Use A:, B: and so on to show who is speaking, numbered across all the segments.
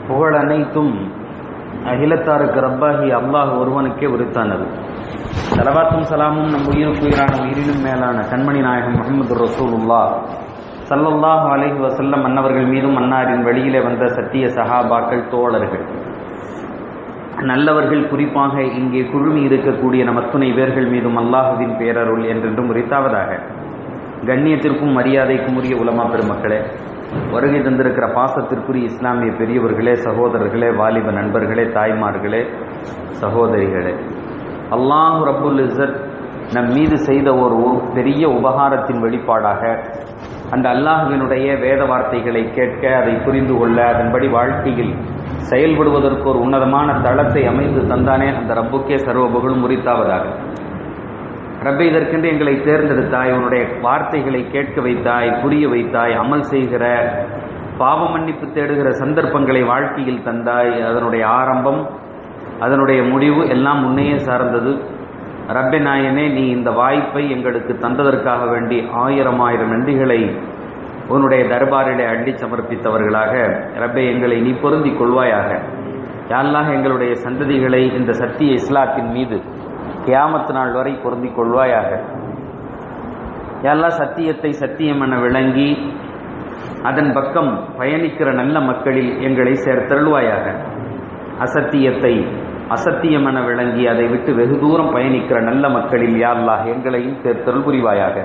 A: புகழ் அனைத்தும் அகிலத்தாருக்கு ரப்பாகி அல்லாஹ் ஒருவனுக்கே உரித்தானது சலவாத்தும் சலாமும் நம் உயிருக்கு உயிரான உயிரினும் மேலான கண்மணி நாயகம் முகமது ரசூலுல்லா சல்லல்லாஹு அலைஹி வசல்லம் மன்னவர்கள் மீதும் மன்னாரின் வெளியிலே வந்த சத்திய சஹாபாக்கள் தோழர்கள் நல்லவர்கள் குறிப்பாக இங்கே குழுமி இருக்கக்கூடிய நம் அத்துணை பேர்கள் மீதும் அல்லாஹுவின் பேரருள் என்றென்றும் உரித்தாவதாக கண்ணியத்திற்கும் மரியாதைக்கும் உரிய உலமா பெருமக்களே வருகை தந்திருக்கிற பாசத்திற்குரிய இஸ்லாமிய பெரியவர்களே சகோதரர்களே வாலிப நண்பர்களே தாய்மார்களே சகோதரிகளே அல்லாஹு ரப்புல் இஸ்ஸத் நம் மீது செய்த ஒரு பெரிய உபகாரத்தின் வெளிப்பாடாக அந்த அல்லாஹுவினுடைய வேத வார்த்தைகளை கேட்க அதை புரிந்து கொள்ள அதன்படி வாழ்க்கையில் செயல்படுவதற்கு ஒரு உன்னதமான தளத்தை அமைந்து தந்தானே அந்த ரப்புக்கே சர்வ புகழும் முறித்தாவதாக ரப்பை இதற்கென்று எங்களை தேர்ந்தெடுத்தாய் உன்னுடைய வார்த்தைகளை கேட்க வைத்தாய் புரிய வைத்தாய் அமல் செய்கிற பாவ மன்னிப்பு தேடுகிற சந்தர்ப்பங்களை வாழ்க்கையில் தந்தாய் அதனுடைய ஆரம்பம் அதனுடைய முடிவு எல்லாம் முன்னையே சார்ந்தது ரப்பே நாயனே நீ இந்த வாய்ப்பை எங்களுக்கு தந்ததற்காக வேண்டி ஆயிரம் ஆயிரம் நன்றிகளை உன்னுடைய தர்பாரிலே அள்ளி சமர்ப்பித்தவர்களாக ரப்பே எங்களை நீ பொருந்தி கொள்வாயாக யாரெல்லாம் எங்களுடைய சந்ததிகளை இந்த சத்திய இஸ்லாத்தின் மீது கியாமத்து நாள் வரை பொருந்தி கொள்வாயாக யாரெல்லாம் சத்தியத்தை சத்தியம் என விளங்கி அதன் பக்கம் பயணிக்கிற நல்ல மக்களில் எங்களை சேர்த்தருள்வாயாக அசத்தியத்தை அசத்தியம் என விளங்கி அதை விட்டு வெகு தூரம் பயணிக்கிற நல்ல மக்களில் யா அல்லாஹ் எங்களையும் சேர்த்தருள் புரிவாயாக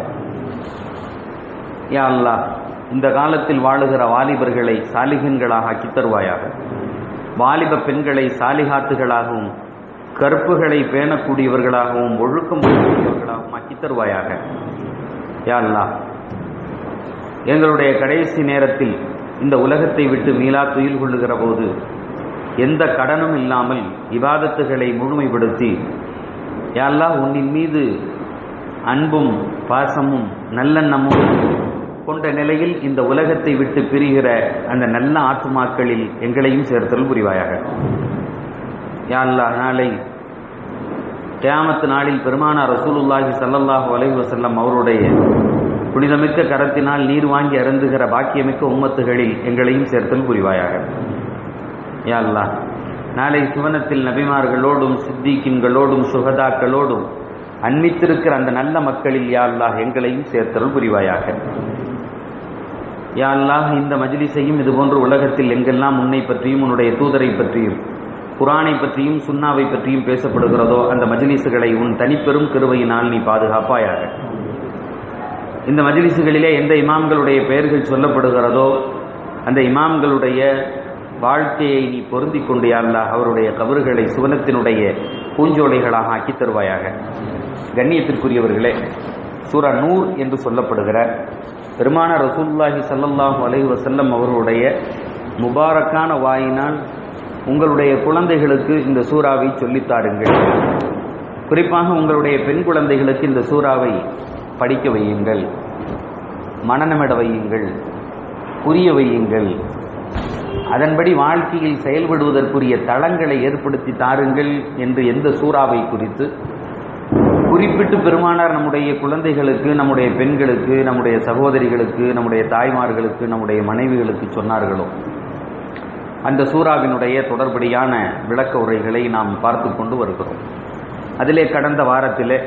A: யா அல்லாஹ் இந்த காலத்தில் வாழுகிற வாலிபர்களை சாலிகன்களாக ஆக்கி தருவாயாக வாலிப பெண்களை சாலிகாத்துகளாகவும் கற்புகளை பேணக்கூடியவர்களாகவும் ஒழுக்கம் கூடியவர்களாகவும் ஆக்கி தருவாயாக யா அல்லாஹ் எங்களுடைய கடைசி நேரத்தில் இந்த உலகத்தை விட்டு மீளா துயில் கொள்ளுகிற போது எந்த கடனும் இல்லாமல் இவாதத்துகளை முழுமைப்படுத்தி யாரெல்லாம் உன்னின் மீது அன்பும் பாசமும் நல்லெண்ணமும் கொண்ட நிலையில் இந்த உலகத்தை விட்டு பிரிகிற அந்த நல்ல ஆத்துமாக்களில் எங்களையும் சேர்த்தல் புரிவாயாக யாழ்லா நாளை கியாமத்து நாளில் பெருமானா ரசூலுல்லாஹி சல்லல்லாஹு அலைஹி வசல்லம் அவருடைய புனிதமிக்க கரத்தினால் நீர் வாங்கி அருந்துகிற பாக்கியமிக்க உம்மத்துகளில் எங்களையும் சேர்த்தல் புரிவாயாக யா அல்லா நாளை சிவனத்தில் நபிமார்களோடும் சித்திகின்களோடும் சுகதாக்களோடும் அன்மித்திருக்கிற அந்த நல்ல மக்களில் யா அல்லாஹ் எங்களையும் சேர்த்தருள் புரிவாயாக யா அல்லாஹ் இந்த மஜிலிசையும் இதுபோன்று உலகத்தில் எங்கெல்லாம் உன்னை பற்றியும் உன்னுடைய தூதரை பற்றியும் குரானை பற்றியும் சுண்ணாவை பற்றியும் பேசப்படுகிறதோ அந்த மஜிலிசுகளை உன் தனிப்பெரும் கருவையினால் நீ பாதுகாப்பாயாக இந்த மஜிலிசுகளிலே எந்த இமாம்களுடைய பெயர்கள் சொல்லப்படுகிறதோ அந்த இமாம்களுடைய வாழ்க்கையை நீ பொருந்தி கொண்டு யாழ்லா அவருடைய கபறுகளை சுவனத்தினுடைய பூஞ்சோலைகளாக ஆக்கி தருவாயாக கண்ணியத்திற்குரியவர்களே சூரா நூர் என்று சொல்லப்படுகிற பெருமான ரசூல்லாஹி சல்லல்லாஹு அலைஹி வசல்லம் அவர்களுடைய முபாரக்கான வாயினால் உங்களுடைய குழந்தைகளுக்கு இந்த சூறாவை சொல்லித்தாருங்கள் குறிப்பாக உங்களுடைய பெண் குழந்தைகளுக்கு இந்த சூறாவை படிக்க வையுங்கள் மனநமிட வையுங்கள் புரிய வையுங்கள் அதன்படி வாழ்க்கையில் செயல்படுவதற்குரிய தளங்களை ஏற்படுத்தி தாருங்கள் என்று எந்த சூறாவை குறித்து குறிப்பிட்டு பெருமானார் நம்முடைய குழந்தைகளுக்கு நம்முடைய பெண்களுக்கு நம்முடைய சகோதரிகளுக்கு நம்முடைய தாய்மார்களுக்கு நம்முடைய மனைவிகளுக்கு சொன்னார்களோ அந்த சூறாவினுடைய தொடர்படியான விளக்க உரைகளை நாம் பார்த்து கொண்டு வருகிறோம் அதிலே கடந்த வாரத்திலே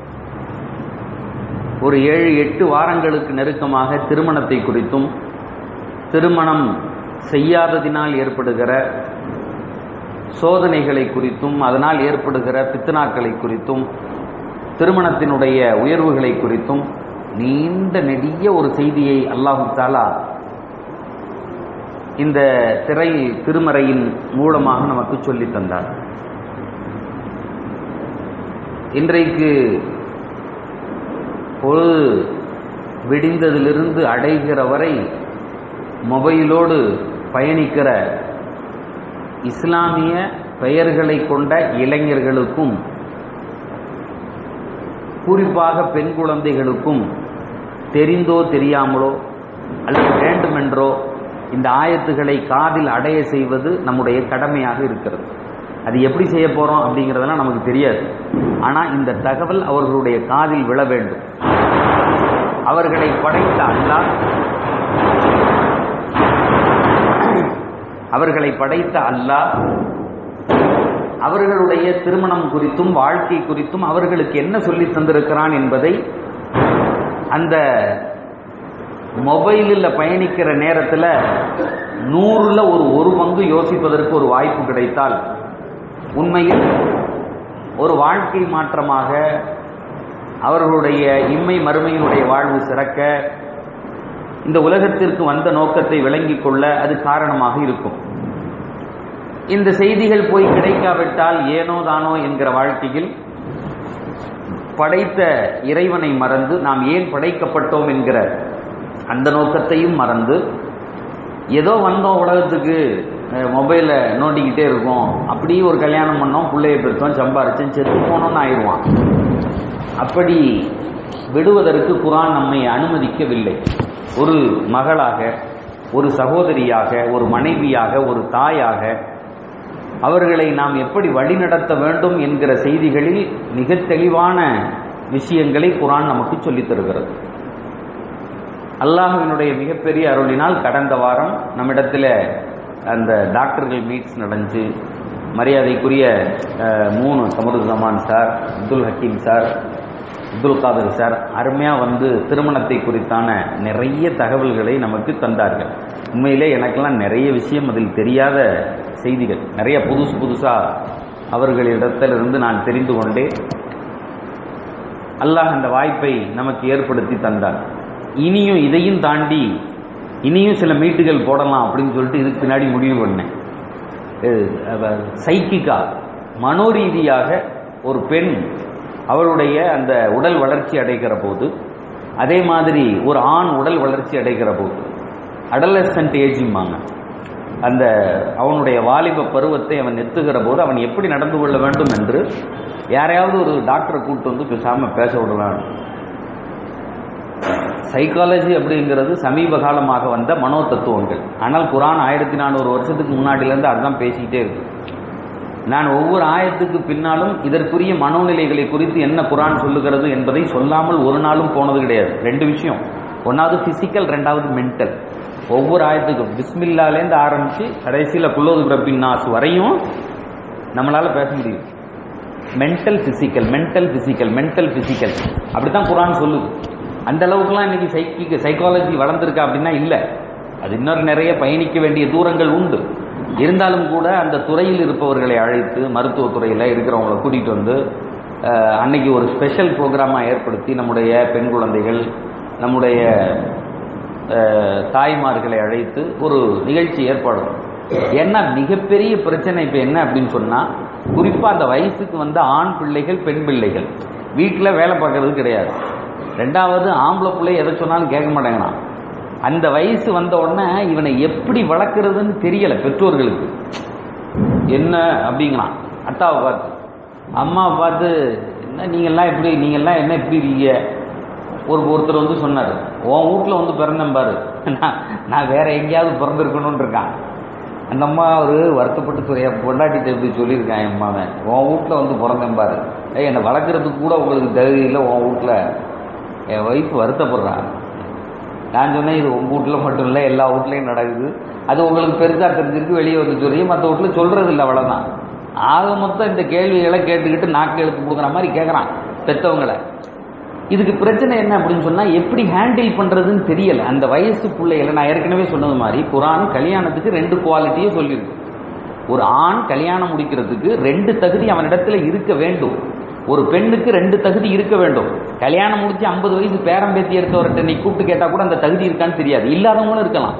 A: ஒரு ஏழு எட்டு வாரங்களுக்கு நெருக்கமாக திருமணத்தை குறித்தும் திருமணம் செய்யாததினால் ஏற்படுகிற சோதனைகளை குறித்தும் அதனால் ஏற்படுகிற பித்தனாக்களை குறித்தும் திருமணத்தினுடைய உயர்வுகளை குறித்தும் நீண்ட நெடிய ஒரு செய்தியை அல்லாஹு தாலா இந்த திரை திருமறையின் மூலமாக நமக்கு சொல்லி தந்தார் இன்றைக்கு பொழுது விடிந்ததிலிருந்து அடைகிற வரை மொபைலோடு பயணிக்கிற இஸ்லாமிய பெயர்களை கொண்ட இளைஞர்களுக்கும் குறிப்பாக பெண் குழந்தைகளுக்கும் தெரிந்தோ தெரியாமலோ அல்லது வேண்டுமென்றோ இந்த ஆயத்துகளை காதில் அடைய செய்வது நம்முடைய கடமையாக இருக்கிறது அது எப்படி செய்ய போறோம் அப்படிங்கிறதெல்லாம் நமக்கு தெரியாது ஆனால் இந்த தகவல் அவர்களுடைய காதில் விழ வேண்டும் அவர்களை படைத்த அல்லாஹ் அவர்களை படைத்த அல்லாஹ் அவர்களுடைய திருமணம் குறித்தும் வாழ்க்கை குறித்தும் அவர்களுக்கு என்ன சொல்லி தந்திருக்கிறான் என்பதை அந்த மொபைலில் பயணிக்கிற நேரத்தில் நூறுல ஒரு ஒரு பங்கு யோசிப்பதற்கு ஒரு வாய்ப்பு கிடைத்தால் உண்மையில் ஒரு வாழ்க்கை மாற்றமாக அவர்களுடைய இம்மை மறுமையினுடைய வாழ்வு சிறக்க இந்த உலகத்திற்கு வந்த நோக்கத்தை விளங்கிக் கொள்ள அது காரணமாக இருக்கும் இந்த செய்திகள் போய் கிடைக்காவிட்டால் ஏனோ தானோ என்கிற வாழ்க்கையில் படைத்த இறைவனை மறந்து நாம் ஏன் படைக்கப்பட்டோம் என்கிற அந்த நோக்கத்தையும் மறந்து ஏதோ வந்தோம் உலகத்துக்கு மொபைலில் நோண்டிக்கிட்டே இருக்கோம் அப்படியே ஒரு கல்யாணம் பண்ணோம் பிள்ளைய பெற்றோம் சம்பாரிச்சோம் செத்து போனோம்னு ஆயிடுவான் அப்படி விடுவதற்கு குரான் நம்மை அனுமதிக்கவில்லை ஒரு மகளாக ஒரு சகோதரியாக ஒரு மனைவியாக ஒரு தாயாக அவர்களை நாம் எப்படி வழிநடத்த வேண்டும் என்கிற செய்திகளில் மிக தெளிவான விஷயங்களை குரான் நமக்கு சொல்லித் தருகிறது அல்லாஹுவினுடைய மிகப்பெரிய அருளினால் கடந்த வாரம் நம்மிடத்தில் அந்த டாக்டர்கள் மீட்ஸ் நடந்துச்சு மரியாதைக்குரிய மூணு சமுரு Jaman sir Abdul Hakeem sir Abdul Kadar sir அருமையாக வந்து திருமணத்தை குறித்தான நிறைய தகவல்களை நமக்கு தந்தார்கள் உண்மையிலே எனக்கெல்லாம் நிறைய விஷயம் அதில் தெரியாத செய்திகள் நிறைய புதுசு புதுசாக அவர்களிடத்திலிருந்து நான் தெரிந்து கொண்டேன் அல்லாஹ் அந்த வாய்ப்பை நமக்கு ஏற்படுத்தி தந்தார் இனியும் இதையும் தாண்டி இனியும் சில மீட்டுகள் போடலாம் அப்படின்னு சொல்லிட்டு இதுக்கு பின்னாடி முடிவு பண்ணேன் சைக்கிக்கா மனோரீதியாக ஒரு பெண் அவளுடைய அந்த உடல் வளர்ச்சி அடைகிற போது அதே மாதிரி ஒரு ஆண் உடல் வளர்ச்சி அடைகிற போது அடலசன்ட் ஏஜிம்பாங்க அந்த அவனுடைய வாலிப பருவத்தை அவன் எத்துகிற போது அவன் எப்படி நடந்து கொள்ள வேண்டும் என்று யாரையாவது ஒரு டாக்டரை கூப்பிட்டு வந்து பேசாம பேச விடலாம் சைக்காலஜி அப்படிங்கிறது சமீப காலமாக வந்த மனோ தத்துவங்கள் ஆனால் குரான் ஆயிரத்தி நானூறு வருஷத்துக்கு முன்னாடியிலேருந்து அதுதான் பேசிக்கிட்டே இருக்கு நான் ஒவ்வொரு ஆயத்துக்கு பின்னாலும் இதற்குரிய மனோநிலைகளை குறித்து என்ன குரான் சொல்லுகிறது என்பதை சொல்லாமல் ஒரு நாளும் போனது கிடையாது ரெண்டு விஷயம் ஒன்றாவது பிசிக்கல் ரெண்டாவது மென்டல் ஒவ்வொரு ஆயத்துக்கும் பிஸ்மில்லாலேருந்து ஆரம்பித்து கடைசியில் குல்லோது பிரபின் நாஸ் வரையும் நம்மளால் பேச முடியும் mental physical mental physical mental physical அப்படித்தான் குரான் சொல்லுது அந்த அளவுக்குலாம் இன்னைக்கு சைக்கிக் சைக்காலஜி வளர்ந்துருக்கா அப்படின்னா இல்லை அது இன்னொரு நிறைய பயணிக்க வேண்டிய தூரங்கள் உண்டு இருந்தாலும் கூட அந்த துறையில் இருப்பவர்களை அழைத்து மருத்துவத்துறையில் இருக்கிறவங்களை கூட்டிகிட்டு வந்து அன்னைக்கு ஒரு ஸ்பெஷல் ப்ரோக்ராமாக ஏற்படுத்தி நம்முடைய பெண் குழந்தைகள் நம்முடைய தாய்மார்களை அழைத்து ஒரு நிகழ்ச்சி ஏற்பாடும் ஏன்னா மிகப்பெரிய பிரச்சனை இப்போ என்ன அப்படின்னு சொன்னால் குறிப்பாக அந்த வயசுக்கு வந்த ஆண் பிள்ளைகள் பெண் பிள்ளைகள் வீட்டில் வேலை பார்க்கறது கிடையாது ரெண்டாவது ஆம்பளை பிள்ளை எதை சொன்னாலும் கேட்க மாட்டேங்கிறான் அந்த வயசு வந்த உடனே இவனை எப்படி வளர்க்குறதுன்னு தெரியலை பெற்றோர்களுக்கு என்ன அப்படிங்கிறான் அத்தாவை பார்த்து அம்மாவை பார்த்து என்ன நீங்கள்லாம் எப்படி நீங்கள்லாம் என்ன எப்படி இருக்கீங்க ஒரு ஒருத்தர் வந்து சொன்னார் உன் வீட்டில் வந்து பிறந்தேன் பாரு நான் நான் வேற எங்கேயாவது பிறந்திருக்கணும்னு இருக்கான் அந்த அம்மா ஒரு வருத்தப்பட்டு என் பொண்டாட்டிட்ட எப்படி சொல்லியிருக்கான் என் அம்மாவன் உன் வீட்டில் வந்து பிறந்தேன் பாரு ஏய் என்னை வளர்க்குறதுக்கு கூட உங்களுக்கு தகுதி இல்லை உன் வீட்டில் என் ஒய்ஃப் வருத்தப்படுறான் நான் சொன்னேன் இது உங்கள் வீட்டில் மட்டும் இல்லை எல்லா வீட்லேயும் நடக்குது அது உங்களுக்கு பெருசாக தெரிஞ்சிருக்கு வெளியே வந்து சொல்லி மற்ற வீட்டில் சொல்கிறது இல்லை அவ்வளோதான் ஆக மொத்தம் இந்த கேள்விகளை கேட்டுக்கிட்டு நாக்கு எழுத்து கொடுக்குற மாதிரி கேட்குறான் பெற்றவங்களை இதுக்கு பிரச்சனை என்ன அப்படின்னு சொன்னால் எப்படி ஹேண்டில் பண்ணுறதுன்னு தெரியல அந்த வயசு பிள்ளைகளை நான் ஏற்கனவே சொன்னது மாதிரி குரான் கல்யாணத்துக்கு ரெண்டு குவாலிட்டியே சொல்லியிருக்கு ஒரு ஆண் கல்யாணம் முடிக்கிறதுக்கு ரெண்டு தகுதி அவனிடத்துல இருக்க வேண்டும் ஒரு பெண்ணுக்கு ரெண்டு தகுதி இருக்க வேண்டும் கல்யாணம் முடிச்சு ஐம்பது வயசு பேரம் பேத்தி எடுத்தவர்கிட்ட நீ கூப்பிட்டு கேட்டா கூட அந்த தகுதி இருக்கான்னு தெரியாது இல்லாதவங்களும் இருக்கலாம்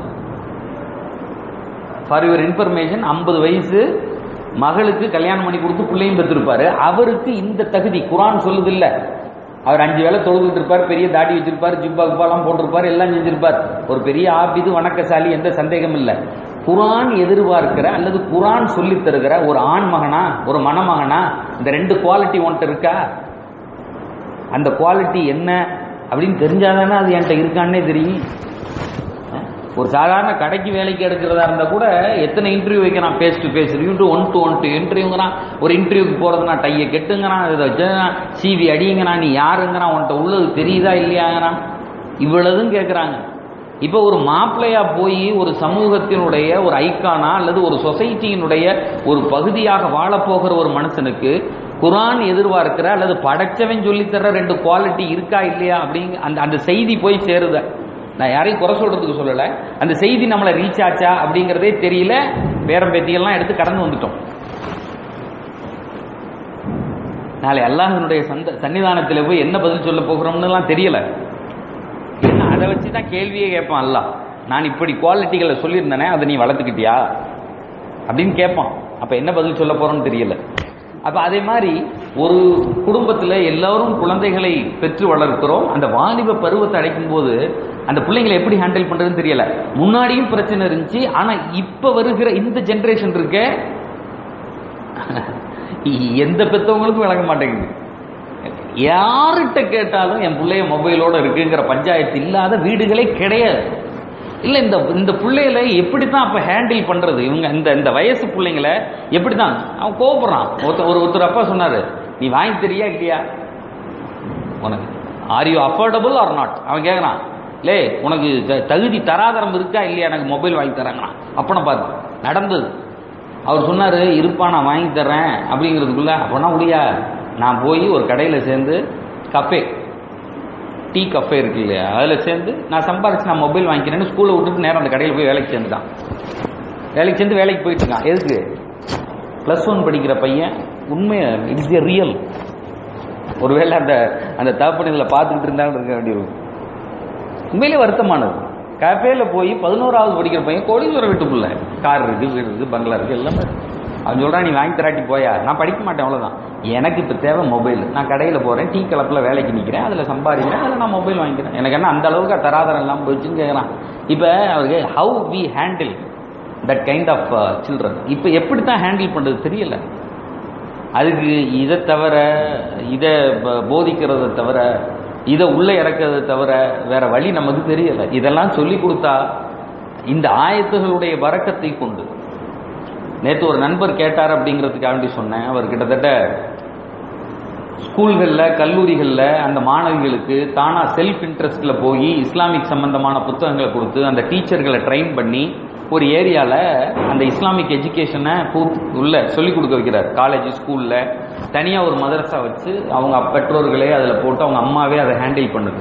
A: ஃபார் யுவர் இன்ஃபர்மேஷன் ஐம்பது வயசு மகளுக்கு கல்யாணம் பண்ணி கொடுத்து பிள்ளையும் பெற்றிருப்பாரு அவருக்கு இந்த தகுதி குரான் சொல்லுது இல்ல அவர் அஞ்சு வேலை தொழுதுட்டு இருப்பார் பெரிய தாடி வச்சிருப்பார் ஜிப்பா கிப்பாலாம் போட்டிருப்பார் எல்லாம் செஞ்சிருப்பார் ஒரு பெரிய ஆபிது வணக்கசாலி எந்த சந்தேகம் இல்லை குரான் எதிர்பார்க்கிற அல்லது குரான் சொல்லி தருகிற ஒரு ஆண் மகனா ஒரு மணமகனா இந்த ரெண்டு குவாலிட்டி உன்ட்ட இருக்கா அந்த குவாலிட்டி என்ன அப்படின்னு தெரிஞ்சாதானே அது என்கிட்ட இருக்கான்னே தெரியும் ஒரு சாதாரண கடைக்கு வேலைக்கு எடுக்கிறதா இருந்தால் கூட எத்தனை இன்டர்வியூ வைக்கிறான் face to face review one to one to இன்டர்வியூங்கிறான் ஒரு இன்டர்வியூக்கு போகிறதுனா டையை கெட்டுங்கிறான் இதை வச்சு சிவி அடிங்கிறான் நீ யாருங்கிறான் உன்கிட்ட உள்ளது தெரியுதா இல்லையாங்கிறான் இவ்வளவும் கேட்குறாங்க இப்போ ஒரு மாப்பிள்ளையா போய் ஒரு சமூகத்தினுடைய ஒரு ஐக்கானா அல்லது ஒரு சொசைட்டியினுடைய ஒரு பகுதியாக வாழப்போகிற ஒரு மனுஷனுக்கு குரான் எதிர்பார்க்கிற அல்லது படைச்சவன் சொல்லித்தர ரெண்டு குவாலிட்டி இருக்கா இல்லையா அப்படிங்க அந்த அந்த செய்தி போய் சேருத நான் யாரையும் குறை சொல்றதுக்கு சொல்லலை அந்த செய்தி நம்மளை ரீச் ஆச்சா அப்படிங்கிறதே தெரியல பேரம் பேத்தியெல்லாம் எடுத்து கடந்து வந்துட்டோம் நாளை அல்லாஹினுடைய சந்த சன்னிதானத்தில் போய் என்ன பதில் சொல்ல போகிறோம்னுலாம் தெரியல ஏன்னா அதை வச்சு தான் கேள்வியே கேட்பான் அல்லாஹ் நான் இப்படி குவாலிட்டிகளை சொல்லியிருந்தேனே அதை நீ வளர்த்துக்கிட்டியா அப்படின்னு கேட்பான் அப்போ என்ன பதில் சொல்ல போறோம்னு தெரியல அப்போ அதே மாதிரி ஒரு குடும்பத்தில் எல்லாரும் குழந்தைகளை பெற்று வளர்க்கிறோம் அந்த வாலிப பருவத்தை அடைக்கும் போது அந்த பிள்ளைங்களை எப்படி ஹேண்டில் பண்றதுன்னு தெரியல முன்னாடியும் பிரச்சனை இருந்துச்சு ஆனா இப்ப வருகிற இந்த ஜெனரேஷன் இருக்க எந்த பெத்தவங்களுக்கும் விளங்க மாட்டேங்குது யார்கிட்ட கேட்டாலும் என் பிள்ளைய மொபைலோட இருக்குங்கிற பஞ்சாயத்து இல்லாத வீடுகளே கிடையாது இல்ல இந்த இந்த பிள்ளைகளை எப்படி தான் அப்ப ஹேண்டில் பண்றது இவங்க இந்த இந்த வயசு பிள்ளைங்களை எப்படி தான் அவன் கோபப்படுறான் ஒருத்தர் ஒரு ஒருத்தர் அப்பா சொன்னாரு நீ வாங்கி தெரியா இல்லையா உனக்கு are you affordable are not அவன் கேட்கறான் லே உனக்கு த- தகுதி தராதரம் இருக்கா இல்லையா எனக்கு மொபைல் வாங்கி தராங்களாம் அப்பனை பார்த்து நடந்தது அவர் சொன்னாரு இருப்பா நான் வாங்கி தர்றேன் அப்படிங்கிறதுக்குள்ள அப்போனா முடியா நான் போய் ஒரு கடையில் சேர்ந்து கஃபே டீ கஃபே இருக்கு இல்லையா அதில் சேர்ந்து நான் சம்பாரிச்சு நான் மொபைல் வாங்கிக்கிறேன்னு ஸ்கூலை விட்டுட்டு நேரம் அந்த கடையில் போய் வேலைக்கு சேர்ந்துட்டான் வேலைக்கு சேர்ந்து வேலைக்கு போயிட்டு இருக்கான் எதுக்கு ப்ளஸ் ஒன் படிக்கிற பையன் உண்மையை இட்ஸ் எ ரியல் ஒருவேளை அந்த அந்த தகப்பனில் பார்த்துக்கிட்டு இருந்தாலும் இருக்க வேண்டியிருக்கும் உண்மையிலே வருத்தமானது கஃபேல போய் பதினோராவது படிக்கிற பையன் கோடீஸ்வரம் வீட்டுக்குள்ள கார் இருக்கு வீடு இருக்கு பங்களா இருக்கு எல்லாமே இருக்கு. அவன் சொல்றான் நீ வாங்கி தராட்டி போயா நான் படிக்க மாட்டேன் அவ்வளவுதான் எனக்கு இப்ப தேவை மொபைல் நான் கடையில போறேன் டீ கலப்புல வேலைக்கு நிக்கிறேன் அதுல சம்பாதிக்கிறேன் அதுல நான் மொபைல் வாங்கிக்கிறேன் எனக்கு என்ன அந்த அளவுக்கு தராதரம் எல்லாம் போச்சுன்னு கேட்கறான் இப்ப அவருக்கு how we handle that kind of children இப்ப எப்படி தான் ஹேண்டில் பண்றது தெரியல அதுக்கு இதை தவிர இதை ப- போதிக்கிறதை தவிர இதை உள்ள இறக்கிறதை தவிர வேற வழி நமக்கு தெரியல இதெல்லாம் சொல்லி கொடுத்தா இந்த ஆயத்துகளுடைய வரக்கத்தை கொண்டு நேற்று ஒரு நண்பர் கேட்டார் அப்படிங்கிறதுக்காக வேண்டி சொன்னேன் அவர் கிட்டத்தட்ட ஸ்கூல்களில் கல்லூரிகளில் அந்த மாணவிகளுக்கு தானா செல்ஃப் இன்ட்ரெஸ்ட்ல போய் இஸ்லாமிக் சம்பந்தமான புத்தகங்களை கொடுத்து அந்த டீச்சர்களை ட்ரெயின் பண்ணி ஒரு ஏரியாவில் அந்த இஸ்லாமிக் எஜுகேஷனை உள்ள சொல்லிக் கொடுக்க வைக்கிறார் காலேஜ் ஸ்கூலில் தனியாக ஒரு மதரசா வச்சு அவங்க பெற்றோர்களே அதில் போட்டு அவங்க அம்மாவே அதை ஹேண்டில் பண்ணுது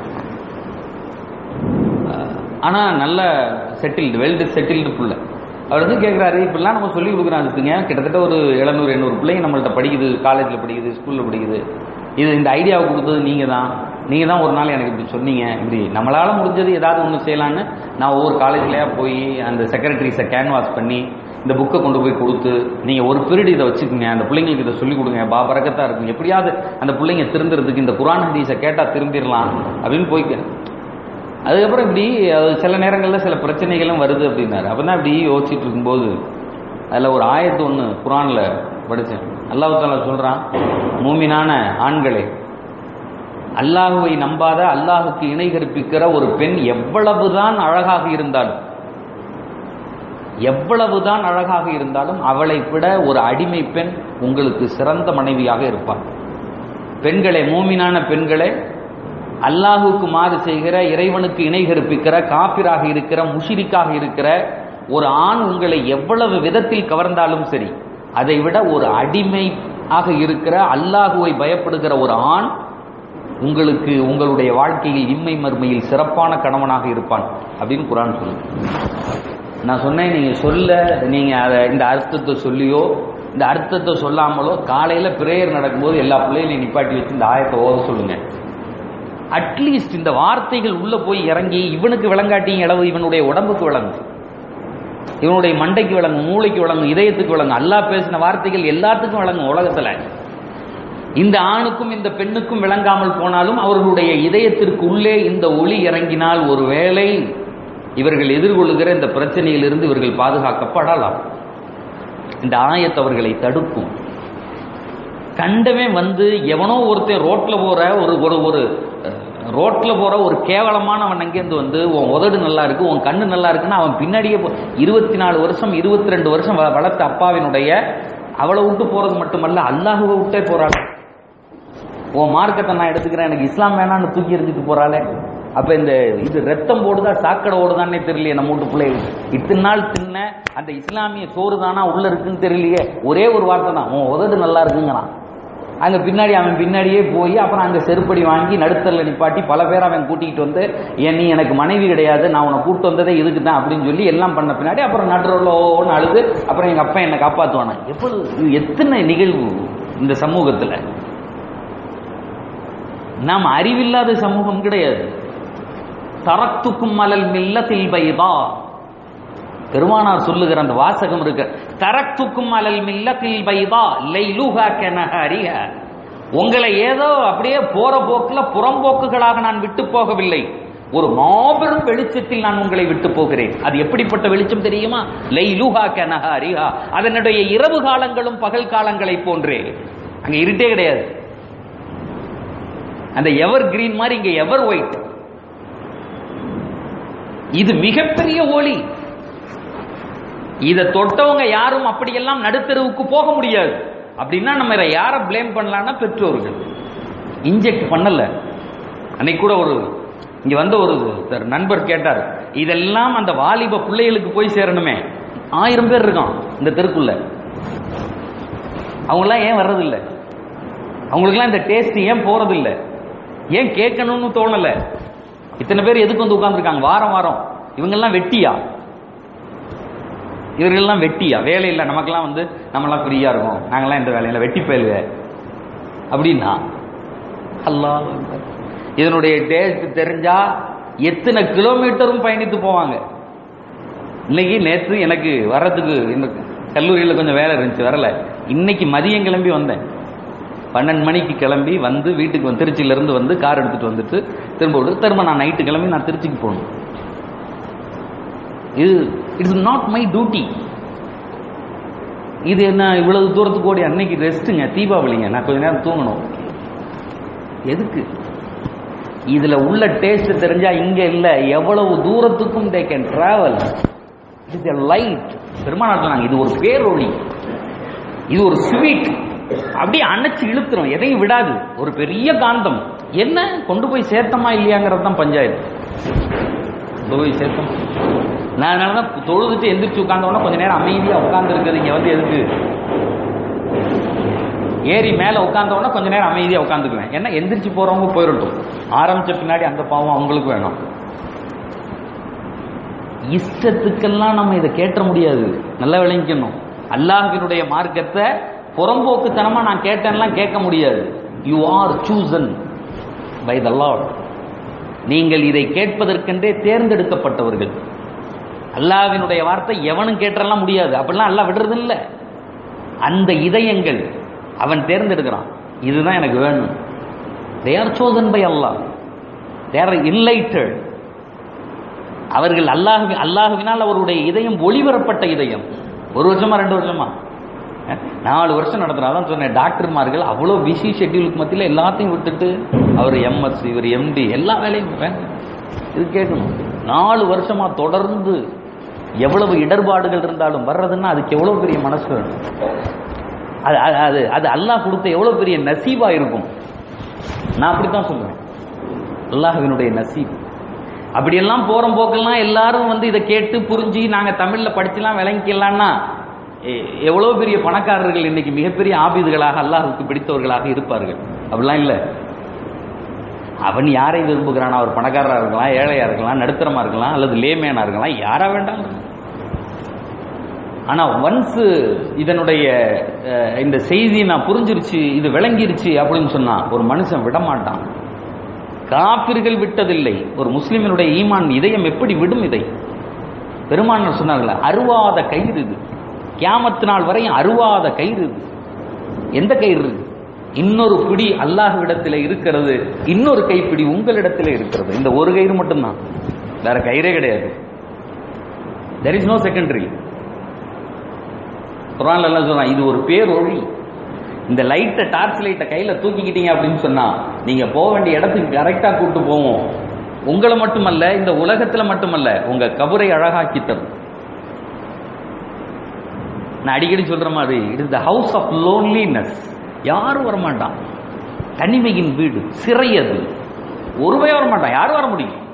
A: ஆனால் நல்ல செட்டில்டு வெல்டு செட்டில்டு புள்ள அவர் வந்து கேட்குறாரு இப்படிலாம் நம்ம சொல்லி கொடுக்குறாங்க கிட்டத்தட்ட ஒரு எழுநூறு எண்ணூறு பிள்ளைங்க நம்மள்ட்ட படிக்குது காலேஜில் படிக்குது ஸ்கூலில் படிக்குது இது இந்த ஐடியாவை கொடுத்தது நீங்கள் தான் நீங்கள் தான் ஒரு நாள் எனக்கு இப்படி சொன்னீங்க இப்படி நம்மளால் முடிஞ்சது ஏதாவது ஒன்று செய்யலான்னு நான் ஒவ்வொரு காலேஜ்லையா போய் அந்த செக்ரட்டரிஸை கேன்வாஸ் பண்ணி இந்த புக்கை கொண்டு போய் கொடுத்து நீங்கள் ஒரு பீரியட் இதை வச்சுக்கோங்க அந்த பிள்ளைங்களுக்கு இதை சொல்லிக் கொடுங்க பாபரக்கத்தாக இருக்கும் எப்படியாவது அந்த பிள்ளைங்க திருந்துறதுக்கு இந்த குரான் ஹதீஸை கேட்டால் திரும்பிடலாம் அப்படின்னு போய்க்க அதுக்கப்புறம் இப்படி அது சில நேரங்களில் சில பிரச்சனைகளும் வருது அப்படின்னாரு அப்போ தான் இப்படி யோசிச்சுட்டு இருக்கும்போது அதில் ஒரு ஆயத்து ஒன்று குரானில் படித்தேன் அல்லாஹ் தாலா சொல்கிறான் மூமினான ஆண்களே அல்லாஹுவை நம்பாத அல்லாஹுக்கு இணை கற்பிக்கிற ஒரு பெண் எவ்வளவுதான் அழகாக இருந்தாலும் எவ்வளவுதான் அழகாக இருந்தாலும் அவளை விட ஒரு அடிமை பெண் உங்களுக்கு சிறந்த மனைவியாக இருப்பாள் பெண்களே மூமினான பெண்களே அல்லாஹுக்கு மாறு செய்கிற இறைவனுக்கு இணை கற்பிக்கிற காப்பிராக இருக்கிற முஷிரிக்காக இருக்கிற ஒரு ஆண் உங்களை எவ்வளவு விதத்தில் கவர்ந்தாலும் சரி அதை விட ஒரு அடிமை ஆக இருக்கிற அல்லாஹுவை பயப்படுகிற ஒரு ஆண் உங்களுக்கு உங்களுடைய வாழ்க்கையில் இம்மை மறுமையில் சிறப்பான கணவனாக இருப்பான் அப்படின்னு குரான் சொல்லுது நான் சொன்னேன் நீங்க சொல்ல நீங்க அதை இந்த அர்த்தத்தை சொல்லியோ இந்த அர்த்தத்தை சொல்லாமலோ காலையில பிரேயர் நடக்கும்போது எல்லா பிள்ளைகளையும் நிப்பாட்டி வச்சு இந்த ஆயத்தை ஓத சொல்லுங்க அட்லீஸ்ட் இந்த வார்த்தைகள் உள்ள போய் இறங்கி இவனுக்கு விளங்காட்டியும் அளவு இவனுடைய உடம்புக்கு விளங்கும் இவனுடைய மண்டைக்கு விளங்கும் மூளைக்கு விளங்கும் இதயத்துக்கு விளங்கும் அல்லாஹ் பேசின வார்த்தைகள் எல்லாத்துக்கும் விளங்கும் உலகத்துல இந்த ஆணுக்கும் இந்த பெண்ணுக்கும் விளங்காமல் போனாலும் அவர்களுடைய இதயத்திற்கு உள்ளே இந்த ஒளி இறங்கினால் ஒருவேளை இவர்கள் எதிர்கொள்ளுகிற இந்த பிரச்சனையிலிருந்து இவர்கள் பாதுகாக்கப்படலாம் இந்த ஆயத் அவர்களை தடுக்கும் கண்டவே வந்து எவனோ ஒருத்தன் ரோட்ல போற ஒரு ஒரு ஒரு அஹ், ரோட்ல போற ஒரு கேவலமானவன் அங்கேருந்து வந்து உன் உதடு நல்லா இருக்கு உன் கண்ணு நல்லா இருக்குன்னா அவன் பின்னாடியே போ இருபத்தி நாலு வருஷம் இருபத்தி ரெண்டு வருஷம் வ- வளர்த்த அப்பாவினுடைய அவளை விட்டு போறது மட்டுமல்ல அல்லாஹுவை விட்டே போறாள் உன் மார்க்கத்தை நான் எடுத்துக்கிறேன் எனக்கு இஸ்லாம் வேணான்னு தூக்கி எறிஞ்சிட்டு போறாளே அப்ப இந்த இது ரத்தம் போடுதா சாக்கடை ஓடுதான்னே தெரியலையே நம்ம வீட்டு பிள்ளைகள் இத்தனை நாள் தின்ன அந்த இஸ்லாமிய சோறு தானா உள்ள இருக்குன்னு தெரியலையே ஒரே ஒரு வார்த்தை தான் உன் உதடு நல்லா இருக்குங்கிறான் அங்க பின்னாடி அவன் பின்னாடியே போய் அப்புறம் அங்க செருப்படி வாங்கி நடுத்தரில் நிப்பாட்டி பல பேர் அவன் கூட்டிகிட்டு வந்து ஏன் நீ எனக்கு மனைவி கிடையாது நான் உன்னை கூட்டு வந்ததே இதுக்கு தான் அப்படின்னு சொல்லி எல்லாம் பண்ண பின்னாடி அப்புறம் நடுரோன்னு அழுது அப்புறம் எங்க அப்பா என்னை காப்பாத்துவானா எவ்வளவு இது எத்தனை நிகழ்வு இந்த சமூகத்துல நாம் அறிவில்லாத சமூகம் கிடையாது தரத்துக்கும் மலல் மில்லத்தில் பைதா பெருமானார் சொல்லுகிற அந்த வாசகம் இருக்கு தரத்துக்கும் அலல் மில்லத்தில் பைதா லைலுஹா கனஹரிஹா உங்களை ஏதோ அப்படியே போற போக்குல புறம்போக்குகளாக நான் விட்டு போகவில்லை ஒரு மாபெரும் வெளிச்சத்தில் நான் உங்களை விட்டு போகிறேன் அது எப்படிப்பட்ட வெளிச்சம் தெரியுமா லைலுஹா கனஹரிஹா அதனுடைய இரவு காலங்களும் பகல் காலங்களை போன்றே அங்க இருட்டே கிடையாது அந்த எவர் கிரீன் மாதிரி இங்க எவர் ஒயிட் இது மிகப்பெரிய ஒளி இதை தொட்டவங்க யாரும் அப்படியெல்லாம் நடுத்தருவுக்கு போக முடியாது அப்படின்னா நம்ம இதை யாரை பிளேம் பண்ணலாம்னா பெற்றோர்கள் இன்ஜெக்ட் பண்ணல அன்னைக்கு கூட ஒரு இங்க வந்த ஒரு ஒருத்தர் நண்பர் கேட்டார் இதெல்லாம் அந்த வாலிப பிள்ளைகளுக்கு போய் சேரணுமே ஆயிரம் பேர் இருக்கான் இந்த தெருக்குள்ள அவங்களாம் ஏன் வர்றதில்லை அவங்களுக்குலாம் இந்த டேஸ்ட் ஏன் போறதில்லை ஏன் கேட்கணும்னு தோணல இத்தனை பேர் எதுக்கு வந்து உட்கார்ந்துருக்காங்க வாரம் வாரம் இவங்கெல்லாம் வெட்டியா இவர்கள்லாம் வெட்டியா வேலை இல்லை நமக்கெல்லாம் வந்து நம்மலாம் ஃப்ரீயா இருக்கும் நாங்கெல்லாம் இந்த வேலையில வெட்டி போயிலுங்க அப்படின்னா அல்லாஹ் அக்பர். இதனுடைய டேஸ்ட் தெரிஞ்சா எத்தனை கிலோமீட்டரும் பயணித்து போவாங்க இன்னைக்கு நேற்று எனக்கு வர்றதுக்கு இந்த கல்லூரியில் கொஞ்சம் வேலை இருந்துச்சு வரல இன்னைக்கு மதியம் கிளம்பி வந்தேன் பன்னெண்டு மணிக்கு கிளம்பி வந்து வீட்டுக்கு வந்து திருச்சியிலேருந்து வந்து கார் எடுத்துட்டு வந்துட்டு திரும்ப விட்டு திரும்ப நான் நைட்டு கிளம்பி நான் திருச்சிக்கு போகணும் இது இட்ஸ் நாட் மை டியூட்டி இது என்ன இவ்வளவு தூரத்துக்கு ஓடி அன்னைக்கு ரெஸ்ட்டுங்க தீபாவளிங்க நான் கொஞ்ச நேரம் தூங்கணும் எதுக்கு இதுல உள்ள டேஸ்ட் தெரிஞ்சா இங்க இல்ல எவ்வளவு தூரத்துக்கும் they can travel it's a light பெருமாநாட்டில் இது ஒரு பேரொளி இது ஒரு ஸ்வீட் அப்படியே அணைச்சு இழுத்துரும் எதையும் விடாது ஒரு பெரிய காந்தம் என்ன கொண்டு போய் சேர்த்தமா இல்லையாங்கிறது தான் பஞ்சாயத்து கொண்டு போய் சேர்த்தோம் நான் அதனால தான் தொழுதுட்டு எந்திரிச்சு உட்கார்ந்தோன்னா கொஞ்ச நேரம் அமைதியா உட்கார்ந்து இருக்குது இங்க வந்து எதுக்கு ஏறி மேல உட்கார்ந்தோன்னா கொஞ்ச நேரம் அமைதியா உட்காந்துக்குவேன் ஏன்னா எந்திரிச்சு போறவங்க போயிடட்டும் ஆரம்பிச்ச பின்னாடி அந்த பாவம் அவங்களுக்கு வேணும் இஷ்டத்துக்கெல்லாம் நம்ம இதை கேட்ட முடியாது நல்லா விளங்கிக்கணும் அல்லாஹ்வினுடைய மார்க்கத்தை புறம்போக்குத்தனமா நான் கேட்டேன்லாம் கேட்க முடியாது you are chosen by the lord நீங்கள் இதை கேட்பதற்கென்றே தேர்ந்தெடுக்கப்பட்டவர்கள் அல்லாஹ்வினுடைய வார்த்தை எவனும் கேட்டெல்லாம் முடியாது அப்படிலாம் அல்லாஹ் விடுறது இல்லை அந்த இதயங்கள் அவன் தேர்ந்தெடுக்கிறான் இதுதான் எனக்கு வேணும் they are chosen by Allah they are enlightened அவர்கள் அல்லாஹ் அல்லாஹுவினால் அவருடைய இதயம் ஒளிபரப்பட்ட இதயம் ஒரு வருஷமா ரெண்டு வருஷமா அஹ், நாலு வருஷம் நடத்துனா தான் சொன்னேன் டாக்டர்மார்கள் அவ்வளோ பிஸி ஷெட்யூலுக்கு மத்தியில் எல்லாத்தையும் விட்டுட்டு அவர் எம்எஸ் இவர் எம்டி எல்லா வேலையும் வேண்டாம். இது கேட்கணும் நாலு வருஷமா தொடர்ந்து எவ்வளவு இடர்பாடுகள் இருந்தாலும் வர்றதுன்னா அதுக்கு எவ்வளவு பெரிய மனசு வேணும் அது அது- அது அது அல்லாஹ் கொடுத்த எவ்வளவு பெரிய நசீபா இருக்கும் நான் அப்படித்தான் சொல்லுவேன் அல்லாஹ்வினுடைய நசீப் அப்படியெல்லாம் போற போக்கெல்லாம் எல்லாரும் வந்து இதை கேட்டு புரிஞ்சு நாங்க தமிழ்ல படிச்சுலாம் விளங்கிக்கலாம்னா எ- எவ்வளவு பெரிய பணக்காரர்கள் இன்னைக்கு மிகப்பெரிய ஆபிதுகளாக அல்லாஹுக்கு பிடித்தவர்களாக இருப்பார்கள் அப்படிலாம் இல்லை அவன் யாரை விரும்புகிறான் அவர் பணக்காரரா இருக்கலாம் ஏழையா இருக்கலாம் நடுத்தரமா இருக்கலாம் அல்லது லேமேனா இருக்கலாம் யாரா வேண்டாம் ஆனா ஒன்ஸ் இதனுடைய அஹ், இந்த செய்தி நான் புரிஞ்சிருச்சு இது விளங்கிருச்சு அப்படின்னு சொன்னா ஒரு மனுஷன் விட மாட்டான் காபிர்கள் விட்டதில்லை ஒரு முஸ்லிமினுடைய ஈமான் இதயம் எப்படி விடும் இதை பெருமானார் சொன்னார்கள் அருவாத கயிறு இது கியாமத்து நாள் வரையும் அருவாத கயிறு இது எந்த கயிறு இது இன்னொரு பிடி அல்லாஹ்விடத்தில் இருக்கிறது இன்னொரு கைப்பிடி உங்களிடத்தில் இருக்கிறது இந்த ஒரு கயிறு மட்டும்தான் வேற கயிறே கிடையாது தெர் இஸ் நோ செகண்டரி குரான்ல எல்லாம் சொல்றான் இது ஒரு பேரொழி இந்த லைட்டை டார்ச் லைட்டை கையில தூக்கிக்கிட்டீங்க அப்படின்னு சொன்னா நீங்க போக வேண்டிய இடத்துக்கு கரெக்டா கூட்டு போவோம் உங்களை மட்டுமல்ல இந்த உலகத்துல மட்டுமல்ல உங்க கபரை அழகாக்கி தரும் நான் அடிக்கடி சொல்ற மாதிரி it is the house of loneliness யாரும் வரமாட்டான் தனிமையின் வீடு சிறை அது ஒருவே வரமாட்டான் யாரும் வர முடியும்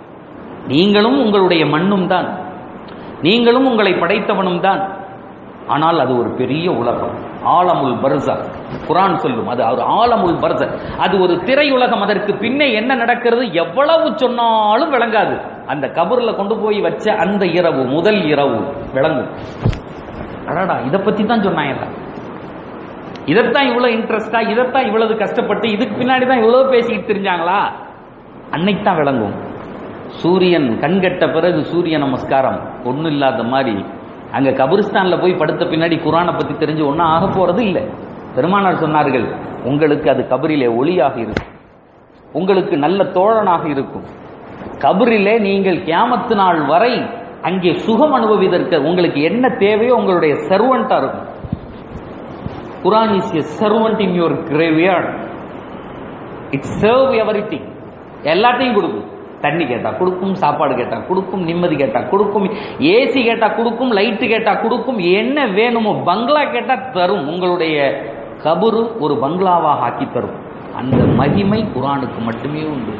A: நீங்களும் உங்களுடைய மண்ணும் தான் நீங்களும் உங்களை படைத்தவனும் தான் ஆனால் அது ஒரு பெரிய உலகம் ஆலமுல் பர்சா குரான் சொல்லும் அது ஒரு ஆலமுல் பர்ச அது ஒரு திரையுலகம் அதற்கு பின்னே என்ன நடக்கிறது எவ்வளவு சொன்னாலும் விளங்காது அந்த கபர்ல கொண்டு போய் வச்ச அந்த இரவு முதல் இரவு விளங்கும் அடடா இதை பத்தி தான் சொன்னாங்க இதைத்தான் இவ்வளவு இன்ட்ரெஸ்டா இதைத்தான் இவ்வளவு கஷ்டப்பட்டு இதுக்கு பின்னாடி தான் இவ்வளவு பேசிக்கிட்டு தெரிஞ்சாங்களா அன்னைக்கு தான் விளங்கும் சூரியன் கண்கட்ட பிறகு சூரிய நமஸ்காரம் ஒன்றும் இல்லாத மாதிரி அங்க கபிரிஸ்தான்ல போய் படுத்த பின்னாடி குரானை பத்தி தெரிஞ்சு ஒன்றும் ஆக போறது இல்லை பெருமானார் சொன்னார்கள் உங்களுக்கு அது கபரிலே ஒளியாக இருக்கும் உங்களுக்கு நல்ல தோழனாக இருக்கும் கபரிலே நீங்கள் கியாமத்து நாள் வரை அங்கே சுகம் அனுபவிதற்கு உங்களுக்கு என்ன தேவையோ உங்களுடைய சர்வெண்டா இருக்கும் Quran is a servant in your graveyard it serve everything எல்லாத்தையும் கொடுக்கும் தண்ணி கேட்டா கொடுக்கும் சாப்பாடு கேட்டா கொடுக்கும் நிம்மதி கேட்டா கொடுக்கும் ஏசி கேட்டா கொடுக்கும் லைட்டு கேட்டா கொடுக்கும் என்ன வேணுமோ பங்களா கேட்டா தரும் உங்களுடைய கபரு ஒரு பங்களாவாக ஆக்கி தரும் அந்த மகிமை குரானுக்கு மட்டுமே உண்டு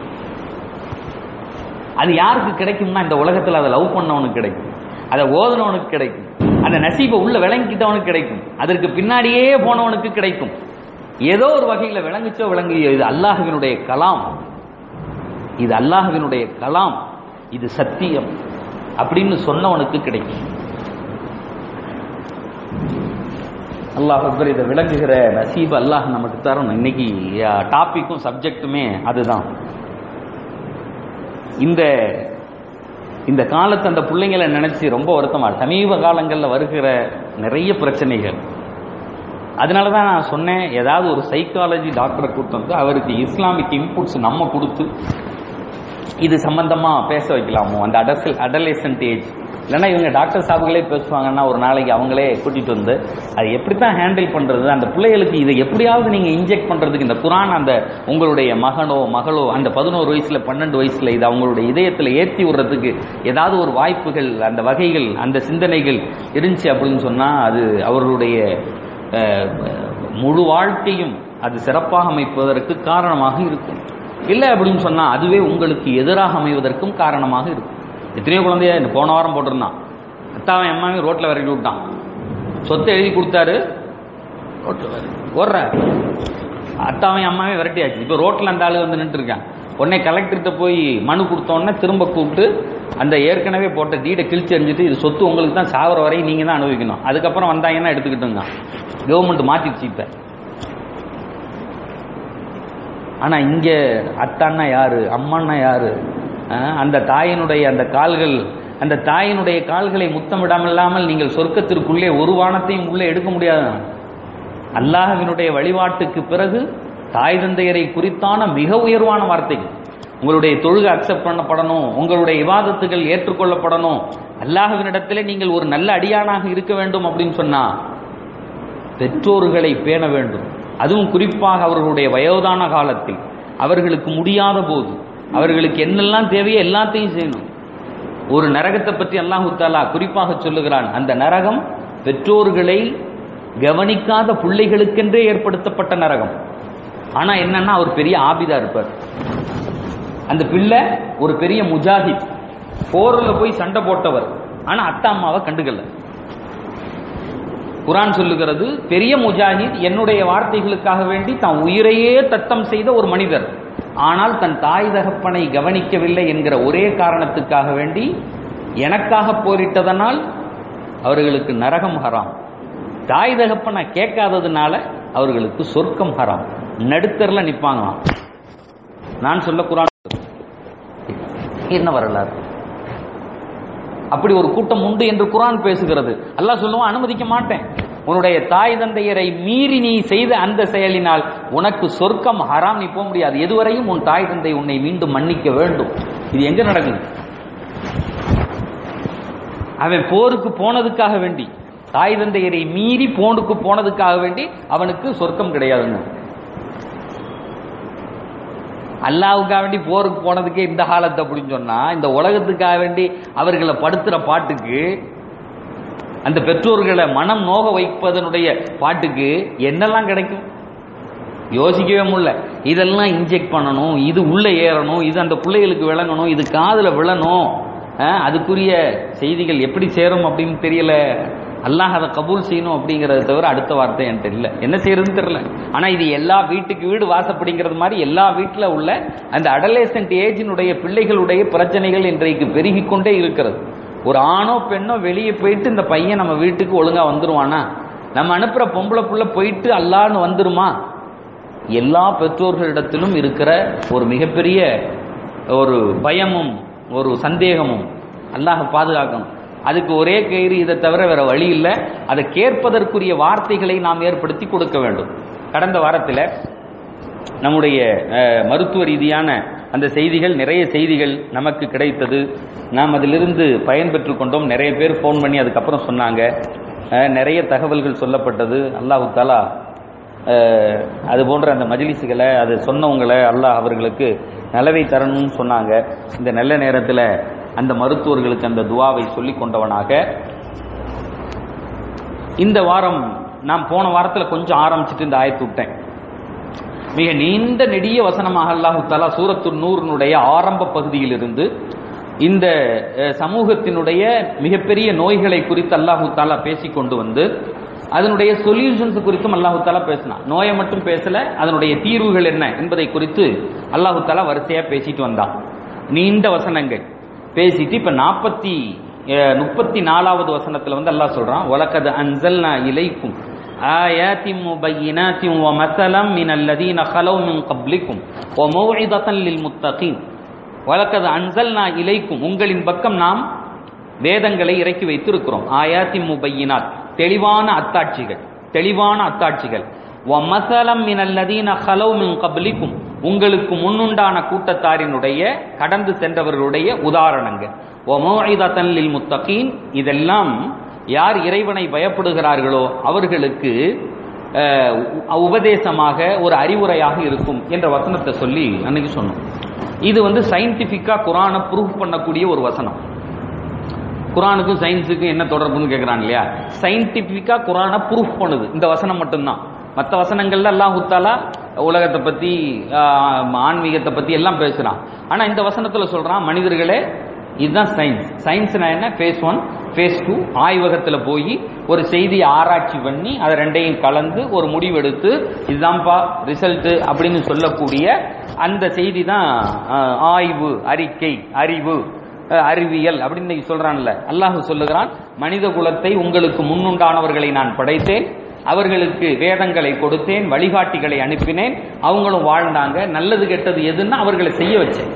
A: அது யாருக்கு கிடைக்கும்னா இந்த உலகத்தில் அதை லவ் பண்ணவனுக்கு கிடைக்கும் அதை ஓதுனவனுக்கு கிடைக்கும் அந்த நசீபை உள்ள விளங்கிட்டவனுக்கு கிடைக்கும் அதற்கு பின்னாடியே போனவனுக்கு கிடைக்கும் ஏதோ ஒரு வகையில் விளங்குச்சோ விளங்கியோ இது அல்லாஹுவினுடைய கலாம் இது அல்லாஹுவினுடைய கலாம் இது சத்தியம் அப்படின்னு சொன்னவனுக்கு கிடைக்கும் அல்லாஹ் அக்பர் இதை விளங்குகிற நசீப் அல்லாஹ் நமக்கு தரணும் இன்னைக்கு டாபிக்கும் சப்ஜெக்ட்டுமே அதுதான் இந்த இந்த காலத்து அந்த பிள்ளைங்களை நினைச்சு ரொம்ப வருத்தமா சமீப காலங்களில் வருகிற நிறைய பிரச்சனைகள் அதனால தான் நான் சொன்னேன் ஏதாவது ஒரு சைக்காலஜி டாக்டரை கூட்டு வந்து அவருக்கு இஸ்லாமிக் இன்புட்ஸ் நம்ம கொடுத்து இது சம்பந்தமா பேச வைக்கலாமோ அந்த அடசல் அடலேசன்ட் ஏஜ் இல்லைன்னா இவங்க டாக்டர் சாபுகளே பேசுவாங்கன்னா ஒரு நாளைக்கு அவங்களே கூட்டிட்டு வந்து அது எப்படி தான் ஹேண்டில் பண்றது அந்த பிள்ளைகளுக்கு இதை எப்படியாவது நீங்க இன்ஜெக்ட் பண்றதுக்கு இந்த குரான் அந்த உங்களுடைய மகனோ மகளோ அந்த பதினோரு வயசுல பன்னெண்டு வயசுல இது அவங்களுடைய இதயத்தில் ஏற்றி விடுறதுக்கு ஏதாவது ஒரு வாய்ப்புகள் அந்த வகைகள் அந்த சிந்தனைகள் இருந்துச்சு அப்படின்னு சொன்னா அது அவர்களுடைய அஹ், முழு வாழ்க்கையும் அது சிறப்பாக அமைப்பதற்கு காரணமாக இருக்கும் இல்லை அப்படின்னு சொன்னா அதுவே உங்களுக்கு எதிராக அமைவதற்கும் காரணமாக இருக்கும் எத்தனையோ குழந்தைய இந்த போன வாரம் போட்டிருந்தான் அத்தாவன் அம்மாவையும் ரோட்ல விரட்டி விட்டான் சொத்தை எழுதி கொடுத்தாரு ரோட்ல ஓடுற அத்தாவையும் அம்மாவையும் விரட்டியாச்சு இப்போ ரோட்ல அந்த ஆளு வந்து நின்று இருக்கான் உடனே கலெக்டர்கிட்ட போய் மனு கொடுத்தோன்னே திரும்ப கூப்பிட்டு அந்த ஏற்கனவே போட்ட டீடை கிழிச்சு எறிஞ்சிட்டு இது சொத்து உங்களுக்கு தான் சாவர வரையும் நீங்க தான் அனுபவிக்கணும் அதுக்கப்புறம் வந்தாங்கன்னா எடுத்துக்கிட்டுங்க கவர்மெண்ட் மாத்திடுச்சு இப்ப ஆனா இங்க அத்தான்னா யாரு அம்மான்னா யாரு அஹ், அந்த தாயினுடைய அந்த கால்கள் அந்த தாயினுடைய கால்களை முத்தமிடாமல்லாமல் நீங்கள் சொர்க்கத்திற்குள்ளே ஒரு வானத்தையும் உள்ளே எடுக்க முடியாது அல்லாஹ்வினுடைய வழிபாட்டுக்கு பிறகு தாய் தந்தையரை குறித்தான மிக உயர்வான வார்த்தைகள் உங்களுடைய தொழுகை அக்செப்ட் பண்ணப்படணும் உங்களுடைய இவாதத்துகள் ஏற்றுக்கொள்ளப்படணும் அல்லாஹ்வினிடத்திலே நீங்கள் ஒரு நல்ல அடியானாக இருக்க வேண்டும் அப்படின்னு சொன்னா பெற்றோர்களை பேண வேண்டும் அதுவும் குறிப்பாக அவர்களுடைய வயோதான காலத்தில் அவர்களுக்கு முடியாத போது அவர்களுக்கு என்னெல்லாம் தேவையோ எல்லாத்தையும் செய்யணும் ஒரு நரகத்தை பற்றி அல்லாஹு தாலா குறிப்பாக சொல்லுகிறான் அந்த நரகம் பெற்றோர்களை கவனிக்காத பிள்ளைகளுக்கென்றே ஏற்படுத்தப்பட்ட நரகம் ஆனா என்னன்னா அவர் பெரிய ஆபிதா இருப்பார் அந்த பிள்ளை ஒரு பெரிய முஜாஹித் போர்ல போய் சண்டை போட்டவர் ஆனா அத்தா அம்மாவை கண்டுக்கல குரான் சொல்லுகிறது பெரிய முஜாஹித் என்னுடைய வார்த்தைகளுக்காக வேண்டி தான் உயிரையே தத்தம் செய்த ஒரு மனிதர் ஆனால் தன் தாய் தகப்பனை கவனிக்கவில்லை என்கிற ஒரே காரணத்துக்காக வேண்டி எனக்காக போரிட்டதனால் அவர்களுக்கு நரகம் ஹராம் தாய் தகப்பனை கேட்காததுனால அவர்களுக்கு சொர்க்கம் ஹராம் நடுத்தரில் நிற்பாங்களாம் நான் சொல்ல குரான் என்ன வரலாறு அப்படி ஒரு கூட்டம் உண்டு என்று குரான் பேசுகிறது அல்லாஹ் சொல்லுவான் அனுமதிக்க மாட்டேன் உன்னுடைய தாய் தந்தையரை மீறி நீ செய்த அந்த செயலினால் உனக்கு சொர்க்கம் ஹராம் நீ போக முடியாது எதுவரையும் உன் தாய் தந்தை உன்னை மீண்டும் மன்னிக்க வேண்டும் இது எங்க நடக்குது அவன் போருக்கு போனதுக்காக வேண்டி தாய் தந்தையரை மீறி போனுக்கு போனதுக்காக வேண்டி அவனுக்கு சொர்க்கம் கிடையாதுன்னு அல்லாவுக்காக வேண்டி போருக்கு போனதுக்கே இந்த காலத்தை அப்படின்னு சொன்னா இந்த உலகத்துக்காக வேண்டி அவர்களை படுத்துற பாட்டுக்கு அந்த பெற்றோர்களை மனம் நோக வைப்பதனுடைய பாட்டுக்கு என்னெல்லாம் கிடைக்கும் யோசிக்கவே முடியல இதெல்லாம் இன்ஜெக்ட் பண்ணணும் இது உள்ள ஏறணும் இது அந்த பிள்ளைகளுக்கு விளங்கணும் இது காதுல விழணும் அஹ், அதுக்குரிய செய்திகள் எப்படி சேரும் அப்படின்னு தெரியல அல்லாஹ் அதை கபூல் செய்யணும் அப்படிங்கறத தவிர அடுத்த வார்த்தை என்கிட்ட இல்லை என்ன செய்யறதுன்னு தெரியல ஆனா இது எல்லா வீட்டுக்கு வீடு வாசப்படிங்கிறது மாதிரி எல்லா வீட்டுல உள்ள அந்த அடலேசன்ட் ஏஜினுடைய பிள்ளைகளுடைய பிரச்சனைகள் இன்றைக்கு பெருகி கொண்டே இருக்கிறது ஒரு ஆணோ பெண்ணோ வெளியே போயிட்டு இந்த பையன் நம்ம வீட்டுக்கு ஒழுங்கா வந்துருவானா நம்ம அனுப்புற பொம்பளை புள்ள போயிட்டு அல்லான்னு வந்துருமா எல்லா பெற்றோர்களிடத்திலும் இருக்கிற ஒரு மிகப்பெரிய ஒரு பயமும் ஒரு சந்தேகமும் அல்லாஹ் பாதுகாக்கணும் அதுக்கு ஒரே கயிறு இதை தவிர வேற வழி இல்லை அதை கேட்பதற்குரிய வார்த்தைகளை நாம் ஏற்படுத்தி கொடுக்க வேண்டும் கடந்த வாரத்தில் நம்முடைய அஹ், மருத்துவ ரீதியான அந்த செய்திகள் நிறைய செய்திகள் நமக்கு கிடைத்தது நாம் அதிலிருந்து பயன்பெற்று கொண்டோம் நிறைய பேர் ஃபோன் பண்ணி அதுக்கப்புறம் சொன்னாங்க அஹ், நிறைய தகவல்கள் சொல்லப்பட்டது அல்லாஹு தாலா அஹ், அது போன்ற அந்த மஜ்லிஸுகளை அது சொன்னவங்களை அல்லாஹ் அவர்களுக்கு நலவை தரணும்னு சொன்னாங்க இந்த நல்ல நேரத்தில் அந்த மருத்துவர்களுக்கு அந்த துவாவை சொல்லி கொண்டவனாக இந்த வாரம் நான் போன வாரத்தில் கொஞ்சம் ஆரம்பிச்சிட்டு இந்த ஆயத்து விட்டேன் மிக நீண்ட நெடிய வசனமாக அல்லாஹு தாலா சூரத்து நூறினுடைய ஆரம்ப பகுதியிலிருந்து இந்த அஹ், சமூகத்தினுடைய மிகப்பெரிய நோய்களை குறித்து அல்லாஹு தாலா பேசி கொண்டு வந்து அதனுடைய சொல்யூஷன்ஸ் குறித்தும் அல்லாஹு தாலா பேசினான் நோயை மட்டும் பேசல அதனுடைய தீர்வுகள் என்ன என்பதை குறித்து அல்லாஹு தாலா வரிசையா பேசிட்டு வந்தான் நீண்ட வசனங்கள் பேசிட்டு இப்ப நாற்பத்தி முப்பத்தி நாலாவது வசனத்துல வந்து அல்லாஹ் சொல்றான் வலக்கது அன்சல்னா இலைக்கும் آيات مبينات ومثلا من الذين خلوا من قبلكم وموعظة للمتقين வலக்கது அன்சல்னா இலைக்கும் உங்களின் பக்கம் நாம் வேதங்களை இறக்கி வைத்திருக்கிறோம் ஆயாத்தி முபையினாத் தெளிவான அத்தாட்சிகள் தெளிவான அத்தாட்சிகள் வமசலம் மினல்லதீன ஹலவ் மின் கப்லிக்கும் உங்களுக்கு முன்னுண்டான கூட்டத்தாரினுடைய கடந்து சென்றவர்களுடைய உதாரணங்கள் ஒமோஇதத்தன் லில் முத்தகீன் இதெல்லாம் யார் இறைவனை பயப்படுகிறார்களோ அவர்களுக்கு அஹ், உ- உபதேசமாக ஒரு அறிவுரையாக இருக்கும் என்ற வசனத்தை சொல்லி அன்னைக்கு சொன்னோம் இது வந்து சயின்டிபிக்கா குரானை ப்ரூஃப் பண்ணக்கூடிய ஒரு வசனம் குரானுக்கும் சயின்ஸுக்கும் என்ன தொடர்புன்னு கேட்குறாங்க இல்லையா சயின்டிஃபிக்கா குரானை ப்ரூஃப் பண்ணுது இந்த வசனம் மட்டும்தான் மற்ற வசனங்கள்ல அல்லாஹ் தாலா உலகத்தை பத்தி ஆஹ், ஆன்மீகத்தை பத்தி எல்லாம் பேசுறான் ஆனா இந்த வசனத்துல சொல்றான் மனிதர்களே இதுதான் சயின்ஸ் சயின்ஸ்னா என்ன ஃபேஸ் ஒன் ஃபேஸ் டூ ஆய்வகத்துல போய் ஒரு செய்தியை ஆராய்ச்சி பண்ணி அதை ரெண்டையும் கலந்து ஒரு முடிவெடுத்து இதுதான்ப்பா ரிசல்ட் அப்படின்னு சொல்லக்கூடிய அந்த செய்தி தான் ஆஹ், ஆய்வு அறிக்கை அறிவு அஹ் அறிவியல் அப்படின்னு இன்னைக்கு சொல்றான்ல அல்லாஹ் சொல்லுகிறான் மனித குலத்தை உங்களுக்கு முன்னுண்டானவர்களை நான் படைத்தேன் அவர்களுக்கு வேதங்களை கொடுத்தேன் வழிகாட்டிகளை அனுப்பினேன் அவங்களும் வாழ்ந்தாங்க நல்லது கெட்டது எதுன்னா அவர்களை செய்ய வச்சேன்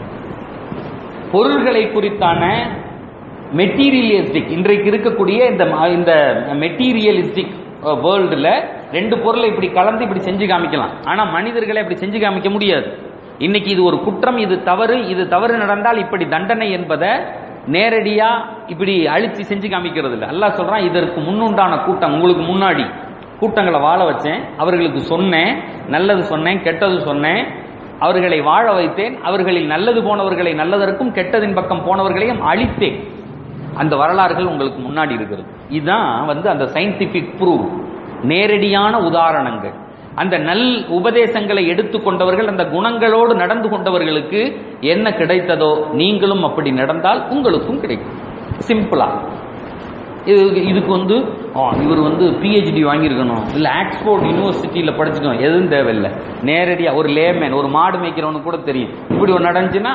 A: பொருள்களை குறித்தான மெட்டீரியலிஸ்டிக் இன்றைக்கு இருக்கக்கூடிய இந்த ம- இந்த மெட்டீரியலிஸ்டிக் வேர்ல்டுல ரெண்டு பொருளை இப்படி கலந்து இப்படி செஞ்சு காமிக்கலாம் ஆனா மனிதர்களை அப்படி செஞ்சு காமிக்க முடியாது இன்னைக்கு இது ஒரு குற்றம் இது தவறு இது தவறு நடந்தால் இப்படி தண்டனை என்பதை நேரடியா இப்படி அழிச்சு செஞ்சு காமிக்கிறது இல்லை அல்லாஹ் சொல்றான் இதற்கு முன்னுண்டான கூட்டம் உங்களுக்கு முன்னாடி கூட்டங்களை வாழ வச்சேன் அவர்களுக்கு சொன்னேன் நல்லது சொன்னேன் கெட்டது சொன்னேன் அவர்களை வாழ வைத்தேன் அவர்களில் நல்லது போனவர்களை நல்லதற்கும் கெட்டதின் பக்கம் போனவர்களையும் அழித்தேன் அந்த வரலாறுகள் உங்களுக்கு முன்னாடி இருக்கிறது இதுதான் வந்து அந்த சயின்டிபிக் ப்ரூவ் நேரடியான உதாரணங்கள் அந்த நல் உபதேசங்களை எடுத்துக்கொண்டவர்கள் அந்த குணங்களோடு நடந்து கொண்டவர்களுக்கு என்ன கிடைத்ததோ நீங்களும் அப்படி நடந்தால் உங்களுக்கும் கிடைக்கும் சிம்பிளா இது இதுக்கு வந்து ஆ, இவர் வந்து பிஹெச்டி வாங்கியிருக்கணும் இல்ல ஆக்ஸ்போர்ட் யூனிவர்சிட்டியில படிச்சுக்கணும் எதுவும் தேவையில்லை நேரடியா ஒரு லேமேன் ஒரு மாடு மேய்க்கிறவனுக்கு கூட தெரியும் இப்படி ஒரு நடந்துச்சுன்னா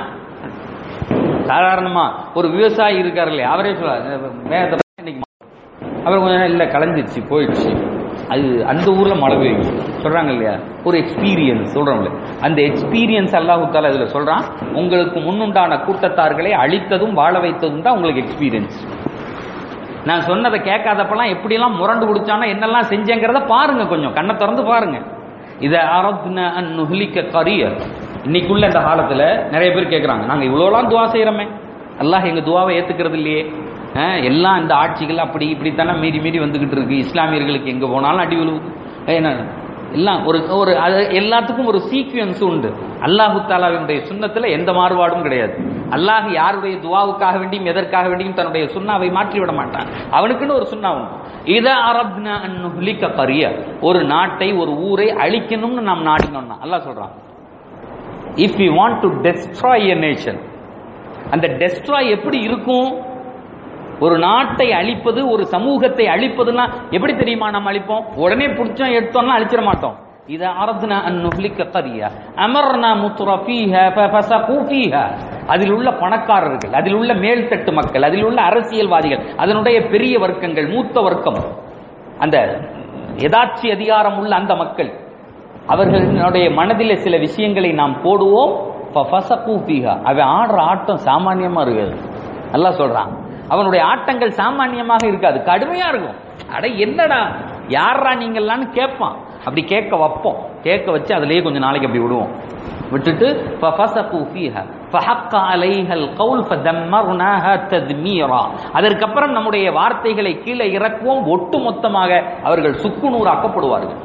A: சாதாரணமா ஒரு விவசாயி இருக்காரு இல்லையா அவரே சொல்ல வேகத்தை பாரு, இன்னைக்கு மழை." அவர் கொஞ்ச நேரம் இல்லை கலைஞ்சிருச்சு போயிடுச்சு அது அந்த ஊர்ல மழை பெய்யும் சொல்றாங்க இல்லையா ஒரு எக்ஸ்பீரியன்ஸ் சொல்றோம்ல அந்த எக்ஸ்பீரியன்ஸ் அல்லாஹு தாலா இதுல சொல்றான் உங்களுக்கு முன்னுண்டான கூட்டத்தார்களை அழித்ததும் வாழ வைத்ததும் தான் உங்களுக்கு எக்ஸ்பீரியன்ஸ் நான் சொன்னதை கேட்காதப்பெல்லாம் எப்படியெல்லாம் முரண்டு குடிச்சானோ என்னெல்லாம் செஞ்சேங்கிறத பாருங்க கொஞ்சம் கண்ணை திறந்து பாருங்க இதை ஆரத்ன அன் நுஹ்லிக்க கரியர் இன்னைக்குள்ள இந்த காலத்துல நிறைய பேர் கேட்குறாங்க நாங்க இவ்வளோலாம் துவா செய்யறோமே அல்லாஹ் எங்க துவாவை ஏத்துக்கிறது இல்லையே அஹ், எல்லாம் இந்த ஆட்சிகள் அப்படி இப்படித்தானே மீறி மீறி வந்துகிட்டு இருக்கு இஸ்லாமியர்களுக்கு எங்க போனாலும் அடி விழுவுது அஹ், என்ன எல்லாம் ஒரு ஒரு அது எல்லாத்துக்கும் ஒரு சீக்வன்ஸ் உண்டு அல்லாஹு தாலாவினுடைய சுண்ணத்துல எந்த மாறுபாடும் கிடையாது அல்லாஹ் யாருடைய துவாவுக்காக வேண்டியும் எதற்காக வேண்டியும் தன்னுடைய சுண்ணாவை மாற்றி விட மாட்டான் அவனுக்குன்னு ஒரு சுண்ணா உண்டு இத அரப்னா அன்னுலிக்க கரிய ஒரு நாட்டை ஒரு ஊரை அழிக்கணும்னு நாம் நாடினோம்னா அல்லாஹ் சொல்றான் if you want to destroy a nation அந்த டெஸ்ட்ராய் எப்படி இருக்கும் ஒரு நாட்டை அழிப்பது ஒரு சமூகத்தை அழிப்பதுன்னா எப்படி தெரியுமா நம்ம அழிப்போம் உடனே பிடிச்சோம் எடுத்தோம்னா அழிச்சிட மாட்டோம் إذا أردنا أن نهلك قرية أمرنا متر فيها ففسقوا فيها அதில் உள்ள பணக்காரர்கள் அதில் உள்ள மேல்தட்டு மக்கள் அதில் உள்ள அரசியல்வாதிகள் அதனுடைய பெரிய வர்க்கங்கள் மூத்த வர்க்கம் அந்த எதாட்சி அதிகாரம் உள்ள அந்த மக்கள் அவர்களுடைய மனதில் சில விஷயங்களை நாம் போடுவோம் ஃபஃபஸகு ஃபீஹா. அவன் ஆடுற ஆட்டம் சாமானியமா இருக்காது நல்லா சொல்றான் அவனுடைய ஆட்டங்கள் சாமானியமாக இருக்காது கடுமையா இருக்கும் அட என்னடா யாரா நீங்களான்னு கேட்பான் அப்படி கேட்க வைப்போம் கேட்க வச்சு அதுலயே கொஞ்சம் நாளைக்கு அப்படி விடுவோம் விட்டுட்டு فَفَسَقُوا فِيهَا فَحَقَّ عَلَيْهَا الْقَوْلُ فَدَمَّرْنَاهَا تَدْمِيرًا அதற்கப்புறம் நம்முடைய வார்த்தைகளை கீழே இறக்குவோம் ஒட்டு மொத்தமாக அவர்கள் சுக்குநூறாக்கப்படுவார்கள்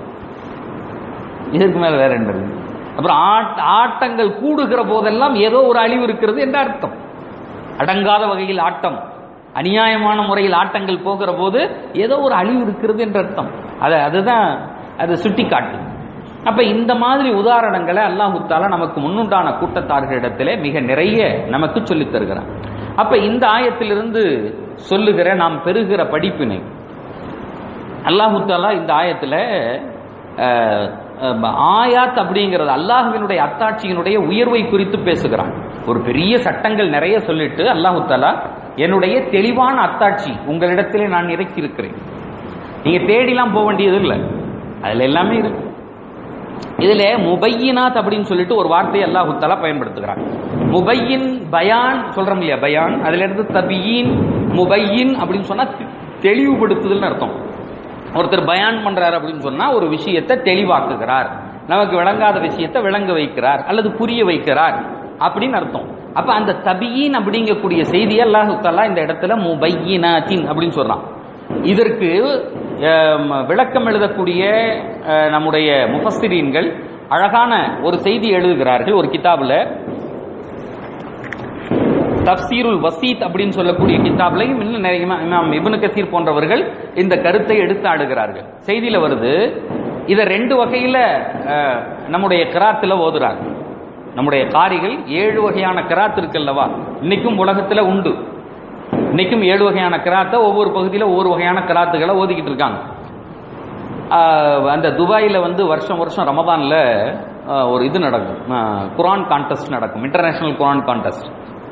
A: இதற்கு மேல வேற என்ன இருக்கு அப்புறம் ஆட்- ஆட்டங்கள் கூடுகிற போதெல்லாம் ஏதோ ஒரு அழிவு இருக்கிறது என்ற அர்த்தம் அடங்காத வகையில் ஆட்டம் அநியாயமான முறையில் ஆட்டங்கள் போகிற போது ஏதோ ஒரு அழிவு இருக்கிறது என்ற அர்த்தம் அதை அதுதான் அது சுட்டி காட்டு அப்ப இந்த மாதிரி உதாரணங்களை அல்லாஹு தாலா நமக்கு முன்னுண்டான கூட்டத்தார்களிடத்திலே மிக நிறைய நமக்கு சொல்லித் தருகிறான் அப்ப இந்த ஆயத்திலிருந்து சொல்லுகிற நாம் பெறுகிற படிப்பினை அல்லாஹு தாலா இந்த ஆயத்துல அஹ், அஹ், ஆயாத் அப்படிங்கிறது அல்லாஹுவினுடைய அத்தாட்சியினுடைய உயர்வை குறித்து பேசுகிறான் ஒரு பெரிய சட்டங்கள் நிறைய சொல்லிட்டு அல்லாஹு தாலா என்னுடைய தெளிவான அத்தாட்சி உங்களிடத்திலே நான் இறக்கி இருக்கிறேன் நீங்க தேடிலாம் போக வேண்டியது இல்லை அதுல எல்லாமே இருக்கு இதுல முபையினாத் அப்படின்னு சொல்லிட்டு ஒரு வார்த்தையை அல்லாஹு தஆலா பயன்படுத்துகிறான் முபையின் பயான் சொல்றோம் இல்லையா பயான் அதுல இருந்து தபியின் முபையின் அப்படின்னு சொன்னா தெ- தெளிவுபடுத்துதல்னு அர்த்தம் ஒருத்தர் பயான் பண்றாரு அப்படின்னு சொன்னா ஒரு விஷயத்தை தெளிவாக்குகிறார் நமக்கு விளங்காத விஷயத்தை விளங்க வைக்கிறார் அல்லது புரிய வைக்கிறார் அப்படின்னு அர்த்தம் அப்ப அந்த தபியின் அப்படிங்கக்கூடிய செய்தியை அல்லாஹு தஆலா இந்த இடத்துல முபையினாத்தின் அப்படின்னு சொல்றான் இதற்கு அஹ், விளக்கம் எழுதக்கூடிய அஹ், நம்முடைய முஃபஸ்ஸிரீன்கள் அழகான ஒரு செய்தி எழுதுகிறார்கள் ஒரு கிதாபுல தப்சீருல் வசீத் அப்படின்னு சொல்லக்கூடிய கிதாப்லையும் இன்னும் நிறைய இமா- இமாம் இப்னு கசீர் போன்றவர்கள் இந்த கருத்தை எடுத்து ஆடுகிறார்கள் செய்தியில வருது இத ரெண்டு வகையில அஹ், நம்முடைய கிராத்துல ஓதுறாங்க நம்முடைய காரிகள் ஏழு வகையான கிராத் இருக்குல்லவா இன்னைக்கும் உலகத்துல உண்டு இன்னைக்கும் ஏழு வகையான கிராத்தை ஒவ்வொரு பகுதியில ஒவ்வொரு வகையான கிராத்துகளை ஓதிக்கிட்டு இருக்காங்க ஆஹ் அந்த துபாயில வந்து வருஷம் வருஷம் ரமதான்ல ஆஹ் ஒரு இது நடக்கும் ஆஹ் குரான் கான்டெஸ்ட் நடக்கும் இன்டர்நேஷனல் குரான் கான்டெஸ்ட்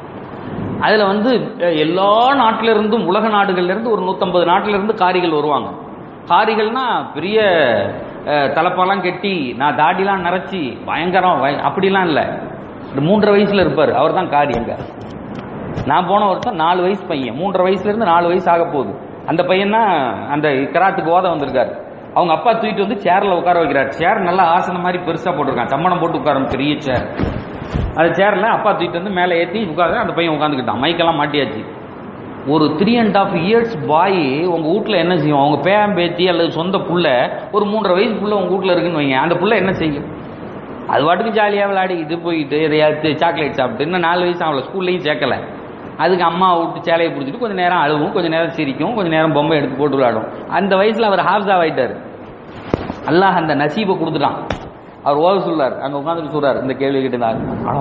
A: அதுல வந்து அஹ், எல்லா நாட்டில இருந்தும் உலக நாடுகள்ல இருந்து ஒரு நூத்தம்பது நாட்டில இருந்து காரிகள் வருவாங்க காரிகள்னா பெரிய அஹ், தலப்பாலாம் கெட்டி நான் தாடிலாம் நரைச்சி பயங்கரம் வய- அப்படிலாம் இல்ல இந்த மூன்றரை வயசுல இருப்பாரு அவர் தான் காரி அங்க நான் போன வருஷம் நாலு வயசு பையன் மூன்றரை வயசுல இருந்து நாலு வயசு ஆக போகுது அந்த பையன் தான் அந்த கிராத்துக்கு ஓத வந்திருக்காரு அவங்க அப்பா தூக்கிட்டு வந்து சேர்ல உட்கார வைக்கிறார் சேர் நல்லா ஆசனம் மாதிரி பெருசா போட்டிருக்கான் சம்மணம் போட்டு உட்காரும் பெரிய சேர் அந்த சேர்ல அப்பா தூக்கிட்டு வந்து மேலே ஏற்றி உட்கார அந்த பையன் உட்காந்துக்கிட்டான் மைக்கெல்லாம் மாட்டியாச்சு ஒரு three and half years boy உங்க வீட்ல என்ன செய்யும் அவங்க பேரம் பேத்தி அல்லது சொந்த புள்ள ஒரு மூன்றரை வயசு புள்ள உங்க வீட்ல இருக்குன்னு வைங்க அந்த புள்ள என்ன செய்யும் அது பாட்டுக்கு ஜாலியாக விளையாடிக்கிட்டு போயிட்டு எதையாவது சாக்லேட் சாப்பிட்டு இன்னும் நாலு வயசு அவளை ஸ்கூல்லையும் சேர்க்கல அதுக்கு அம்மா விட்டு சேலையை பிடிச்சிட்டு கொஞ்சம் நேரம் அழுவும் கொஞ்சம் நேரம் சிரிக்கும் கொஞ்சம் நேரம் பொம்மை எடுத்து போட்டு விளையாடும் அந்த வயசுல அவர் ஹாஃப்ஸா ஆயிட்டாரு அல்லாஹ் அந்த நசீபை கொடுத்துட்டான் அவர் ஓத சொல்லார் அங்க உட்காந்துட்டு சொல்றாரு இந்த கேள்வி கேட்டுதான் அடா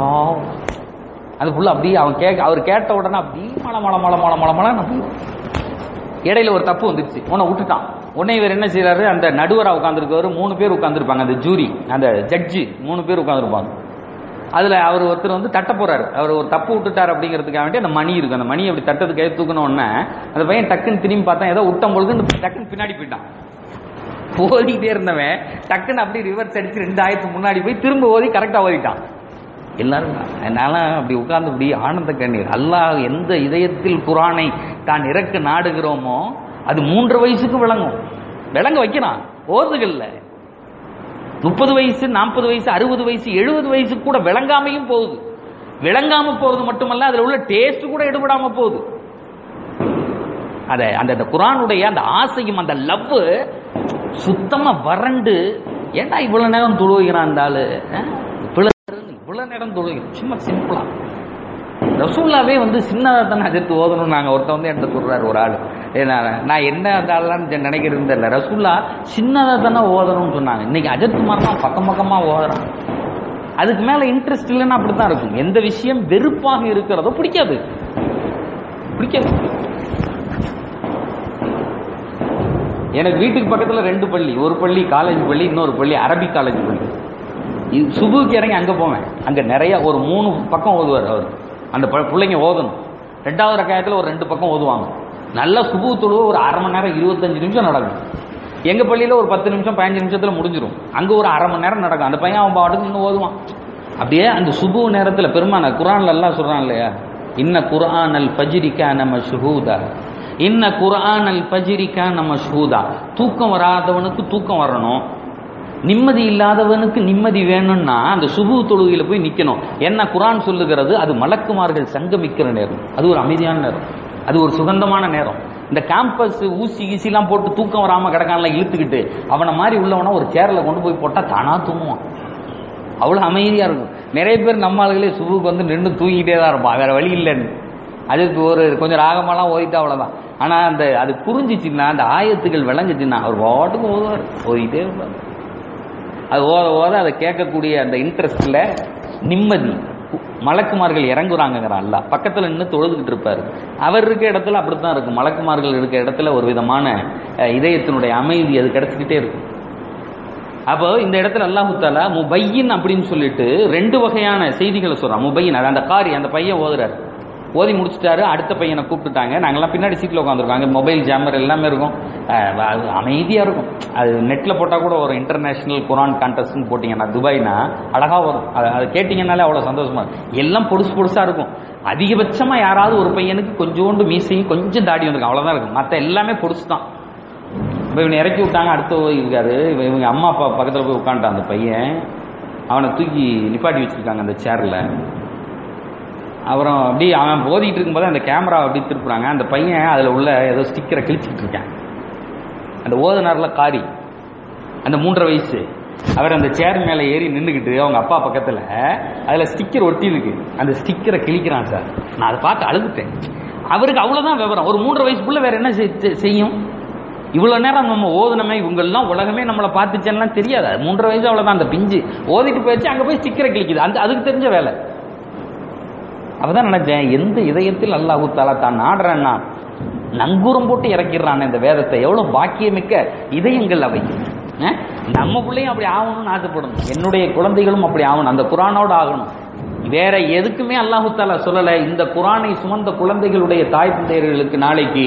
A: அது ஃபுல்லா அப்படியே அவன் கேட்க அவர் கேட்ட உடனே அப்படியே மல மல மல மல மல மல இடையில ஒரு தப்பு வந்துருச்சு உன்னை விட்டுட்டான் உடனே இவர் என்ன செய்யறாரு அந்த நடுவரா உட்காந்துருக்கவர் மூணு பேர் உட்காந்துருப்பாங்க அந்த ஜூரி அந்த ஜட்ஜி மூணு பேர் உட்காந்துருப்பாங்க அதுல அவர் ஒருத்தர் வந்து தட்ட போறாரு அவர் ஒரு தப்பு விட்டுட்டார் அப்படிங்கிறதுக்காக வேண்டி அந்த மணி இருக்கு அந்த மணி அப்படி தட்டத்துக்கு கை தூக்கணும் உடனே அந்த பையன் டக்குன்னு திரும்பி பார்த்தா ஏதோ விட்டம் பொழுது டக்குன்னு பின்னாடி போயிட்டான் ஓதிக்கிட்டே இருந்தவன் டக்குன்னு அப்படி ரிவர்ஸ் அடிச்சு ரெண்டு ஆயிரத்து முன்னாடி போய் திரும்ப ஓதி கரெக்டா ஓதிட்டான் எல்லாரும் என்னால அப்படி உட்கார்ந்து அப்படி ஆனந்த கண்ணீர் அல்லாஹ் எந்த இதயத்தில் குரானை தான் இறக்க நாடுகிறோமோ அது மூன்று வயசுக்கு விளங்கும் விளங்க வைக்கிறான் ஓதுகள்ல முப்பது வயசு நாற்பது வயசு அறுபது வயசு எழுபது வயசு கூட விளங்காமையும் போகுது விளங்காம போறது மட்டுமல்ல அதுல உள்ள டேஸ்ட் கூட எடுபடாம போகுது அத அந்த அந்த குரானுடைய அந்த ஆசையும் அந்த லவ் சுத்தமா வறண்டு ஏன்டா இவ்வளவு நேரம் தொழுகிறான் அந்த ஆளு அஹ்? இவ்வளவு நேரம் இவ்வளவு நேரம் தொழுகிறான் சும்மா சிம்பிளா ரசூல்லாவே வந்து சின்னதாக தானே அஜித்து ஓதணும் நாங்கள் ஒருத்தன் வந்து என்கிட்ட சொல்றாரு ஒரு ஆள் ஏன்னா நான் என்ன அந்த ஆள்லாம் நினைக்கிறது தெரியல ரசூல்லா சின்னதாக தானே ஓதணும்னு சொன்னாங்க இன்னைக்கு அஜித் குமார் தான் பக்கம் பக்கமாக ஓதுறான் அதுக்கு மேல இன்ட்ரெஸ்ட் இல்லைன்னா அப்படித்தான் இருக்கும் எந்த விஷயம் வெறுப்பாக இருக்கிறதோ பிடிக்காது பிடிக்காது எனக்கு வீட்டுக்கு பக்கத்துல ரெண்டு பள்ளி ஒரு பள்ளி காலேஜ் பள்ளி இன்னொரு பள்ளி அரபிக் காலேஜ் பள்ளி இது சுபுக்கு இறங்கி அங்க போவேன் அங்க நிறைய ஒரு மூணு பக்கம் ஓதுவார் அவர் அந்த ப- பிள்ளைங்க ஓதணும் ரெண்டாவது ரக்காயத்துல ஒரு ரெண்டு பக்கம் ஓதுவாங்க நல்லா சுபு தொழுவு ஒரு அரை மணி நேரம் இருபத்தஞ்சு நிமிஷம் நடக்கும் எங்க பள்ளியில ஒரு பத்து நிமிஷம் பதினஞ்சு நிமிஷத்துல முடிஞ்சிரும் அங்க ஒரு அரை மணி நேரம் நடக்கும் அந்த பையன் அவன் பாட்டுக்கு நின்று ஓதுவான் அப்படியே அந்த சுபு நேரத்துல பெருமான குரான்ல எல்லாம் சொல்றான் இல்லையா இன்ன குர்ஆன் அல் ஃபஜ்ரிக்கா நம்ம ஷுஹூதா இன்ன குர்ஆன் அல் ஃபஜ்ரிக்கா நம்ம ஷுஹூதா தூக்கம் வராதவனுக்கு தூக்கம் வரணும் நிம்மதி இல்லாதவனுக்கு நிம்மதி வேணும்னா அந்த சுபு தொழுகையில போய் நிக்கணும் என்ன குரான் சொல்லுகிறது அது மலக்குமார்கள் சங்கமிக்கிற நேரம் அது ஒரு அமைதியான நேரம் அது ஒரு சுகந்தமான நேரம் இந்த கேம்பஸ் ஊசி ஈசிலாம் போட்டு தூக்கம் வராம கிடக்கான்ல இழுத்துக்கிட்டு அவனை மாதிரி உள்ளவன ஒரு சேர்ல கொண்டு போய் போட்டா தானா தூங்குவான் அவ்வளவு அமைதியா இருக்கும் நிறைய பேர் நம்ம ஆளுகளே சுபுக்கு வந்து நின்று தூங்கிட்டே தான் இருப்பான் வேற வழி இல்லைன்னு அதுக்கு ஒரு கொஞ்சம் ராகமெல்லாம் ஓதிட்டா அவ்வளவுதான் ஆனா அந்த அது புரிஞ்சிச்சுன்னா அந்த ஆயத்துகள் விளங்குச்சுன்னா அவர் பாட்டுக்கு ஓதுவார் ஓதிட்டே இருப்பார் அது ஓத ஓத அதை கேட்கக்கூடிய அந்த இன்ட்ரெஸ்ட்ல நிம்மதி மலக்குமார்கள் இறங்குறாங்கிறான் அல்ல பக்கத்துல நின்று தொழுதுகிட்டு இருப்பாரு அவர் இருக்க இடத்துல அப்படித்தான் இருக்கும் மலக்குமார்கள் இருக்க இடத்துல ஒரு விதமான அஹ், இதயத்தினுடைய அமைதி அது கிடைச்சிக்கிட்டே இருக்கும் அப்போ இந்த இடத்துல அல்லாஹு தாலா முபையின் அப்படின்னு சொல்லிட்டு ரெண்டு வகையான செய்திகளை சொல்றான் முபையின் அது அந்த காரி அந்த பையன் ஓதுறாரு ஓதி முடிச்சிட்டாரு அடுத்த பையனை கூப்பிட்டுட்டாங்க நாங்கெல்லாம் பின்னாடி சீட்டில் உட்காந்துருக்கோம் அங்கே மொபைல் ஜாமர் எல்லாமே இருக்கும் அஹ் அது அமைதியாக இருக்கும் அது நெட்டில் போட்டால் கூட ஒரு இன்டர்நேஷனல் குரான் கான்டெஸ்ட்னு போட்டிங்கன்னா துபாய்னா அழகாக வரும் அதை அதை கேட்டிங்கனாலே அவ்வளோ சந்தோஷமா இருக்கும் எல்லாம் பொடுசு பொடுசாக இருக்கும் அதிகபட்சமாக யாராவது ஒரு பையனுக்கு கொஞ்சோண்டு மீசையும் கொஞ்சம் தாடி வந்திருக்கும் அவ்வளோதான் இருக்கும் மற்ற எல்லாமே பொடுசு தான் இப்போ இவனை இறக்கி விட்டாங்க அடுத்த இருக்காரு இவ- இவங்க அம்மா அப்பா பக்கத்தில் போய் உட்காந்துட்டான் அந்த பையன் அவனை தூக்கி நிப்பாட்டி வச்சிருக்காங்க அந்த சேரில் அப்புறம் அப்படியே அவன் போதிட்டு இருக்கும்போது அந்த கேமரா அப்படி திருப்புறாங்க அந்த பையன் அதில் உள்ள ஏதோ ஸ்டிக்கரை கிழிச்சிக்கிட்டு இருக்கான் அந்த ஓதனார்ல காரி அந்த மூன்றரை வயசு அவர் அந்த சேர் மேலே ஏறி நின்றுக்கிட்டு அவங்க அப்பா பக்கத்தில் அதில் ஸ்டிக்கர் ஒட்டி இருக்கு அந்த ஸ்டிக்கரை கிழிக்கிறான் சார் நான் அதை பார்த்து அழுதுட்டேன் அவருக்கு அவ்வளோதான் விவரம் ஒரு மூன்றரை வயசுக்குள்ள வேற என்ன செய்- செய்- செய்யும் இவ்வளவு நேரம் நம்ம ஓதுனமே இவங்கெல்லாம் உலகமே நம்மளை பார்த்துச்சேன்னா தெரியாது அது மூன்றரை வயசு அவ்வளவுதான் அந்த பிஞ்சு ஓதிட்டு போயிடுச்சு அங்க போய் ஸ்டிக்கரை கிழிக்குது அந்த அதுக்கு தெரிஞ்ச வேலை அப்பதான் நினைச்சேன் எந்த இதயத்தில் அல்லாஹு தாலா தான் நாடுறான்னா நங்கூரம் போட்டு இறக்கிடுறான் இந்த வேதத்தை எவ்வளவு பாக்கியமிக்க இதயங்கள் அவை அஹ்? நம்ம பிள்ளையும் அப்படி ஆகணும்னு ஆசைப்படணும் என்னுடைய குழந்தைகளும் அப்படி ஆகணும் அந்த குரானோட ஆகணும் வேற எதுக்குமே அல்லாஹு தாலா சொல்லல இந்த குரானை சுமந்த குழந்தைகளுடைய தாய் தந்தையர்களுக்கு நாளைக்கு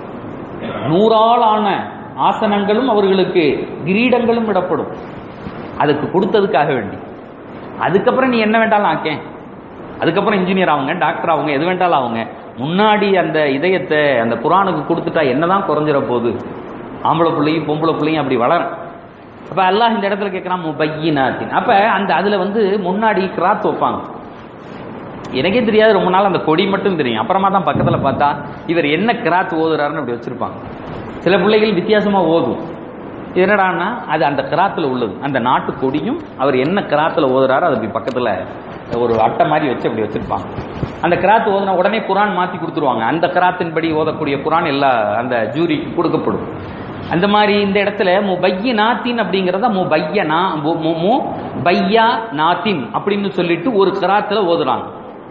A: நூறாளான ஆசனங்களும் அவர்களுக்கு கிரீடங்களும் இடப்படும் அதுக்கு கொடுத்ததுக்காக வேண்டி அதுக்கப்புறம் நீ என்ன வேண்டாலும் ஆக்கேன் அதுக்கப்புறம் இன்ஜினியர் ஆகுங்க டாக்டர் ஆகுங்க எது வேண்டாலும் ஆகுங்க முன்னாடி அந்த இதயத்தை அந்த குரானுக்கு கொடுத்துட்டா என்னதான் குறைஞ்சிட போகுது ஆம்பளை பிள்ளையும் பொம்பளை பிள்ளையும் அப்படி வளரும் அப்ப அல்லாஹ் இந்த இடத்துல கேட்கிறான் முபையினாத்தின் அப்ப அந்த அதுல வந்து முன்னாடி கிராத் வைப்பாங்க எனக்கே தெரியாது ரொம்ப நாள் அந்த கொடி மட்டும் தெரியும் அப்புறமா தான் பக்கத்துல பார்த்தா இவர் என்ன கிராத் ஓதுறாருன்னு அப்படி வச்சிருப்பாங்க சில பிள்ளைகள் வித்தியாசமா ஓதும் இது என்னடான்னா அது அந்த கிராத்துல உள்ளது அந்த நாட்டு கொடியும் அவர் என்ன கிராத்துல ஓதுறாரோ அது அப்படி பக்கத்துல ஒரு அட்டை மாதிரி வச்சு அப்படி வச்சிருப்பாங்க அந்த கிராத் ஓதுன உடனே குரான் மாத்தி கொடுத்துருவாங்க அந்த கிராத்தின்படி ஓதக்கூடிய குரான் எல்லா அந்த ஜூரிக்கு கொடுக்கப்படும் அந்த மாதிரி இந்த இடத்துல முபைய நாத்தின் அப்படிங்கிறத முபைய நா மு- மு- மு பையா நாத்தின் அப்படின்னு சொல்லிட்டு ஒரு கிராத்துல ஓதுறாங்க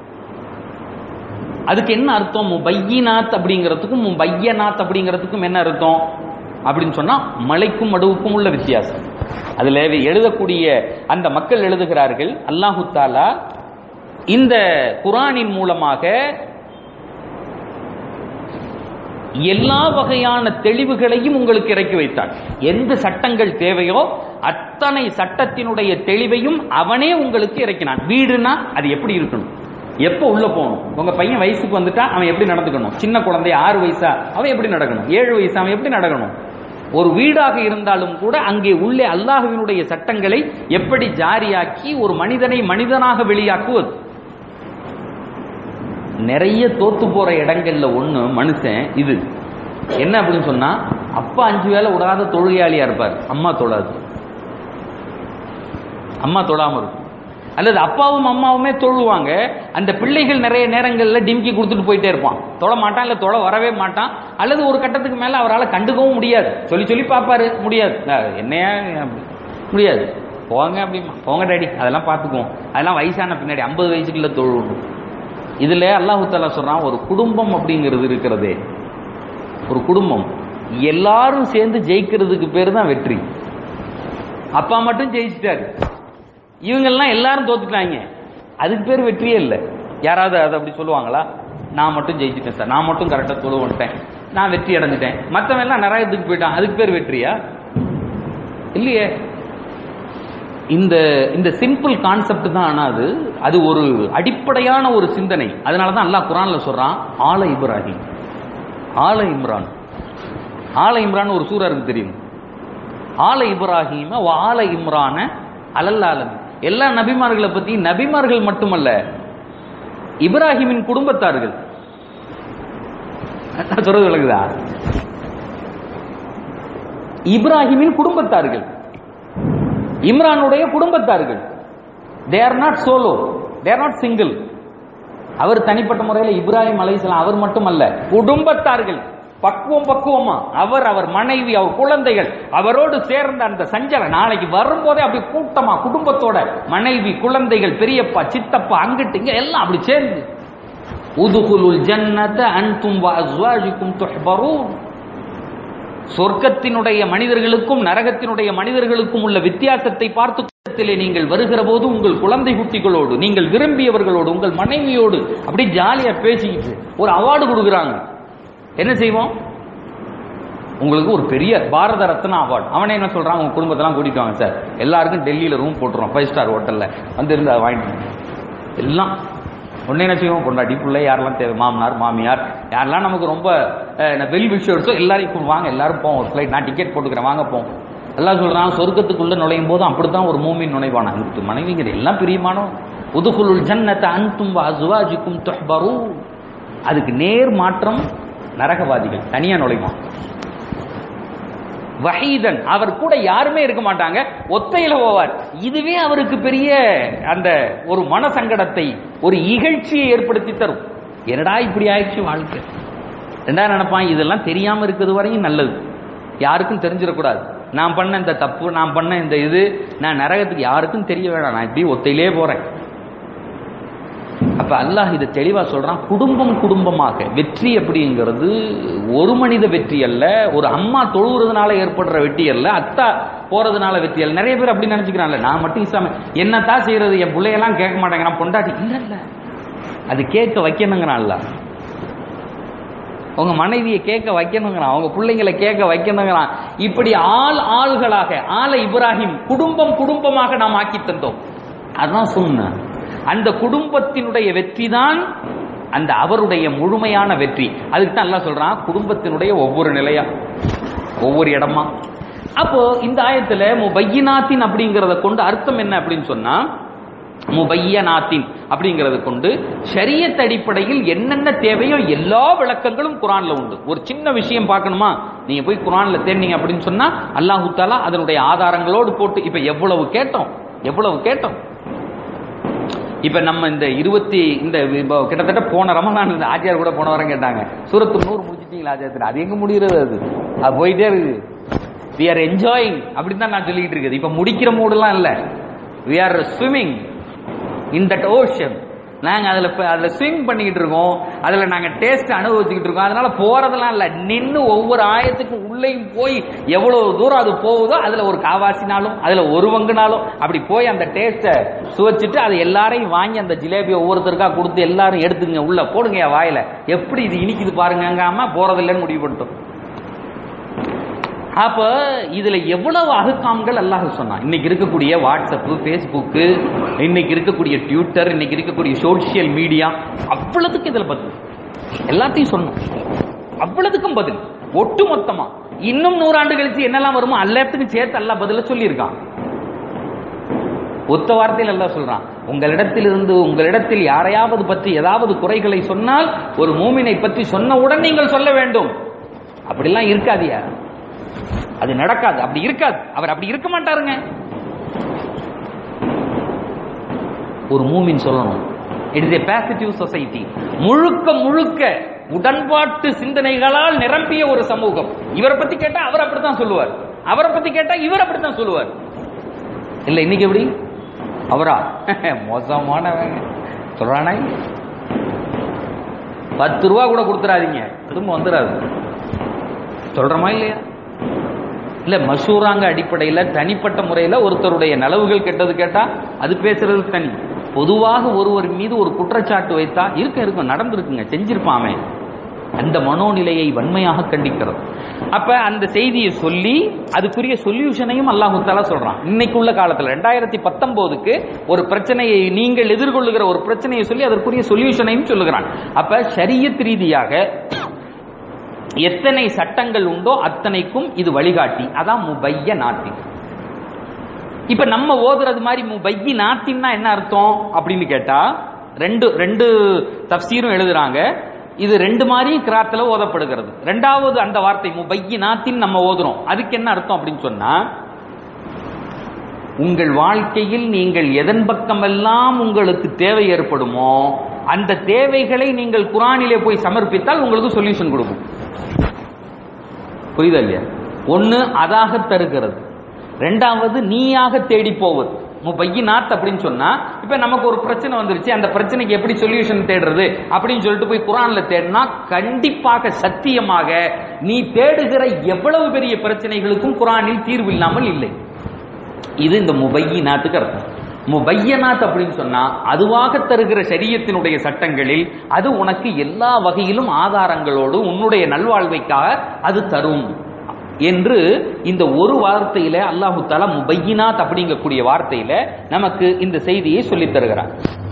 A: அதுக்கு என்ன அர்த்தம் முபையினாத் அப்படிங்கிறதுக்கும் முபையனாத் அப்படிங்கிறதுக்கும் என்ன அர்த்தம் அப்படின்னு சொன்னா மலைக்கும் மடுவுக்கும் உள்ள வித்தியாசம் அதுல எழுதக்கூடிய அந்த மக்கள் எழுதுகிறார்கள் அல்லாஹு தாலா இந்த குரானின் மூலமாக எல்லா வகையான தெளிவுகளையும் உங்களுக்கு இறக்கி வைத்தான் எந்த சட்டங்கள் தேவையோ அத்தனை சட்டத்தினுடைய தெளிவையும் அவனே உங்களுக்கு இறக்கினான் வீடுனா அது எப்படி இருக்கணும் எப்போ உள்ள போகணும் உங்க பையன் வயசுக்கு வந்துட்டா அவன் எப்படி நடந்துக்கணும் சின்ன குழந்தை ஆறு வயசா அவன் எப்படி நடக்கணும் ஏழு வயசு அவன் எப்படி நடக்கணும் ஒரு வீடாக இருந்தாலும் கூட அங்கே உள்ளே அல்லாஹுவினுடைய சட்டங்களை எப்படி ஜாரியாக்கி ஒரு மனிதனை மனிதனாக வெளியாக்குவது நிறைய தோத்து போற இடங்கள்ல ஒண்ணு மனுஷன் இது என்ன அப்படின்னு சொன்னா அப்பா அஞ்சு வேளை விடாத தொழுகையாளியா இருப்பார் அம்மா தொழாது அம்மா தொழாம இருக்கும் அல்லது அப்பாவும் அம்மாவுமே தொழுவாங்க அந்த பிள்ளைகள் நிறைய நேரங்கள்ல டிம்கி கொடுத்துட்டு போயிட்டே இருப்பான் தொழ மாட்டான் இல்ல தொழ வரவே மாட்டான் அல்லது ஒரு கட்டத்துக்கு மேல அவரால் கண்டுக்கவும் முடியாது சொல்லி சொல்லி பார்ப்பாரு முடியாது அஹ் என்னையா அப்படி? முடியாது போங்க அப்படிமா போங்க டாடி அதெல்லாம் பார்த்துக்குவோம் அதெல்லாம் வயசான பின்னாடி ஐம்பது வயசுக்குள்ள தொழுவும் இதுல அல்லாஹு தாலா சொல்றான் ஒரு குடும்பம் அப்படிங்கிறது இருக்கிறதே ஒரு குடும்பம் எல்லாரும் சேர்ந்து ஜெயிக்கிறதுக்கு பேர் தான் வெற்றி அப்பா மட்டும் ஜெயிச்சிட்டாரு இவங்கெல்லாம் எல்லாரும் தோத்துட்டாங்க அதுக்கு பேர் வெற்றியே இல்லை யாராவது அதை அப்படி சொல்லுவாங்களா நான் மட்டும் ஜெயிச்சிட்டேன் சார் நான் மட்டும் கரெக்டாக தொழு வந்துட்டேன் நான் வெற்றி அடைஞ்சிட்டேன் மற்றவன் எல்லாம் நரகத்துக்கு போயிட்டான் அதுக்கு பேர் வெற்றியா இல்லையே இந்த இந்த சிம்பிள் கான்செப்ட் தான் ஆனா அது அது ஒரு அடிப்படையான ஒரு சிந்தனை அதனால தான் அல்லாஹ் குரான்ல சொல்றான் ஆல இப்ராஹிம் ஆல இம்ரான் ஆல இம்ரான் ஒரு சூரா இருக்கு தெரியும் ஆல இப்ராஹிம வ ஆல இம்ரான அலல்லாலம் எல்லா நபிமார்களை பத்தி நபிமார்கள் மட்டுமல்ல இப்ராஹிமின் குடும்பத்தார்கள் நான் சொல்றது விளங்குதா இப்ராஹிமின் குடும்பத்தார்கள் இம்ரானுடைய குடும்பத்தார்கள் they are not solo they are not single அவர் தனிப்பட்ட முறையில் இப்ராஹிம் அலைஹிஸ்ஸலாம் அவர் மட்டுமல்ல குடும்பத்தார்கள் பக்குவம் பக்குவமா அவர் அவர் மனைவி அவர் குழந்தைகள் அவரோடு சேர்ந்த அந்த சஞ்சல நாளைக்கு வரும்போதே அப்படி கூட்டமா குடும்பத்தோட மனைவி குழந்தைகள் பெரியப்பா சித்தப்பா அங்கிட்டு இங்க எல்லாம் அப்படி சேர்ந்து உதுகுலுல் ஜன்னத அன்தும் வ அஸ்வாஜுக்கும் துஹ்பரூன் சொர்க்கத்தினுடைய மனிதர்களுக்கும் நரகத்தினுடைய மனிதர்களுக்கும் உள்ள வித்தியாசத்தை பார்த்து கூட்டத்திலே நீங்கள் வருகிற போது உங்கள் குழந்தை குட்டிகளோடு நீங்கள் விரும்பியவர்களோடு உங்கள் மனைவியோடு அப்படி ஜாலியா பேசிக்கிட்டு ஒரு அவார்டு கொடுக்குறாங்க என்ன செய்வோம் உங்களுக்கு ஒரு பெரிய பாரத ரத்னா அவார்டு அவனே என்ன சொல்றான் உங்க குடும்பத்தெல்லாம் கூட்டிட்டு வாங்க சார் எல்லாருக்கும் டெல்லியில ரூம் போட்டுருவோம் ஃபைவ் ஸ்டார் ஹோட்டல்ல வந்து இருந்து அதை வாங்கிட்டு வாங்க. எல்லாம் ஒன்னே என்ன செய்வோம் பொண்டாட்டி பிள்ளை யாரெல்லாம் தேவை மாமனார் மாமியார் யாரெல்லாம் நமக்கு ரொம்ப வெல் விஷயர்ஸோ எல்லாரையும் கூப்பிடு வாங்க எல்லாரும் போவோம் ஒரு ஃப்ளைட் நான் டிக்கெட் போட்டுக்கிறேன் வாங்க போவோம் எல்லாம் சொல்றான் சொர்க்கத்துக்குள்ள நுழையும் போது அப்படித்தான் ஒரு மூமின் நுழைவானா இருக்கு மனைவிங்கிற எல்லாம் பிரியமானோ உதுகுலுல் ஜன்னத அன்தும் வ அஸ்வாஜுக்கும் துஹ்பரூன் அதுக்கு நேர் மாற்றம் நரகவாதிகள் தனியா நுழைவான் வஹீதன் அவர் கூட யாருமே இருக்க மாட்டாங்க ஒத்தையில போவார் இதுவே அவருக்கு பெரிய அந்த ஒரு மன சங்கடத்தை ஒரு இகழ்ச்சியை ஏற்படுத்தி தரும் என்னடா இப்படி ஆயிடுச்சு வாழ்க்கை ரெண்டா நினைப்பான் இதெல்லாம் தெரியாம இருக்கிறது வரையும் நல்லது யாருக்கும் தெரிஞ்சிடக்கூடாது நான் பண்ண இந்த தப்பு நான் பண்ண இந்த இது நான் நரகத்துக்கு யாருக்கும் தெரிய வேணாம் நான் இப்படி ஒத்தையிலே போறேன் அப்ப அல்லாஹ் இதை தெளிவா சொல்றான் குடும்பம் குடும்பமாக வெற்றி அப்படிங்கிறது ஒரு மனித வெற்றி அல்ல ஒரு அம்மா தொழுகிறதுனால ஏற்படுற வெற்றி அல்ல அத்தா போறதுனால வெற்றி அல்ல நிறைய பேர் அப்படி நினைச்சுக்கிறான்ல நான் மட்டும் இஸ்லாம என்னத்தான் செய்யறது என் பிள்ளையெல்லாம் கேட்க மாட்டேங்க நான் பொண்டாட்டி இல்ல இல்ல அது கேட்க வைக்கணுங்கிறான்ல உங்க மனைவியை கேட்க வைக்கணுங்கிறான் அவங்க பிள்ளைங்களை கேட்க வைக்கணுங்கிறான் இப்படி ஆள் ஆள்களாக ஆல இப்ராஹிம் குடும்பம் குடும்பமாக நாம் ஆக்கி தந்தோம் அதான் சொன்ன அந்த குடும்பத்தினுடைய வெற்றி தான் அந்த அவருடைய முழுமையான வெற்றி அதுக்கு தான் எல்லாம் சொல்றான் குடும்பத்தினுடைய ஒவ்வொரு நிலையா ஒவ்வொரு இடமா அப்போ இந்த ஆயத்துல முபையினாத்தின் அப்படிங்கிறத கொண்டு அர்த்தம் என்ன அப்படின்னு சொன்னா முபையனாத்தின் அப்படிங்கறத கொண்டு ஷரியத் அடிப்படையில் என்னென்ன தேவையோ எல்லா விளக்கங்களும் குரான்ல உண்டு ஒரு சின்ன விஷயம் பார்க்கணுமா நீங்க போய் குரான்ல தேடினீங்க அப்படின்னு சொன்னா அல்லாஹு தாலா அதனுடைய ஆதாரங்களோடு போட்டு இப்ப எவ்வளவு கேட்டோம் எவ்வளவு கேட்டோம் இப்ப நம்ம இந்த இருபத்தி இந்த இப்போ கிட்டத்தட்ட போன ரமலான் இந்த ஆச்சியார் கூட போன வாரம் கேட்டாங்க சூரத்து நூறு முடிச்சிட்டீங்களா ஆச்சியார் அது எங்க முடிகிறது அது அது போயிட்டே இருக்குது வி ஆர் என்ஜாயிங் அப்படின்னு தான் நான் சொல்லிட்டு இருக்குது இப்ப முடிக்கிற மூடுலாம் இல்ல we are swimming in that ocean நாங்க அதுல ப- அதுல ஸ்விம் பண்ணிக்கிட்டு இருக்கோம் அதுல நாங்க டேஸ்ட் அனுபவிச்சுக்கிட்டு இருக்கோம் அதனால போறதெல்லாம் இல்ல நின்னு ஒவ்வொரு ஆயத்துக்கும் உள்ளேயும் போய் எவ்வளவு தூரம் அது போகுதோ அதுல ஒரு காவாசினாலும் அதுல ஒரு வங்குனாலும் அப்படி போய் அந்த டேஸ்ட்டை சுவைச்சிட்டு அதை எல்லாரையும் வாங்கி அந்த ஜிலேபியை ஒவ்வொருத்தருக்கா கொடுத்து எல்லாரும் எடுத்துங்க உள்ள போடுங்க என் வாயில எப்படி இது இனிக்குது பாருங்கங்காம போறதில்லைன்னு முடிவு பண்ணிட்டோம் அப்ப இதுல எவ்வளவு அகுக்காம்கள் அல்லாஹ் சொன்னான் இன்னைக்கு இருக்கக்கூடிய வாட்ஸ்அப் ஃபேஸ்புக் இன்னைக்கு இருக்கக்கூடிய ட்விட்டர் இன்னைக்கு இருக்கக்கூடிய சோசியல் மீடியா அவ்வளவுக்கு இதுல பதில் எல்லாத்தையும் சொன்னோம் அவ்வளவுக்கும் பதில் ஒட்டு மொத்தமா இன்னும் நூறாண்டு கழிச்சு என்னெல்லாம் வருமோ எல்லாத்துக்கும் சேர்த்து அல்லாஹ் பதில சொல்லியிருக்கான் ஒத்த வார்த்தையில் அல்லாஹ் சொல்றான் உங்களிடத்திலிருந்து உங்களிடத்தில் யாரையாவது பற்றி ஏதாவது குறைகளை சொன்னால் ஒரு மூமினை பற்றி சொன்னவுடன் நீங்கள் சொல்ல வேண்டும் அப்படிலாம் இருக்காதியா அது நடக்காது அப்படி இருக்காது அவர் அப்படி இருக்க மாட்டாருங்க
B: ஒரு மூமின் சொல்லணும் it is a positive society முழுக்க முழுக்க உடன்பாட்டு சிந்தனைகளால் நிரம்பிய ஒரு சமூகம் இவரை பத்தி கேட்டா அவர் அப்படித்தான் சொல்லுவார் அவரை பத்தி கேட்டா இவர் அப்படித்தான் சொல்லுவார் இல்ல இன்னைக்கு எப்படி அவரா மோசமானவங்க சொல்றானா பத்து ரூபா கூட கொடுத்துறாதீங்க திரும்ப வந்துடாது சொல்றோமா இல்லையா இல்ல மஷூராங்க அடிப்படையில தனிப்பட்ட முறையில ஒருத்தருடைய நலவுகள் கெட்டது கேட்டா அது பேசுறது தனி பொதுவாக ஒருவர் மீது ஒரு குற்றச்சாட்டு வைத்தா இருக்க இருக்கும் நடந்திருக்குங்க செஞ்சிருப்பாமே அந்த மனோநிலையை வன்மையாக கண்டிக்கிறது அப்ப அந்த செய்தியை சொல்லி அதுக்குரிய சொல்யூஷனையும் அல்லாஹு தாலா சொல்றான் இன்னைக்கு உள்ள காலத்துல ரெண்டாயிரத்தி பத்தொன்பதுக்கு ஒரு பிரச்சனையை நீங்கள் எதிர்கொள்ளுகிற ஒரு பிரச்சனையை சொல்லி அதற்குரிய சொல்யூஷனையும் சொல்லுகிறான் அப்ப ஷரியத் ரீதியாக எத்தனை சட்டங்கள் உண்டோ அத்தனைக்கும் இது வழிகாட்டி அதான் முபைய நாட்டின் இப்ப நம்ம ஓதுறது மாதிரி முபையி நாத்தின்னா என்ன அர்த்தம் அப்படின்னு கேட்டா ரெண்டு ரெண்டு தப்சீரும் எழுதுறாங்க இது ரெண்டு மாதிரி கிராத்துல ஓதப்படுகிறது ரெண்டாவது அந்த வார்த்தை முபையி நாத்தின் நம்ம ஓதுறோம் அதுக்கு என்ன அர்த்தம் அப்படின்னு சொன்னா உங்கள் வாழ்க்கையில் நீங்கள் எதன் பக்கமெல்லாம் உங்களுக்கு தேவை ஏற்படுமோ அந்த தேவைகளை நீங்கள் குரானிலே போய் சமர்ப்பித்தால் உங்களுக்கு சொல்யூஷன் கொடுக்கும் புரியுதா இல்லையா ஒன்னு அதாக தருகிறது ரெண்டாவது நீயாக தேடி போவது முபையினாத் அப்படின்னு சொன்னா இப்ப நமக்கு ஒரு பிரச்சனை வந்துருச்சு அந்த பிரச்சனைக்கு எப்படி சொல்யூஷன் தேடுறது அப்படின்னு சொல்லிட்டு போய் குரான்ல தேடினா கண்டிப்பாக சத்தியமாக நீ தேடுகிற எவ்வளவு பெரிய பிரச்சனைகளுக்கும் குரானில் தீர்வு இல்லாமல் இல்லை இது இந்த முபையினாத்துக்கு அர்த்தம் முபையனாத் அப்படின்னு சொன்னா அதுவாக தருகிற சரியத்தினுடைய சட்டங்களில் அது உனக்கு எல்லா வகையிலும் ஆதாரங்களோடு உன்னுடைய நல்வாழ்வைக்காக அது தரும் என்று இந்த ஒரு வார்த்தையில அல்லாஹு தாலா முபையினாத் அப்படிங்கக்கூடிய வார்த்தையில நமக்கு இந்த செய்தியை சொல்லித் தருகிறார்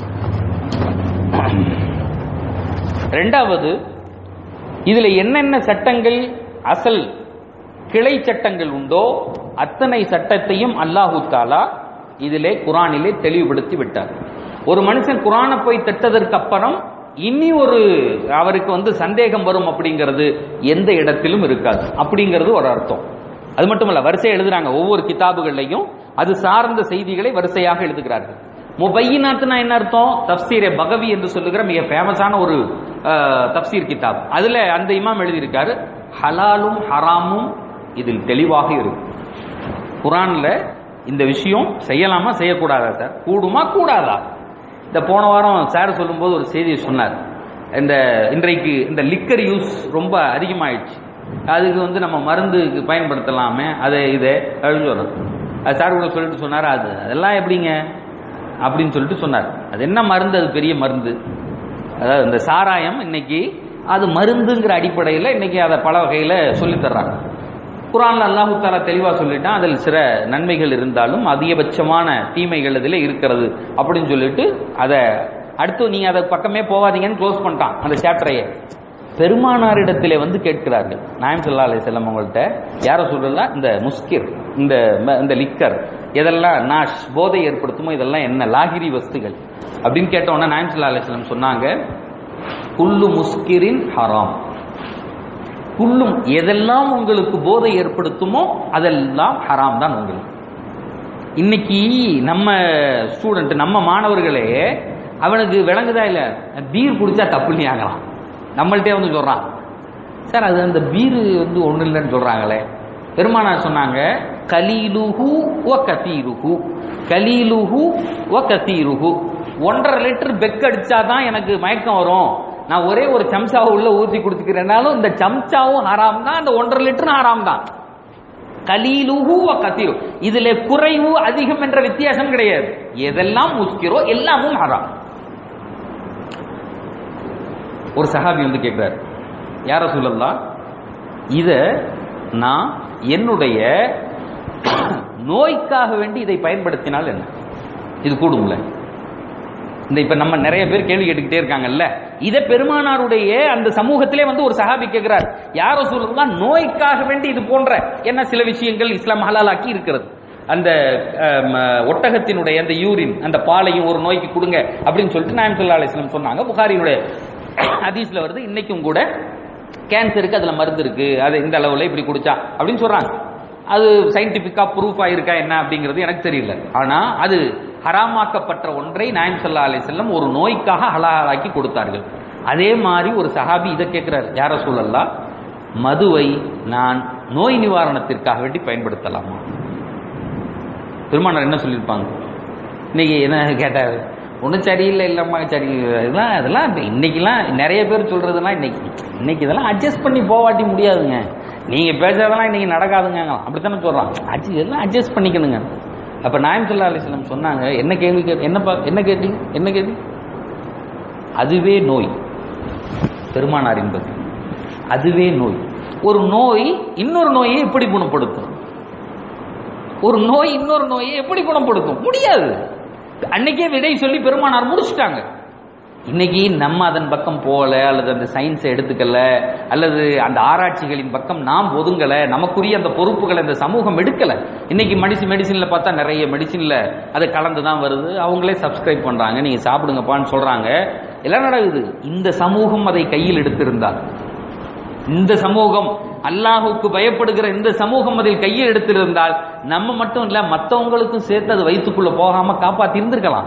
B: ரெண்டாவது இதுல என்னென்ன சட்டங்கள் அசல் கிளை சட்டங்கள் உண்டோ அத்தனை சட்டத்தையும் அல்லாஹு தாலா இதிலே குரானிலே தெளிவுபடுத்தி விட்டார் ஒரு மனுஷன் குரானை போய் தட்டதற்கு அப்புறம் இனி ஒரு அவருக்கு வந்து சந்தேகம் வரும் அப்படிங்கிறது எந்த இடத்திலும் இருக்காது அப்படிங்கிறது ஒரு அர்த்தம் அது மட்டுமல்ல வரிசை எழுதுறாங்க ஒவ்வொரு கிதாபுகள்லையும் அது சார்ந்த செய்திகளை வரிசையாக எழுதுகிறார்கள் முபையினாத்னா என்ன அர்த்தம் தப்சீரே பகவி என்று சொல்லுகிற மிக ஃபேமஸான ஒரு அஹ், தப்சீர் கிதாப் அதுல அந்த இமாம் எழுதியிருக்காரு ஹலாலும் ஹராமும் இதில் தெளிவாக இருக்கு குரான்ல இந்த விஷயம் செய்யலாமா செய்யக்கூடாதா சார் கூடுமா கூடாதா இந்த போன வாரம் சார் சொல்லும்போது ஒரு செய்தியை சொன்னார் இந்த இன்றைக்கு இந்த லிக்கர் யூஸ் ரொம்ப அதிகமாயிடுச்சு அதுக்கு வந்து நம்ம மருந்துக்கு பயன்படுத்தலாமே அதை இதை அப்படின்னு சொல்றோம் அது சார் கூட சொல்லிட்டு சொன்னார் அது அதெல்லாம் எப்படிங்க அப்படின்னு சொல்லிட்டு சொன்னார் அது என்ன மருந்து அது பெரிய மருந்து அதாவது இந்த சாராயம் இன்னைக்கு அது மருந்துங்கிற அடிப்படையில் இன்னைக்கு அதை பல வகையில் சொல்லித் தர்றாங்க குரான்ல அல்லாஹு தாலா தெளிவா சொல்லிட்டான் அதில் சில நன்மைகள் இருந்தாலும் அதிகபட்சமான தீமைகள் இதில் இருக்கிறது அப்படின்னு சொல்லிட்டு அதை அடுத்து நீங்க அதை பக்கமே போகாதீங்கன்னு க்ளோஸ் பண்ணிட்டான் அந்த சாப்டரையே பெருமானாரிடத்திலே வந்து கேட்கிறார்கள் நாயம் சல்லா அலி செல்லம் அவங்கள்ட்ட யாரை சொல்றதா இந்த முஸ்கிர் இந்த ம- இந்த லிக்கர் எதெல்லாம் நாஷ் போதை ஏற்படுத்துமோ இதெல்லாம் என்ன லாகிரி வஸ்துகள் அப்படின்னு கேட்ட உடனே நாயம் சல்லா அலி செல்லம் சொன்னாங்க குல்லு முஸ்கிரின் ஹராம் குள்ளும் எதெல்லாம் உங்களுக்கு போதை ஏற்படுத்துமோ அதெல்லாம் ஹராம் தான் உங்களுக்கு இன்னைக்கு நம்ம ஸ்டூடெண்ட் நம்ம மாணவர்களே அவனுக்கு விளங்குதா இல்ல பீர் குடிச்சா தப்பு இல்லையாங்களாம் நம்மள்ட்டே வந்து சொல்றான் சார் அது அந்த பீர் வந்து ஒண்ணு இல்லைன்னு சொல்றாங்களே பெருமானார் சொன்னாங்க கலீலுஹு ஒ கத்தீருஹு கலீலுஹு ஒ கத்தீருஹு ஒன்றரை லிட்டர் பெக் அடிச்சாதான் எனக்கு மயக்கம் வரும் நான் ஒரே ஒரு சம்சாவை உள்ள ஊத்தி கொடுத்துக்கிறேனாலும் இந்த சம்சாவும் ஹராம் தான் அந்த ஒன்றரை லிட்டரும் ஹராம் தான் கலீலுஹு வ கத்தீரு இதுல குறைவு அதிகம் என்ற வித்தியாசம் கிடையாது எதெல்லாம் முஸ்கிரோ எல்லாமும் ஹராம் ஒரு சஹாபி வந்து கேட்கிறார் யார சொல்லலாம் இத நான் என்னுடைய நோய்க்காக வேண்டி இதை பயன்படுத்தினால் என்ன இது கூடும்ல இந்த இப்ப நம்ம நிறைய பேர் கேள்வி கேட்டுக்கிட்டே இருக்காங்கல்ல இதை பெருமானாருடைய அந்த சமூகத்திலே வந்து ஒரு சஹாபி கேட்கிறார் யார சொல்லலாம் நோய்க்காக வேண்டி இது போன்ற என்ன சில விஷயங்கள் இஸ்லாம் ஹலாலாக்கி இருக்கிறது அந்த அம், ஒட்டகத்தினுடைய அந்த யூரின் அந்த பாலையும் ஒரு நோய்க்கு கொடுங்க அப்படின்னு சொல்லிட்டு நாயம் சொல்லா அலிஸ்லாம் சொன்னாங்க புகாரினுடைய ஹதீஸ்ல வருது இன்னைக்கும் கூட கேன்சருக்கு அதுல மருந்து இருக்கு அது இந்த அளவுல இப்படி குடிச்சா அப்படின்னு சொல்றாங்க அது சயின்டிபிக்கா ப்ரூஃப் ஆயிருக்கா என்ன அப்படிங்கிறது எனக்கு தெரியல ஆனா அது ஹராமாக்கப்பட்ட ஒன்றை நாயம் சல்லா அலி செல்லம் ஒரு நோய்க்காக ஹலாலாக்கி கொடுத்தார்கள் அதே மாதிரி ஒரு சஹாபி இதை கேட்கிறார் யார சூழல்லா மதுவை நான் நோய் நிவாரணத்திற்காக வேண்டி பயன்படுத்தலாமா பெருமானார் என்ன சொல்லியிருப்பாங்க இன்னைக்கு என்ன கேட்டார் ஒன்றும் சரியில்லை இல்லைம்மா சரி இதெல்லாம் இதெல்லாம் இப்ப இன்னைக்கெல்லாம் நிறைய பேர் சொல்றதெல்லாம் இன்னைக்கு இன்னைக்கு இதெல்லாம் அட்ஜஸ்ட் பண்ணி போவாட்டி முடியாதுங்க நீங்க பேசுறதெல்லாம் இன்னைக்கு நடக்காதுங்க அப்படித்தானே சொல்றான் அட்ஜ- இதெல்லாம் அட்ஜஸ்ட் பண்ணிக்கணுங்க அப்ப நாயம் சல்லா அலிஸ்லாம் சொன்னாங்க என்ன கேள்வி கே என்ன பா- என்ன கேட்டீங்க என்ன கேள்வி அதுவே நோய் பெருமானார் என்பது அதுவே நோய் ஒரு நோய் இன்னொரு நோயை எப்படி குணப்படுத்தும் ஒரு நோய் இன்னொரு நோயை எப்படி குணப்படுத்தும் முடியாது அன்னைக்கே விடை சொல்லி பெருமானார் முடிச்சிட்டாங்க இன்னைக்கு நம்ம அதன் பக்கம் போகல அல்லது அந்த சயின்ஸை எடுத்துக்கல அல்லது அந்த ஆராய்ச்சிகளின் பக்கம் நாம் ஒதுங்கல நமக்குரிய அந்த பொறுப்புகளை இந்த சமூகம் எடுக்கல இன்னைக்கு மெடிசின் மெடிசின்ல பார்த்தா நிறைய மெடிசின்ல அது கலந்து தான் வருது அவங்களே சப்ஸ்கிரைப் பண்றாங்க நீங்க சாப்பிடுங்கப்பான்னு சொல்றாங்க எல்லாம் நடக்குது இந்த சமூகம் அதை கையில் எடுத்திருந்தால் இந்த சமூகம் அல்லாஹுக்கு பயப்படுகிற இந்த சமூகம் அதில் கையில் எடுத்திருந்தால் நம்ம மட்டும் இல்ல மற்றவங்களுக்கும் சேர்த்து அது வயிற்றுக்குள்ள போகாம காப்பாத்தி இருந்திருக்கலாம்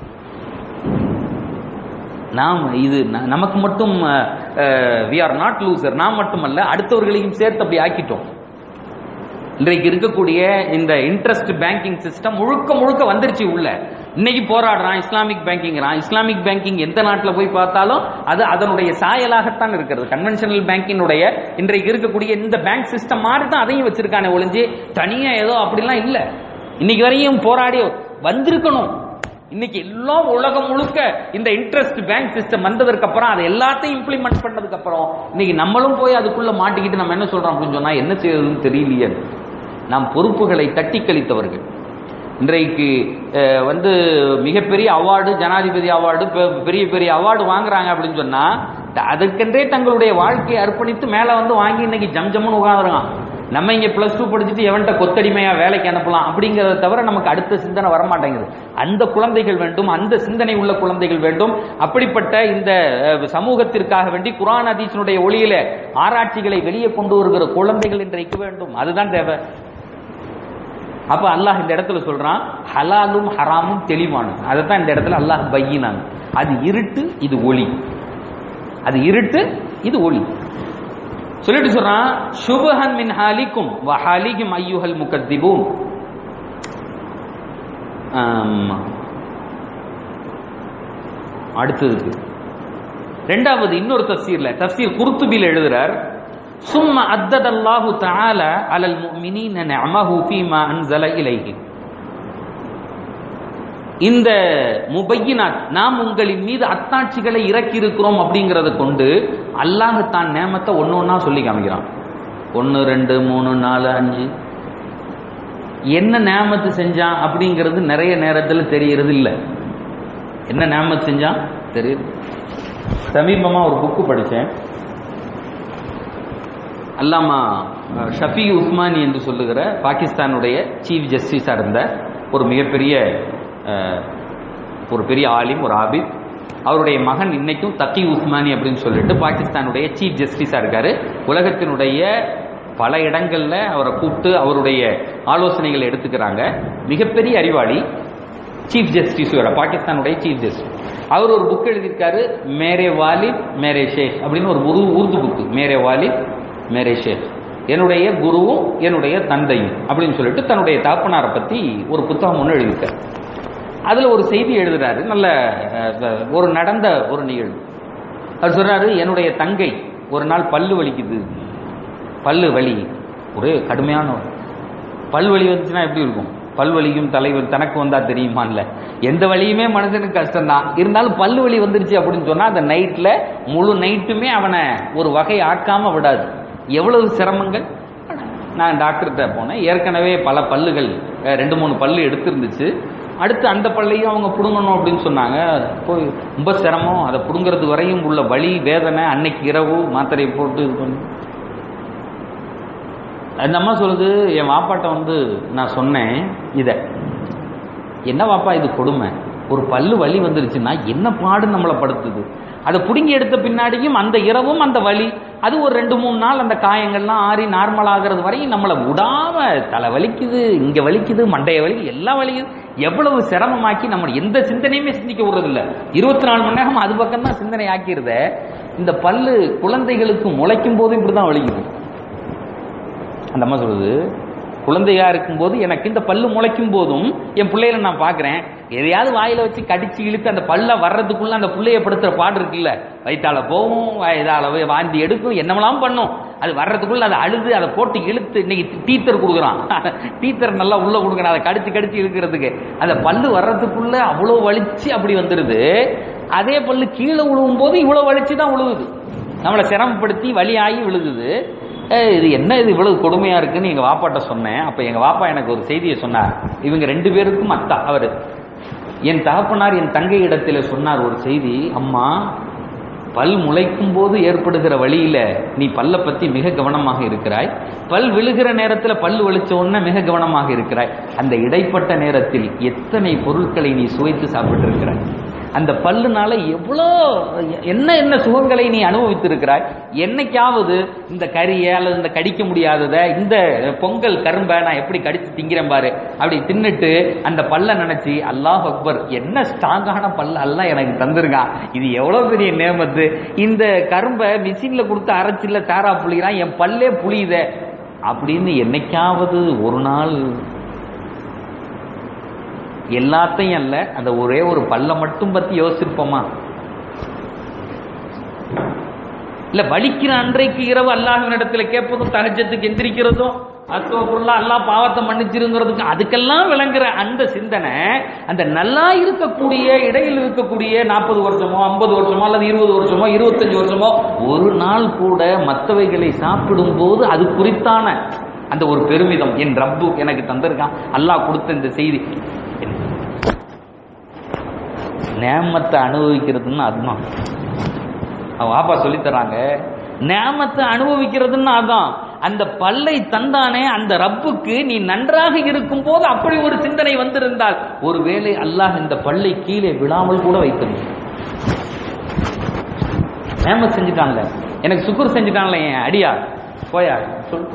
B: நாம் இது ந- நமக்கு மட்டும் வி ஆர் நாட் லூசர் நாம் மட்டுமல்ல அடுத்தவர்களையும் சேர்த்து அப்படி ஆக்கிட்டோம் இன்றைக்கு இருக்கக்கூடிய இந்த இன்ட்ரெஸ்ட் பேங்கிங் சிஸ்டம் முழுக்க முழுக்க வந்துருச்சு உள்ள இன்னைக்கு போராடுறான் இஸ்லாமிக் பேங்கிங்கிறான் இஸ்லாமிக் பேங்கிங் எந்த நாட்டில் போய் பார்த்தாலும் அது அதனுடைய சாயலாகத்தான் இருக்கிறது கன்வென்ஷனல் பேங்கினுடைய இன்றைக்கு இருக்கக்கூடிய இந்த பேங்க் சிஸ்டம் மாதிரி தான் அதையும் வச்சிருக்கானே ஒளிஞ்சு தனியா ஏதோ அப்படிலாம் இல்ல இன்னைக்கு வரையும் போராடி வந்திருக்கணும் இன்னைக்கு எல்லாம் உலகம் முழுக்க இந்த இன்ட்ரெஸ்ட் பேங்க் சிஸ்டம் வந்ததற்கு அப்புறம் அதை எல்லாத்தையும் இம்ப்ளிமெண்ட் பண்ணதுக்கு அப்புறம் இன்னைக்கு நம்மளும் போய் அதுக்குள்ள மாட்டிக்கிட்டு நம்ம என்ன சொல்றோம் அப்படின்னு சொன்னா என்ன செய்யறதுன்னு தெரியலையே நாம் பொறுப்புகளை தட்டி கழித்தவர்கள் இன்றைக்கு அஹ், வந்து மிகப்பெரிய அவார்டு ஜனாதிபதி அவார்டு பெரிய பெரிய அவார்டு வாங்குறாங்க அப்படின்னு சொன்னா அதுக்கென்றே தங்களுடைய வாழ்க்கையை அர்ப்பணித்து மேல வந்து வாங்கி இன்னைக்கு ஜம் ஜம்னு உட்காந்துருக்கான் நம்ம இங்க பிளஸ் டூ படிச்சுட்டு எவன்கிட்ட கொத்தடிமையா வேலைக்கு அனுப்பலாம் அப்படிங்கறத தவிர நமக்கு அடுத்த சிந்தனை வரமாட்டேங்குது அந்த குழந்தைகள் வேண்டும் அந்த சிந்தனை உள்ள குழந்தைகள் வேண்டும் அப்படிப்பட்ட இந்த அஹ், சமூகத்திற்காக வேண்டி குரான் அதீசனுடைய ஒளியில ஆராய்ச்சிகளை வெளியே கொண்டு வருகிற குழந்தைகள் இன்றைக்கு வேண்டும் அதுதான் தேவை அப்ப அல்லாஹ் இந்த இடத்துல சொல்றான் ஹலாலும் ஹராமும் தெளிவானது அதைத்தான் இந்த இடத்துல அல்லாஹ் பையினாங்க அது இருட்டு இது ஒளி அது இருட்டு இது ஒளி சொல்லிட்டு சொல்றான் சுபஹன் மின் ஹாலிக்கும் வ ஹாலிகும் ஐயுஹல் முகத்திபூன் ஆமா. அடுத்ததுக்கு ரெண்டாவது இன்னொரு தஃசீர்ல தஃசீர் குர்துபில் எழுதுறார் சும்ம அத்ததல்லாஹு தஆல அலல் முஃமினீன நிஅமஹு ஃபீமா அன்ஸல இலைஹி இந்த முபையினாத் நாம் உங்களின் மீது அத்தாட்சிகளை இறக்கி இருக்கிறோம் அப்படிங்கறத கொண்டு அல்லாஹ் தான் நேமத்தை ஒண்ணு ஒண்ணா சொல்லி காமிக்கிறான் ஒன்னு ரெண்டு மூணு நாலு அஞ்சு என்ன நேமத்து செஞ்சான் அப்படிங்கிறது நிறைய நேரத்துல தெரியறது இல்ல என்ன நேமத்து செஞ்சான் தெரியுது சமீபமா ஒரு புக்கு படிச்சேன் அல்லாமா அஹ், ஷஃபி உஸ்மானி என்று சொல்லுகிற பாகிஸ்தானுடைய சீஃப் ஜஸ்டிஸா இருந்த ஒரு மிகப்பெரிய அஹ், ஒரு பெரிய ஆலிம் ஒரு ஆபித் அவருடைய மகன் இன்னைக்கும் தக்கி உஸ்மானி அப்படின்னு சொல்லிட்டு பாகிஸ்தானுடைய சீஃப் ஜஸ்டிஸா இருக்காரு உலகத்தினுடைய பல இடங்கள்ல அவரை கூப்பிட்டு அவருடைய ஆலோசனைகளை எடுத்துக்கிறாங்க மிகப்பெரிய அறிவாளி சீஃப் ஜஸ்டிஸ் பாகிஸ்தானுடைய சீஃப் ஜஸ்டிஸ் அவர் ஒரு புக் எழுதியிருக்காரு மேரே வாலித் மேரே ஷேக் அப்படின்னு ஒரு உரு உருது புக்கு மேரே வாலித் மேரே ஷேக் என்னுடைய குருவும் என்னுடைய தந்தையும் அப்படின்னு சொல்லிட்டு தன்னுடைய தாப்பனாரை பத்தி ஒரு புத்தகம் ஒன்று எழுதியிருக்காரு அதுல ஒரு செய்தி எழுதுறாரு நல்ல அஹ், ஒரு நடந்த ஒரு நிகழ்வு அவர் சொல்றாரு என்னுடைய தங்கை ஒரு நாள் பல்லு வலிக்குது பல்லு வலி ஒரு கடுமையான ஒரு- பல் வலி வந்துச்சுன்னா எப்படி இருக்கும் பல் வலியும் தலைவலி தனக்கு வந்தா தெரியுமா இல்ல எந்த வலியுமே மனுஷனுக்கு கஷ்டம்தான் இருந்தாலும் பல்லு வலி வந்துருச்சு அப்படின்னு சொன்னா அந்த நைட்ல முழு நைட்டுமே அவனை ஒரு வகை ஆக்காம விடாது எவ்வளவு சிரமங்கள் நான் டாக்டர்கிட்ட போனேன் ஏற்கனவே பல பல்லுகள் அஹ், ரெண்டு மூணு பல்லு எடுத்திருந்துச்சு அடுத்து அந்த பல்லையும் அவங்க பிடுங்கணும் அப்படின்னு சொன்னாங்க போய் ரொம்ப சிரமம் அதை பிடுங்கிறது வரையும் உள்ள வலி வேதனை அன்னைக்கு இரவு மாத்திரை போட்டு இது பண்ணி அந்த அம்மா சொல்லுது என் வாப்பாட்ட வந்து நான் சொன்னேன் இத என்ன வாப்பா இது கொடுமை ஒரு பல்லு வலி வந்துருச்சுன்னா என்ன பாடு நம்மளை படுத்துது அதை பிடுங்கி எடுத்த பின்னாடியும் அந்த இரவும் அந்த வலி அது ஒரு ரெண்டு மூணு நாள் அந்த காயங்கள்லாம் ஆறி நார்மல் ஆகிறது வரையும் நம்மளை விடாம தலை வலிக்குது இங்க வலிக்குது மண்டைய வலிக்குது எல்லாம் வலிக்குது எவ்வளவு சிரமமாக்கி நம்ம எந்த சிந்தனையுமே சிந்திக்க விடுறது இல்ல இருபத்தி நாலு மணி நேரம் அது பக்கம் தான் சிந்தனை ஆக்கிருத இந்த பல்லு குழந்தைகளுக்கு முளைக்கும் போதும் இப்படிதான் வலிக்குது அந்த அம்மா சொல்லுது குழந்தையா இருக்கும்போது எனக்கு இந்த பல்லு முளைக்கும் போதும் என் பிள்ளைகளை நான் பார்க்கிறேன் எதையாவது வாயில வச்சு கடிச்சு இழுத்து அந்த பல்ல வர்றதுக்குள்ள அந்த பிள்ளைய படுத்துற பாடு இருக்குல்ல வயிற்றால போகும் இதால போய் வாந்தி எடுக்கும் என்னமெல்லாம் பண்ணும் அது வர்றதுக்குள்ள அதை அழுது அதை போட்டு இழுத்து இன்னைக்கு டீத்தர் கொடுக்குறான் டீத்தர் நல்லா உள்ள கொடுக்கணும் அதை கடிச்சு கடிச்சு இழுக்கிறதுக்கு அந்த பல்லு வர்றதுக்குள்ள அவ்வளோ வலிச்சு அப்படி வந்துடுது அதே பல்லு கீழே விழுவும் போது இவ்வளவு வலிச்சு தான் விழுகுது நம்மளை சிரமப்படுத்தி வலியாகி விழுகுது ஏய், இது என்ன இது இவ்வளவு கொடுமையா இருக்குன்னு எங்க வாப்பாட்ட சொன்னேன் அப்ப எங்க வாப்பா எனக்கு ஒரு செய்தியை சொன்னார் இவங்க ரெண்டு பேருக்கும் அத்தா அவரு என் தகப்பனார் என் தங்கை இடத்துல சொன்னார் ஒரு செய்தி அம்மா பல் முளைக்கும் போது ஏற்படுகிற வழியில நீ பல்ல பத்தி மிக கவனமாக இருக்கிறாய் பல் விழுகிற நேரத்துல பல் வலிச்ச உடனே மிக கவனமாக இருக்கிறாய் அந்த இடைப்பட்ட நேரத்தில் எத்தனை பொருட்களை நீ சுவைத்து சாப்பிட்டு இருக்கிறாய் அந்த பல்லுனால எவ்வளோ என்ன என்ன சுகங்களை நீ அனுபவித்திருக்கிறாய் என்னைக்காவது இந்த கறியை அல்லது இந்த கடிக்க முடியாததை இந்த பொங்கல் கரும்பை நான் எப்படி கடிச்சு திங்கிறேன் பாரு அப்படி தின்னுட்டு அந்த பல்ல நினைச்சு அல்லாஹ் அக்பர் என்ன ஸ்ட்ராங்கான பல்ல அல்லாஹ் எனக்கு தந்திருக்கான் இது எவ்வளவு பெரிய நேமத்து இந்த கரும்பை மிஷின்ல கொடுத்து அரைச்சில்ல தாரா புளிகிறான் என் பல்லே புளியுதே அப்படின்னு என்னைக்காவது ஒரு நாள் எல்லாத்தையும் அல்ல அந்த ஒரே ஒரு பல்ல மட்டும் பத்தி யோசிச்சிருப்போமா இல்ல வலிக்கிற அன்றைக்கு இரவு அல்லாஹ்வினிடத்துல கேட்பதும் தகஜத்துக்கு எந்திரிக்கிறதும் அத்தோப்புள்ள அல்லாஹ் பாவத்தை மன்னிச்சிருங்கிறதுக்கு அதுக்கெல்லாம் விளங்குற அந்த சிந்தனை அந்த நல்லா இருக்கக்கூடிய இடையில் இருக்கக்கூடிய நாற்பது வருஷமோ ஐம்பது வருஷமோ அல்லது இருபது வருஷமோ இருபத்தஞ்சு வருஷமோ ஒரு நாள் கூட மற்றவைகளை சாப்பிடும் போது அது குறித்தான அந்த ஒரு பெருமிதம் என் ரப்பு எனக்கு தந்திருக்கான் அல்லாஹ் கொடுத்த இந்த செய்தி நேமத்தை அனுபவிக்கிறதுன்னு அதுதான் அவன் வாப்பா சொல்லி தராங்க நேமத்தை அனுபவிக்கிறதுன்னு அதான் அந்த பல்லை தந்தானே அந்த ரப்புக்கு நீ நன்றாக இருக்கும் போது அப்படி ஒரு சிந்தனை வந்திருந்தால் ஒருவேளை அல்லாஹ் இந்த பல்லை கீழே விழாமல் கூட வைத்திருந்தான் நேமத் செஞ்சுட்டான்ல எனக்கு சுக்குர் செஞ்சுட்டான்ல என் அடியா போயா சொல்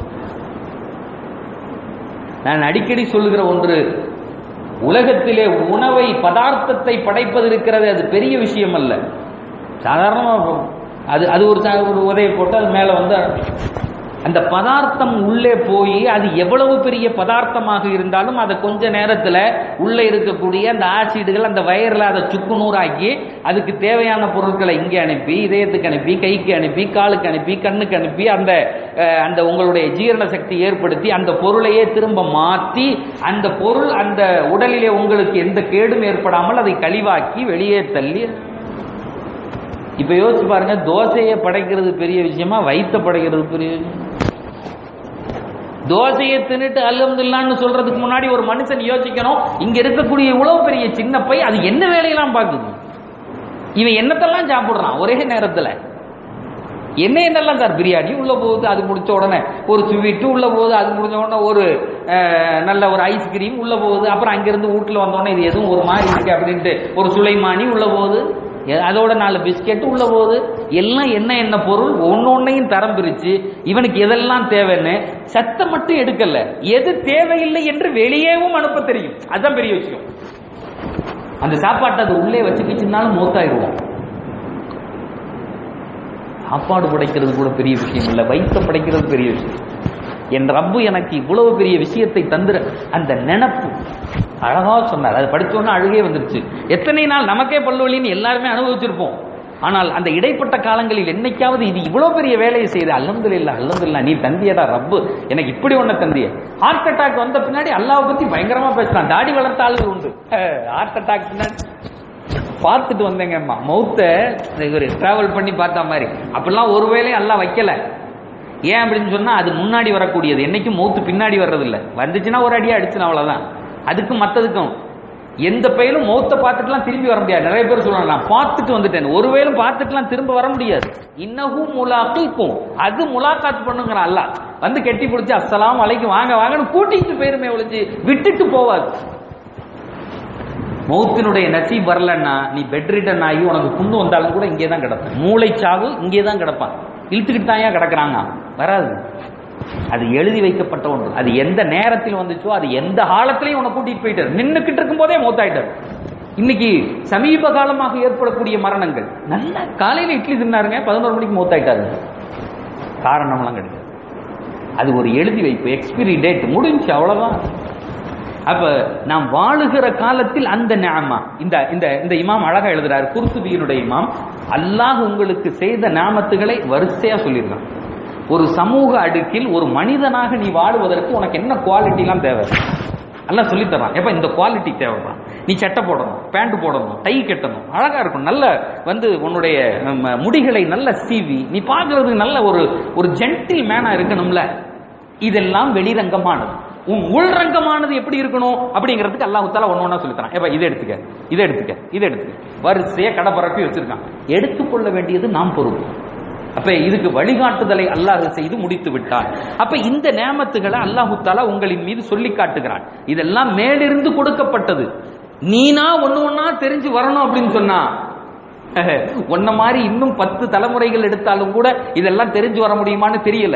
B: நான் அடிக்கடி சொல்லுகிற ஒன்று உலகத்திலே உணவை பதார்த்தத்தை படைப்பது இருக்கிறது அது பெரிய விஷயம் அல்ல சாதாரணமாக அது அது ஒரு சா- ஒரு உதையை போட்டு அது மேலே வந்து அந்த பதார்த்தம் உள்ளே போய் அது எவ்வளவு பெரிய பதார்த்தமாக இருந்தாலும் அதை கொஞ்ச நேரத்தில் உள்ளே இருக்கக்கூடிய அந்த ஆசிடுகள் அந்த வயரில் அதை சுக்கு நூறாக்கி அதுக்கு தேவையான பொருட்களை இங்கே அனுப்பி இதயத்துக்கு அனுப்பி கைக்கு அனுப்பி காலுக்கு அனுப்பி கண்ணுக்கு அனுப்பி அந்த அஹ், அந்த உங்களுடைய ஜீரண சக்தி ஏற்படுத்தி அந்த பொருளையே திரும்ப மாற்றி அந்த பொருள் அந்த உடலிலே உங்களுக்கு எந்த கேடும் ஏற்படாமல் அதை கழிவாக்கி வெளியே தள்ளி இப்ப யோசிச்சு பாருங்க தோசையை படைக்கிறது பெரிய விஷயமா வயிற்ற படைக்கிறது பெரிய விஷயம் தோசையை தின்னுட்டு அல்ஹம்துலில்லாஹ்னு சொல்றதுக்கு முன்னாடி ஒரு மனுஷன் யோசிக்கணும் இங்க இருக்கக்கூடிய இவ்வளவு பெரிய சின்ன பை அது என்ன வேலையெல்லாம் பார்க்குது இவன் என்னத்தெல்லாம் சாப்பிடுறான் ஒரே நேரத்துல என்ன என்னெல்லாம் சார் பிரியாணி உள்ள போகுது அது முடிச்ச உடனே ஒரு ஸ்வீட்டு உள்ள போகுது அது முடிஞ்ச உடனே ஒரு அஹ், நல்ல ஒரு ஐஸ்கிரீம் உள்ள போகுது அப்புறம் அங்கிருந்து வீட்டுல வந்த உடனே இது எதுவும் ஒரு மாதிரி இருக்கு அப்படின்ட்டு ஒரு சுலைமானி உள்ள போகுது எ- அதோட நாலு பிஸ்கெட் உள்ள போகுது எல்லாம் என்ன என்ன பொருள் ஒன்னொன்னையும் தரம் பிரிச்சு இவனுக்கு எதெல்லாம் தேவைன்னு சத்தம் மட்டும் எடுக்கல எது தேவையில்லை என்று வெளியேவும் அனுப்ப தெரியும் அதுதான் பெரிய விஷயம் அந்த சாப்பாட்டை அது உள்ளே வச்சுக்கிச்சுனாலும் மூத்தாயிடுவோம் சாப்பாடு படைக்கிறது கூட பெரிய விஷயம் இல்லை வயிற்ற படைக்கிறது பெரிய விஷயம் என் ரப்பு எனக்கு இவ்வளவு பெரிய விஷயத்தை தந்துற அந்த நினப்பு அழகா சொன்னார் அது படிச்சோன்னா அழுகே வந்துருச்சு எத்தனை நாள் நமக்கே பல்வழின்னு எல்லாருமே அனுபவிச்சிருப்போம் ஆனால் அந்த இடைப்பட்ட காலங்களில் என்னைக்காவது இது இவ்வளவு பெரிய வேலையை செய்து அல்ஹம்துலில்லாஹ் அல்ஹம்துலில்லாஹ் நீ தந்தியடா ரப்பு எனக்கு இப்படி ஒண்ணு தந்திய ஹார்ட் அட்டாக் வந்த பின்னாடி அல்லாஹ் பத்தி பயங்கரமா பேசுறான் தாடி வளர்த்த ஆளுகள் உண்டு ஹார்ட் அட்டாக் பின்னாடி பார்த்துட்டு வந்தேங்கம்மா மௌத்தை ஒரு டிராவல் பண்ணி பார்த்த மாதிரி அப்படிலாம் ஒரு வேளையும் எல்லாம் வைக்கல ஏன் அப்படின்னு சொன்னா அது முன்னாடி வரக்கூடியது என்னைக்கும் மௌத்து பின்னாடி வர்றதில்ல வந்துச்சுன்னா ஒரு அடியா அடிச்சுனா அவ்வளவுதான் அதுக்கும் மத்ததுக்கும் எந்த பயிலும் மௌத்தை பார்த்துட்டுலாம் திரும்பி வர முடியாது நிறைய பேர் சொல்றாங்க நான் பார்த்துட்டு வந்துட்டேன் ஒருவேளும் பார்த்துட்டுலாம் திரும்ப வர முடியாது இன்னகும் முலாக்கிக்கும் அது முலாக்காத் பண்ணுங்கிறான் அல்லாஹ் வந்து கெட்டி பிடிச்சி அஸ்ஸலாமு அலைக்கும் வாங்க வாங்கன்னு கூட்டிட்டு போயிருமே ஒழிச்சு விட்டுட்டு போவாது மௌத்தினுடைய நசீப் வரலன்னா நீ பெட் ரிட்டன் ஆகி உனக்கு புண்ணு வந்தாலும் கூட இங்கே தான் கிடப்பேன் மூளைச்சாவு இங்கே தான் கிடப்பான் இழுத்துக்கிட்டு தான் ஏன் கிடக்குறாங்க வராது அது எழுதி வைக்கப்பட்ட ஒன்று அது எந்த நேரத்தில் வந்துச்சோ அது எந்த காலத்திலையும் உன்னை கூட்டிட்டு போயிட்டார் நின்னுக்கிட்டு இருக்கும் போதே மூத்தாயிட்டார் இன்னைக்கு சமீப காலமாக ஏற்படக்கூடிய மரணங்கள் நல்ல காலையில இட்லி தின்னாருங்க பதினோரு மணிக்கு மூத்தாயிட்டாரு காரணம்லாம் கிடையாது அது ஒரு எழுதி வைப்பு எக்ஸ்பிரி டேட் முடிஞ்சு அவ்வளவுதான் அப்ப நாம் வாழுகிற காலத்தில் அந்த நியாமா இந்த இந்த இந்த இமாம் அழகா எழுதுறாரு குர்சுபியினுடைய இமாம் அல்லாஹ் உங்களுக்கு செய்த நாமத்துகளை வரிசையா சொல்லியிருக்கான் ஒரு சமூக அடுக்கில் ஒரு மனிதனாக நீ வாழுவதற்கு உனக்கு என்ன குவாலிட்டிலாம் தேவை எல்லாம் சொல்லித் தரான் எப்ப இந்த குவாலிட்டி தேவைதான் நீ சட்டை போடணும் பேண்ட் போடணும் டை கட்டணும் அழகா இருக்கும் நல்ல வந்து உன்னுடைய நம்ம, முடிகளை நல்ல சீவி நீ பார்க்கிறதுக்கு நல்ல ஒரு ஒரு ஜென்டில் மேனா இருக்கணும்ல இதெல்லாம் வெளிரங்கமானது உன் உள்ரங்கமானது எப்படி இருக்கணும் அப்படிங்கிறதுக்கு அல்லாஹ் தாலா ஒண்ணு ஒண்ணா சொல்லி தரான் எப்ப இதை எடுத்துக்க இதை எடுத்துக்க இதை எடுத்துக்க வரிசையா கடை பரப்பி வச்சிருக்கான் எடுத்துக்கொள்ள வேண்டியது நாம் பொறுப்பு அப்ப இதுக்கு வழிகாட்டுதலை அல்லாஹ் செய்து முடித்து விட்டான் அப்ப இந்த நேமத்துகளை அல்லாஹு தாலா உங்களின் மீது சொல்லி காட்டுகிறான் இதெல்லாம் மேலிருந்து கொடுக்கப்பட்டது நீனா ஒண்ணு ஒண்ணா தெரிஞ்சு வரணும் அப்படின்னு சொன்னா உன்ன மாதிரி இன்னும் பத்து தலைமுறைகள் எடுத்தாலும் கூட இதெல்லாம் தெரிஞ்சு வர முடியுமான்னு தெரியல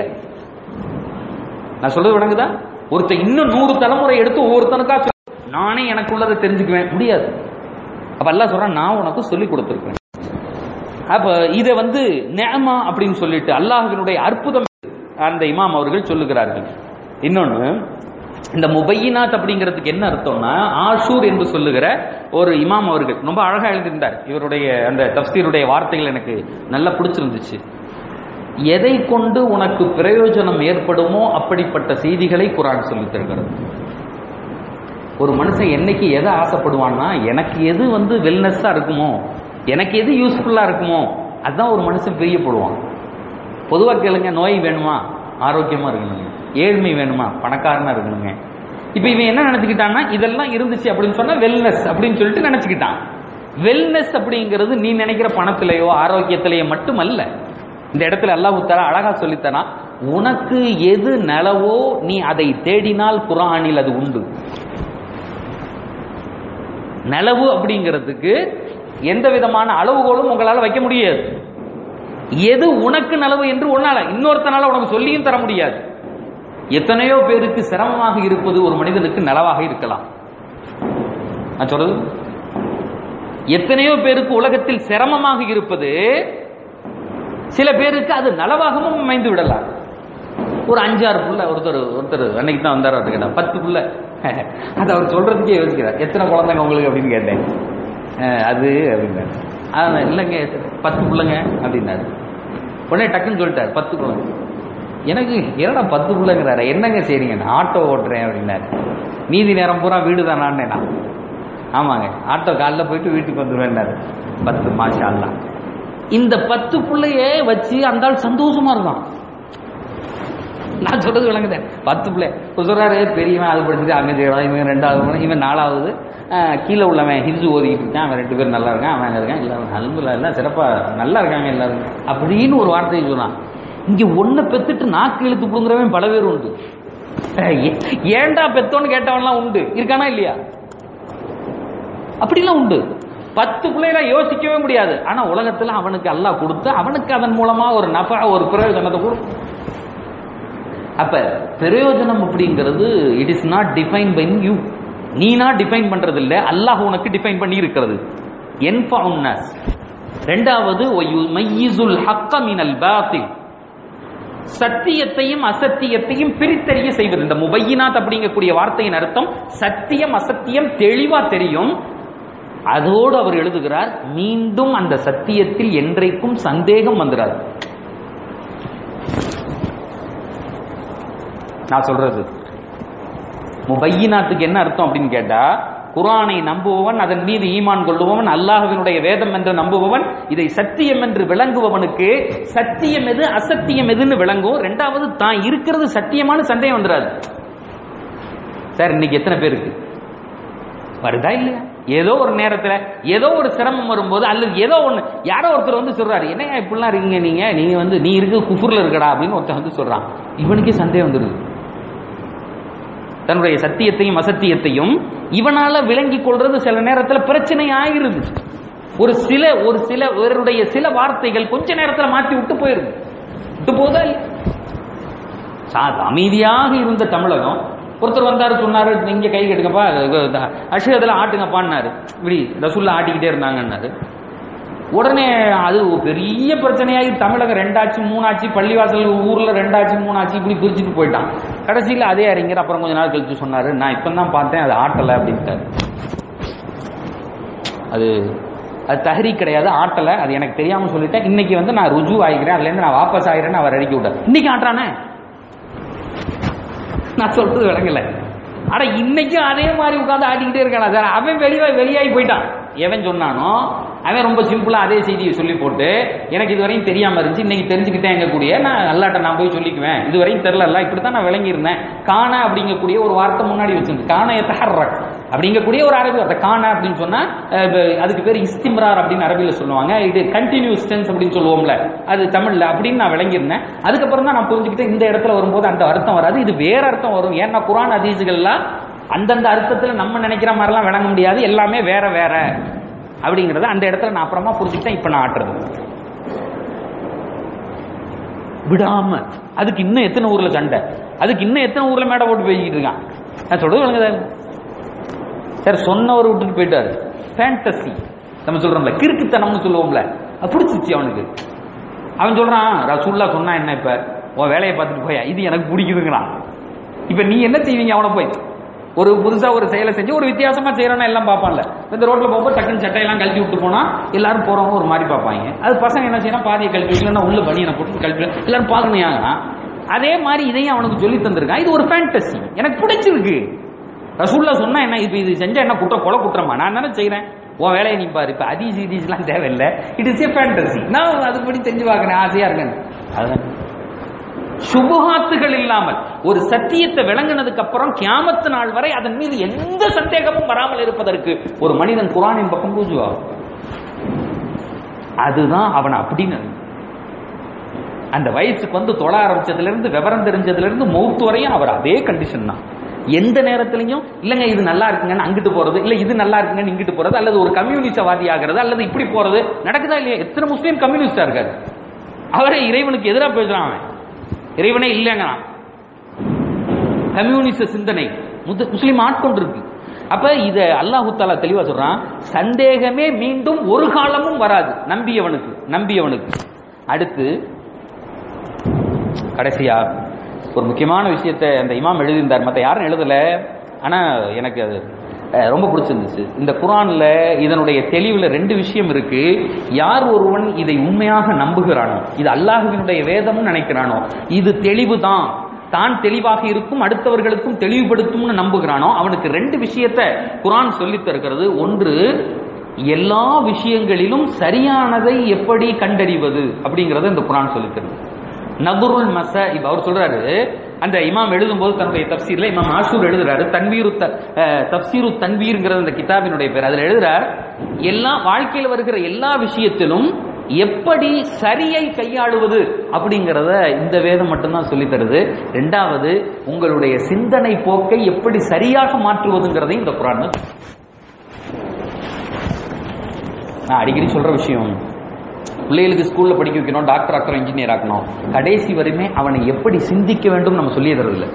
B: நான் சொல்றது விளங்குதா ஒருத்தன் இன்னும் நூறு தலைமுறை எடுத்து ஒவ்வொருத்தனுக்கா சொல்லு. நானே எனக்குள்ளதை தெரிஞ்சுக்குவேன் முடியாது அப்ப அல்லாஹ் சொல்றான் நான் உனக்கு சொல்லி கொடுத்துருக்கேன் அப்ப இதை வந்து நேமா அப்படின்னு சொல்லிட்டு அல்லாஹ்வினுடைய அற்புதம் அந்த இமாம் அவர்கள் சொல்லுகிறார்கள் இன்னொன்னு இந்த முபையினாத் அப்படிங்கிறதுக்கு என்ன அர்த்தம்னா ஆஷூர் என்று சொல்லுகிற ஒரு இமாம் அவர்கள் ரொம்ப அழகா எழுதியிருந்தார் இவருடைய அந்த தப்சீருடைய வார்த்தைகள் எனக்கு நல்லா பிடிச்சிருந்துச்சு எதை கொண்டு உனக்கு பிரயோஜனம் ஏற்படுமோ அப்படிப்பட்ட செய்திகளை குரான் சொல்லித் தருகிறது ஒரு மனுஷன் என்னைக்கு எதை ஆசைப்படுவான்னா எனக்கு எது வந்து வெல்னஸ்ஸா இருக்குமோ எனக்கு எது யூஸ்ஃபுல்லா இருக்குமோ அதுதான் ஒரு மனுஷன் பிரியப்படுவான் பொதுவாக கேளுங்க நோய் வேணுமா ஆரோக்கியமா இருக்கணுங்க ஏழ்மை வேணுமா பணக்காரனா இருக்கணுங்க இப்போ இவன் என்ன நினைச்சுக்கிட்டான்னா இதெல்லாம் இருந்துச்சு அப்படின்னு சொன்னா வெல்னஸ் அப்படின்னு சொல்லிட்டு நினைச்சுக்கிட்டான் வெல்னஸ் அப்படிங்கிறது நீ நினைக்கிற பணத்திலேயோ ஆரோக்கியத்திலேயோ மட்டுமல்ல இந்த இடத்துல அல்லாஹ் தஆலா அழகா சொல்லித்தனா உனக்கு எது நலவோ நீ அதை தேடினால் குரானில் அது உண்டு நலவு அப்படிங்கிறதுக்கு எந்த விதமான அளவுகோலும் உங்களால வைக்க முடியாது எது உனக்கு நலவு என்று உன்னால இன்னொருத்தனால உனக்கு சொல்லியும் தர முடியாது எத்தனையோ பேருக்கு சிரமமாக இருப்பது ஒரு மனிதனுக்கு நலவாக இருக்கலாம் நான் சொல்றது எத்தனையோ பேருக்கு உலகத்தில் சிரமமாக இருப்பது சில பேருக்கு அது நலவாகவும் அமைந்து விடலாம் ஒரு அஞ்சாறு புள்ள ஒருத்தர் ஒருத்தர் அன்னைக்கு தான் வந்தார் அவர் கேட்டா பத்து புள்ள அது அவர் சொல்றதுக்கே யோசிக்கிறார் எத்தனை குழந்தைங்க உங்களுக்கு அப்படின்னு கேட்டேன் அஹ், அது அப்படின்னாரு அதான் இல்லைங்க பத்து பிள்ளைங்க அப்படின்னாரு உடனே டக்குன்னு சொல்லிட்டார் பத்து குழந்தை எனக்கு என்னடா பத்து பிள்ளைங்கிறாரு என்னங்க செய்றீங்க நான் ஆட்டோ ஓட்டுறேன் அப்படின்னாரு மீதி நேரம் பூரா வீடு தானான்னு நான் ஆமாங்க ஆட்டோ காலைல போயிட்டு வீட்டுக்கு வந்துடுவேன்னாரு பத்து மாஷா அல்லாஹ் இந்த பத்து பிள்ளைய வச்சு அந்த ஆள் சந்தோஷமா இருக்கான் நான் சொல்றது விளங்குதேன் பத்து பிள்ளை இப்போ சொல்றாரு பெரியவன் அது படிச்சுட்டு அங்கே செய்யலாம் இவன் ரெண்டாவது போனான், இவன் நாலாவது ஆஹ், கீழே உள்ளவன் ஹிந்து ஓதிக்கிட்டு இருக்கான் அவன் ரெண்டு பேரும் நல்லா இருக்கான் அவன் அங்க இருக்கான் எல்லாரும் அல்முல்லா எல்லாம் சிறப்பா நல்லா இருக்காங்க எல்லாரும் அப்படின்னு ஒரு வார்த்தையை சொன்னான் இங்க ஒன்ன பெத்துட்டு நாக்கு இழுத்து புடுங்குறவன் பல பேர் உண்டு ஏ- ஏன்டா பெத்தோன்னு கேட்டவன்லாம் உண்டு இருக்கானா இல்லையா அப்படிலாம் உண்டு பத்து பிள்ளைகளை யோசிக்கவே முடியாது ஆனா உலகத்துல அவனுக்கு அல்லாஹ் கொடுத்து அவனுக்கு அதன் மூலமா ஒரு நப ஒரு பிரயோஜனத்தை கொடுக்கும் அப்ப பிரயோஜனம் அப்படிங்கிறது it is not define by you நீனா டிஃபைன் பண்றது இல்ல அல்லாஹ் உனக்கு டிஃபைன் பண்ணி இருக்கிறது என்ஃபவுன் நாஸ் ரெண்டாவது மையிசுல் ஹக்க மினல் பாத்தில் சத்தியத்தையும் அசத்தியத்தையும் பிரித்தறிய செய்வது இந்த முபையினாத் அப்படிங்கக்கூடிய வார்த்தையின் அர்த்தம் சத்தியம் அசத்தியம் தெளிவா தெரியும் அதோடு அவர் எழுதுகிறார் மீண்டும் அந்த சத்தியத்தில் என்றைக்கும் சந்தேகம் வந்துடாது நான் சொல்றது முபையினாத்துக்கு என்ன அர்த்தம் அப்படின்னு கேட்டா குர்ஆனை நம்புபவன் அதன் மீது ஈமான் கொள்ளுபவன் அல்லாஹ்வினுடைய வேதம் என்று நம்புபவன் இதை சத்தியம் என்று விளங்குபவனுக்கு சத்தியம் எது அசத்தியம் எதுன்னு விளங்கும் ரெண்டாவது தான் இருக்கிறது சத்தியமான சந்தேகம் வந்துடாது சார் இன்னைக்கு எத்தனை பேருக்கு வருதா இல்லையா ஏதோ ஒரு நேரத்துல ஏதோ ஒரு சிரமம் வரும்போது அல்லது ஏதோ ஒண்ணு யாரோ ஒருத்தர் வந்து சொல்றாரு என்னங்க இப்படிலாம் இருக்கீங்க நீங்க நீங்க வந்து நீ இருக்க குஃபுர்ல இருக்கடா அப்படின்னு ஒருத்தன் வந்து சொல்றான் இவனுக்கே சந்தேகம் வந்துருது தன்னுடைய சத்தியத்தையும் அசத்தியத்தையும் இவனால விளங்கி கொள்றது சில நேரத்துல பிரச்சனை ஆயிருது ஒரு சில ஒரு சில இவருடைய சில வார்த்தைகள் கொஞ்ச நேரத்துல மாத்தி விட்டு போயிருது விட்டு போதா இல்லையா? சா- அமைதியாக இருந்த தமிழகம் ஒருத்தர் வந்தாரு சொன்னாரு இங்க கை கட்டுங்கப்பா அஷகத்தில் ஆட்டுங்கப்பான்னாரு இப்படி ரசூல்ல ஆட்டிக்கிட்டே இருந்தாங்கன்னாரு உடனே அது ஒரு பெரிய பிரச்சனையாகி தமிழகம் ரெண்டாச்சு மூணாச்சு பள்ளிவாசல் ஊர்ல ரெண்டாச்சு மூணாச்சு இப்படி பிரிச்சுட்டு போயிட்டான் கடைசியில் அதே அறிஞர் அப்புறம் கொஞ்ச நாள் கழிச்சு சொன்னாரு நான் இப்போ தான் பார்த்தேன் அது ஆட்டலை அப்படின்ட்டாரு அது அது தஹரி கிடையாது ஆட்டலை அது எனக்கு தெரியாம சொல்லிட்டேன் இன்னைக்கு வந்து நான் ருஜு ஆகிக்கிறேன் அதுல இருந்து நான் வாபஸ் ஆகிறேன்னு அவர் இறக்கி விட்டார் இன்னைக்கு ஆட்டுறானே நான் சொல்றது விளங்கல ஆனா இன்னைக்கும் அதே மாதிரி உட்கார்ந்து ஆடிக்கிட்டே இருக்கானா சார் அவன் வெளியே வெளியாகி போயிட்டான் எவன் சொன்னானோ அவன் ரொம்ப சிம்பிளா அதே செய்தியை சொல்லி போட்டு எனக்கு இதுவரையும் தெரியாம இருந்துச்சு இன்னைக்கு தெரிஞ்சுக்கிட்டேன் எங்க கூடிய நான் அல்லாட்ட நான் போய் சொல்லிக்குவேன் இதுவரையும் தெரியல இப்படித்தான் நான் விளங்கியிருந்தேன் காண அப்படிங்கக்கூடிய ஒரு வார்த்தை முன்னாடி வச்சிருந்து காண எத்தஹர்ரக் அப்படிங்கக்கூடிய ஒரு அரபி வார்த்தை காண அப்படின்னு சொன்னா அஹ், இப்ப அதுக்கு பேர் இஸ்திம்ரார் அப்படின்னு அரபியில சொல்லுவாங்க இது கண்டினியூஸ் டென்ஸ் அப்படின்னு சொல்லுவோம்ல அது தமிழ்ல அப்படின்னு நான் விளங்கியிருந்தேன் அதுக்கப்புறம் தான் நான் புரிஞ்சுக்கிட்டேன் இந்த இடத்துல வரும்போது அந்த அர்த்தம் வராது இது வேற அர்த்தம் வரும் ஏன்னா குரான் அதீசுகள்லாம் அந்தந்த அர்த்தத்துல நம்ம நினைக்கிற மாதிரிலாம் விளங்க முடியாது எல்லாமே வேற வேற அப்படிங்கறத அந்த இடத்துல நான் அப்புறமா புரிஞ்சுக்கிட்டேன் இப்ப நான் ஆட்டுறது விடாம அதுக்கு இன்னும் எத்தனை ஊர்ல சண்டை அதுக்கு இன்னும் எத்தனை ஊர்ல மேடை போட்டு பேசிக்கிட்டு இருக்கான் நான் சொல்றது விளங்குதா சார் சொன்னவர் விட்டுட்டு போயிட்டாரு ஃபேண்டசி நம்ம சொல்றோம்ல கிறுக்குத்தனம்னு சொல்லுவோம்ல அது பிடிச்சிச்சு அவனுக்கு அவன் சொல்றான் ரசூல்லா சொன்னா என்ன இப்ப உன் வேலையை பார்த்துட்டு போயா இது எனக்கு பிடிக்குதுங்கிறான் இப்ப நீ என்ன செய்வீங்க அவனை போய் ஒரு புதுசா ஒரு செயலை செஞ்சு ஒரு வித்தியாசமா செய்யறானா எல்லாம் பார்ப்பான்ல இந்த ரோட்ல போகும்போது டக்குன்னு சட்டையெல்லாம் கழட்டி விட்டு போனா எல்லாரும் போறவங்க ஒரு மாதிரி பார்ப்பாங்க அது பசங்க என்ன செய்யணும் பாதியை கழட்டி வைக்கலன்னா உள்ள பனியனை போட்டு கழட்டி எல்லாரும் பார்க்கணும் அதே மாதிரி இதையும் அவனுக்கு சொல்லி தந்திருக்கான் இது ஒரு ஃபேண்டசி எனக்கு பிடிச்சிருக்கு ரசூல்லா சொன்னா என்ன இப்ப இது செஞ்சா என்ன குற்றம் கொலை குற்றமா நான் தானே செய்றேன் உன் வேலையை நீ பாரு இப்ப அதீஸ் இதீஸ்லாம் தேவையில்லை இட் இஸ் ஏ ஃபேண்டசி நான் அதுபடி செஞ்சு பார்க்கறேன் ஆசையா இருக்கேன் அதுதான் சுபஹாத்துகள் இல்லாமல் ஒரு சத்தியத்தை விளங்கினதுக்கு அப்புறம் கியாமத்து நாள் வரை அதன் மீது எந்த சந்தேகமும் வராமல் இருப்பதற்கு ஒரு மனிதன் குரானின் பக்கம் பூஜுவா அதுதான் அவன் அப்படின்னு அந்த வயசுக்கு வந்து தொழ ஆரம்பிச்சதுல இருந்து விவரம் தெரிஞ்சதுல இருந்து மௌத்து வரையும் அவர் அதே கண்டிஷன் தான் எந்த நேரத்திலையும் இல்லங்க இது நல்லா இருக்குங்கன்னு அங்கிட்டு போறது இல்ல இது நல்லா இருக்குங்கன்னு இங்கிட்டு போறது அல்லது ஒரு கம்யூனிஸ்டவாதி ஆகிறது அல்லது இப்படி போறது நடக்குதா இல்லையா எத்தனை முஸ்லீம் கம்யூனிஸ்டா இருக்காரு அவரே இறைவனுக்கு எதிராக பேசுறான் அவன் இறைவனே இல்லைங்கிறான் கம்யூனிஸ்ட சிந்தனை முது- முஸ்லீம் ஆட்கொண்டிருக்கு அப்ப இத அல்லாஹு தாலா தெளிவா சொல்றான் சந்தேகமே மீண்டும் ஒரு காலமும் வராது நம்பியவனுக்கு நம்பியவனுக்கு அடுத்து கடைசியா ஒரு முக்கியமான விஷயத்தை அந்த இமாம் எழுதியிருந்தார் மற்ற யாரும் எழுதல ஆனா எனக்கு அது அஹ், ரொம்ப பிடிச்சிருந்துச்சு இந்த குரான்ல இதனுடைய தெளிவுல ரெண்டு விஷயம் இருக்கு யார் ஒருவன் இதை உண்மையாக நம்புகிறானோ இது அல்லாஹுவினுடைய வேதம்னு நினைக்கிறானோ இது தெளிவு தான் தான் தெளிவாக இருக்கும் அடுத்தவர்களுக்கும் தெளிவுபடுத்தும்னு நம்புகிறானோ அவனுக்கு ரெண்டு விஷயத்தை குரான் சொல்லித் தருகிறது ஒன்று எல்லா விஷயங்களிலும் சரியானதை எப்படி கண்டறிவது அப்படிங்கறத இந்த குரான் சொல்லித் தருது நகுருல் மச இப்ப அவர் சொல்றாரு அந்த இமாம் எழுதும்போது தன்னுடைய தப்சீர்ல இமாம் ஆஷூர் எழுதுறாரு தன்வீரு த- அஹ், தப்சீரு தன்வீர்ங்கிறது அந்த கிதாபினுடைய பேர் அதுல எழுதுறார் எல்லா வாழ்க்கையில் வருகிற எல்லா விஷயத்திலும் எப்படி சரியை கையாளுவது அப்படிங்கறத இந்த வேதம் மட்டும்தான் சொல்லி தருது ரெண்டாவது உங்களுடைய சிந்தனை போக்கை எப்படி சரியாக மாற்றுவதுங்கிறதையும் இந்த குரான் தான் நான் அடிக்கடி சொல்ற விஷயம் பிள்ளைகளுக்கு ஸ்கூல்ல படிக்க வைக்கணும் டாக்டர் ஆக்கணும் இன்ஜினியர் ஆக்கணும் கடைசி வரையுமே அவனை எப்படி சிந்திக்க வேண்டும் நம்ம சொல்லியே தரதில்லை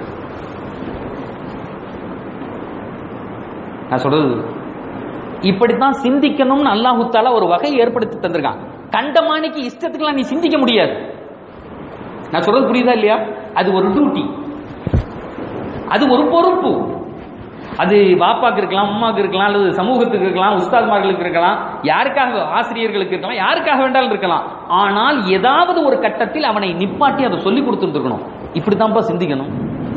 B: நான் சொல்றது இப்படித்தான் சிந்திக்கணும்னு அல்லாஹு தாலா ஒரு வகை ஏற்படுத்தி தந்திருக்கான் கண்டமானிக்கு இஷ்டத்துக்குலாம் நீ சிந்திக்க முடியாது நான் சொல்றது புரியுதா இல்லையா அது ஒரு டியூட்டி அது ஒரு பொறுப்பு அது பாப்பாக்கு இருக்கலாம் அம்மாக்கு இருக்கலாம் அல்லது சமூகத்துக்கு இருக்கலாம் உஸ்தாத்மார்களுக்கு இருக்கலாம் யாருக்காக ஆசிரியர்களுக்கு இருக்கலாம் யாருக்காக வேண்டாலும் இருக்கலாம் ஆனால் ஏதாவது ஒரு கட்டத்தில் அவனை நிப்பாட்டி அதை சொல்லி கொடுத்துருக்கணும் இப்படித்தான்ப்பா சிந்திக்கணும்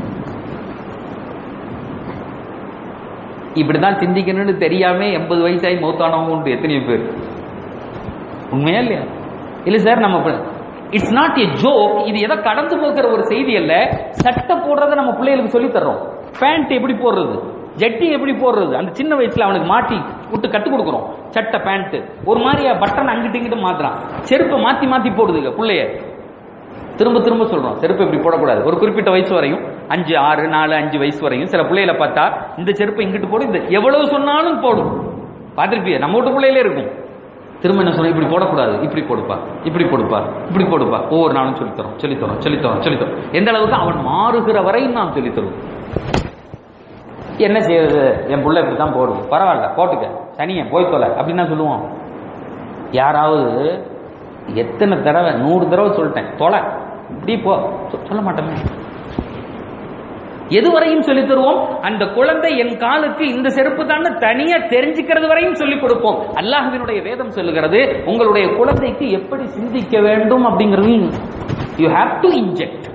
B: இப்படிதான் சிந்திக்கணும்னு தெரியாம எண்பது வயசாகி மௌத்தானவங்க உண்டு எத்தனையோ பேர் உண்மையா இல்லையா இல்ல சார் நம்ம இட்ஸ் நாட் எ ஜோக் இது ஏதோ கடந்து போகிற ஒரு செய்தி அல்ல சட்டை போடுறத நம்ம பிள்ளைகளுக்கு சொல்லி தர்றோம் பேண்ட் எப்படி போடுறது ஜட்டி எப்படி போடுறது அந்த சின்ன வயசுல அவனுக்கு மாட்டி விட்டு கத்து கொடுக்குறோம் சட்டை பேண்ட் ஒரு மாதிரி பட்டன் அங்கிட்டு இங்கிட்டு மாத்துறான் செருப்பை மாத்தி மாத்தி போடுதுங்க பிள்ளைய திரும்ப திரும்ப சொல்றோம் செருப்பு இப்படி போடக்கூடாது ஒரு குறிப்பிட்ட வயசு வரையும் அஞ்சு ஆறு நாலு அஞ்சு வயசு வரையும் சில பிள்ளைகளை பார்த்தா இந்த செருப்பை இங்கிட்டு போடு இந்த எவ்வளவு சொன்னாலும் போடும் பார்த்திருப்பிய நம்ம வீட்டு பிள்ளையிலே இருக்கும் திரும்ப என்ன சொல்ல இப்படி போடக்கூடாது இப்படி போடுப்பா இப்படி போடுப்பா இப்படி போடுப்பா ஒவ்வொரு நாளும் சொல்லித்தரோம் சொல்லித்தரோம் சொல்லித்தரோம் சொல்லித்தரோம் எந்த அளவுக்கு அவன் மாறுகிற வரையும் நாம் சொல்லித்தருவோம் என்ன செய்யறது என் புள்ள இப்படி தான் போடுது பரவாயில்ல போட்டுக்க சனியன் போய் தொலை அப்படின்னு தான் சொல்லுவோம் யாராவது எத்தனை தடவை நூறு தடவை சொல்லிட்டேன் தொலை இப்படி போ சொ- சொல்ல மாட்டோமே எதுவரையும் சொல்லித் தருவோம் அந்த குழந்தை என் காலுக்கு இந்த செருப்பு தான் தனியா தெரிஞ்சுக்கிறது வரையும் சொல்லிக் கொடுப்போம் அல்லாஹ்வினுடைய வேதம் சொல்லுகிறது உங்களுடைய குழந்தைக்கு எப்படி சிந்திக்க வேண்டும் அப்படிங்கிறது யூ ஹாவ் டு இன்ஜெக்ட்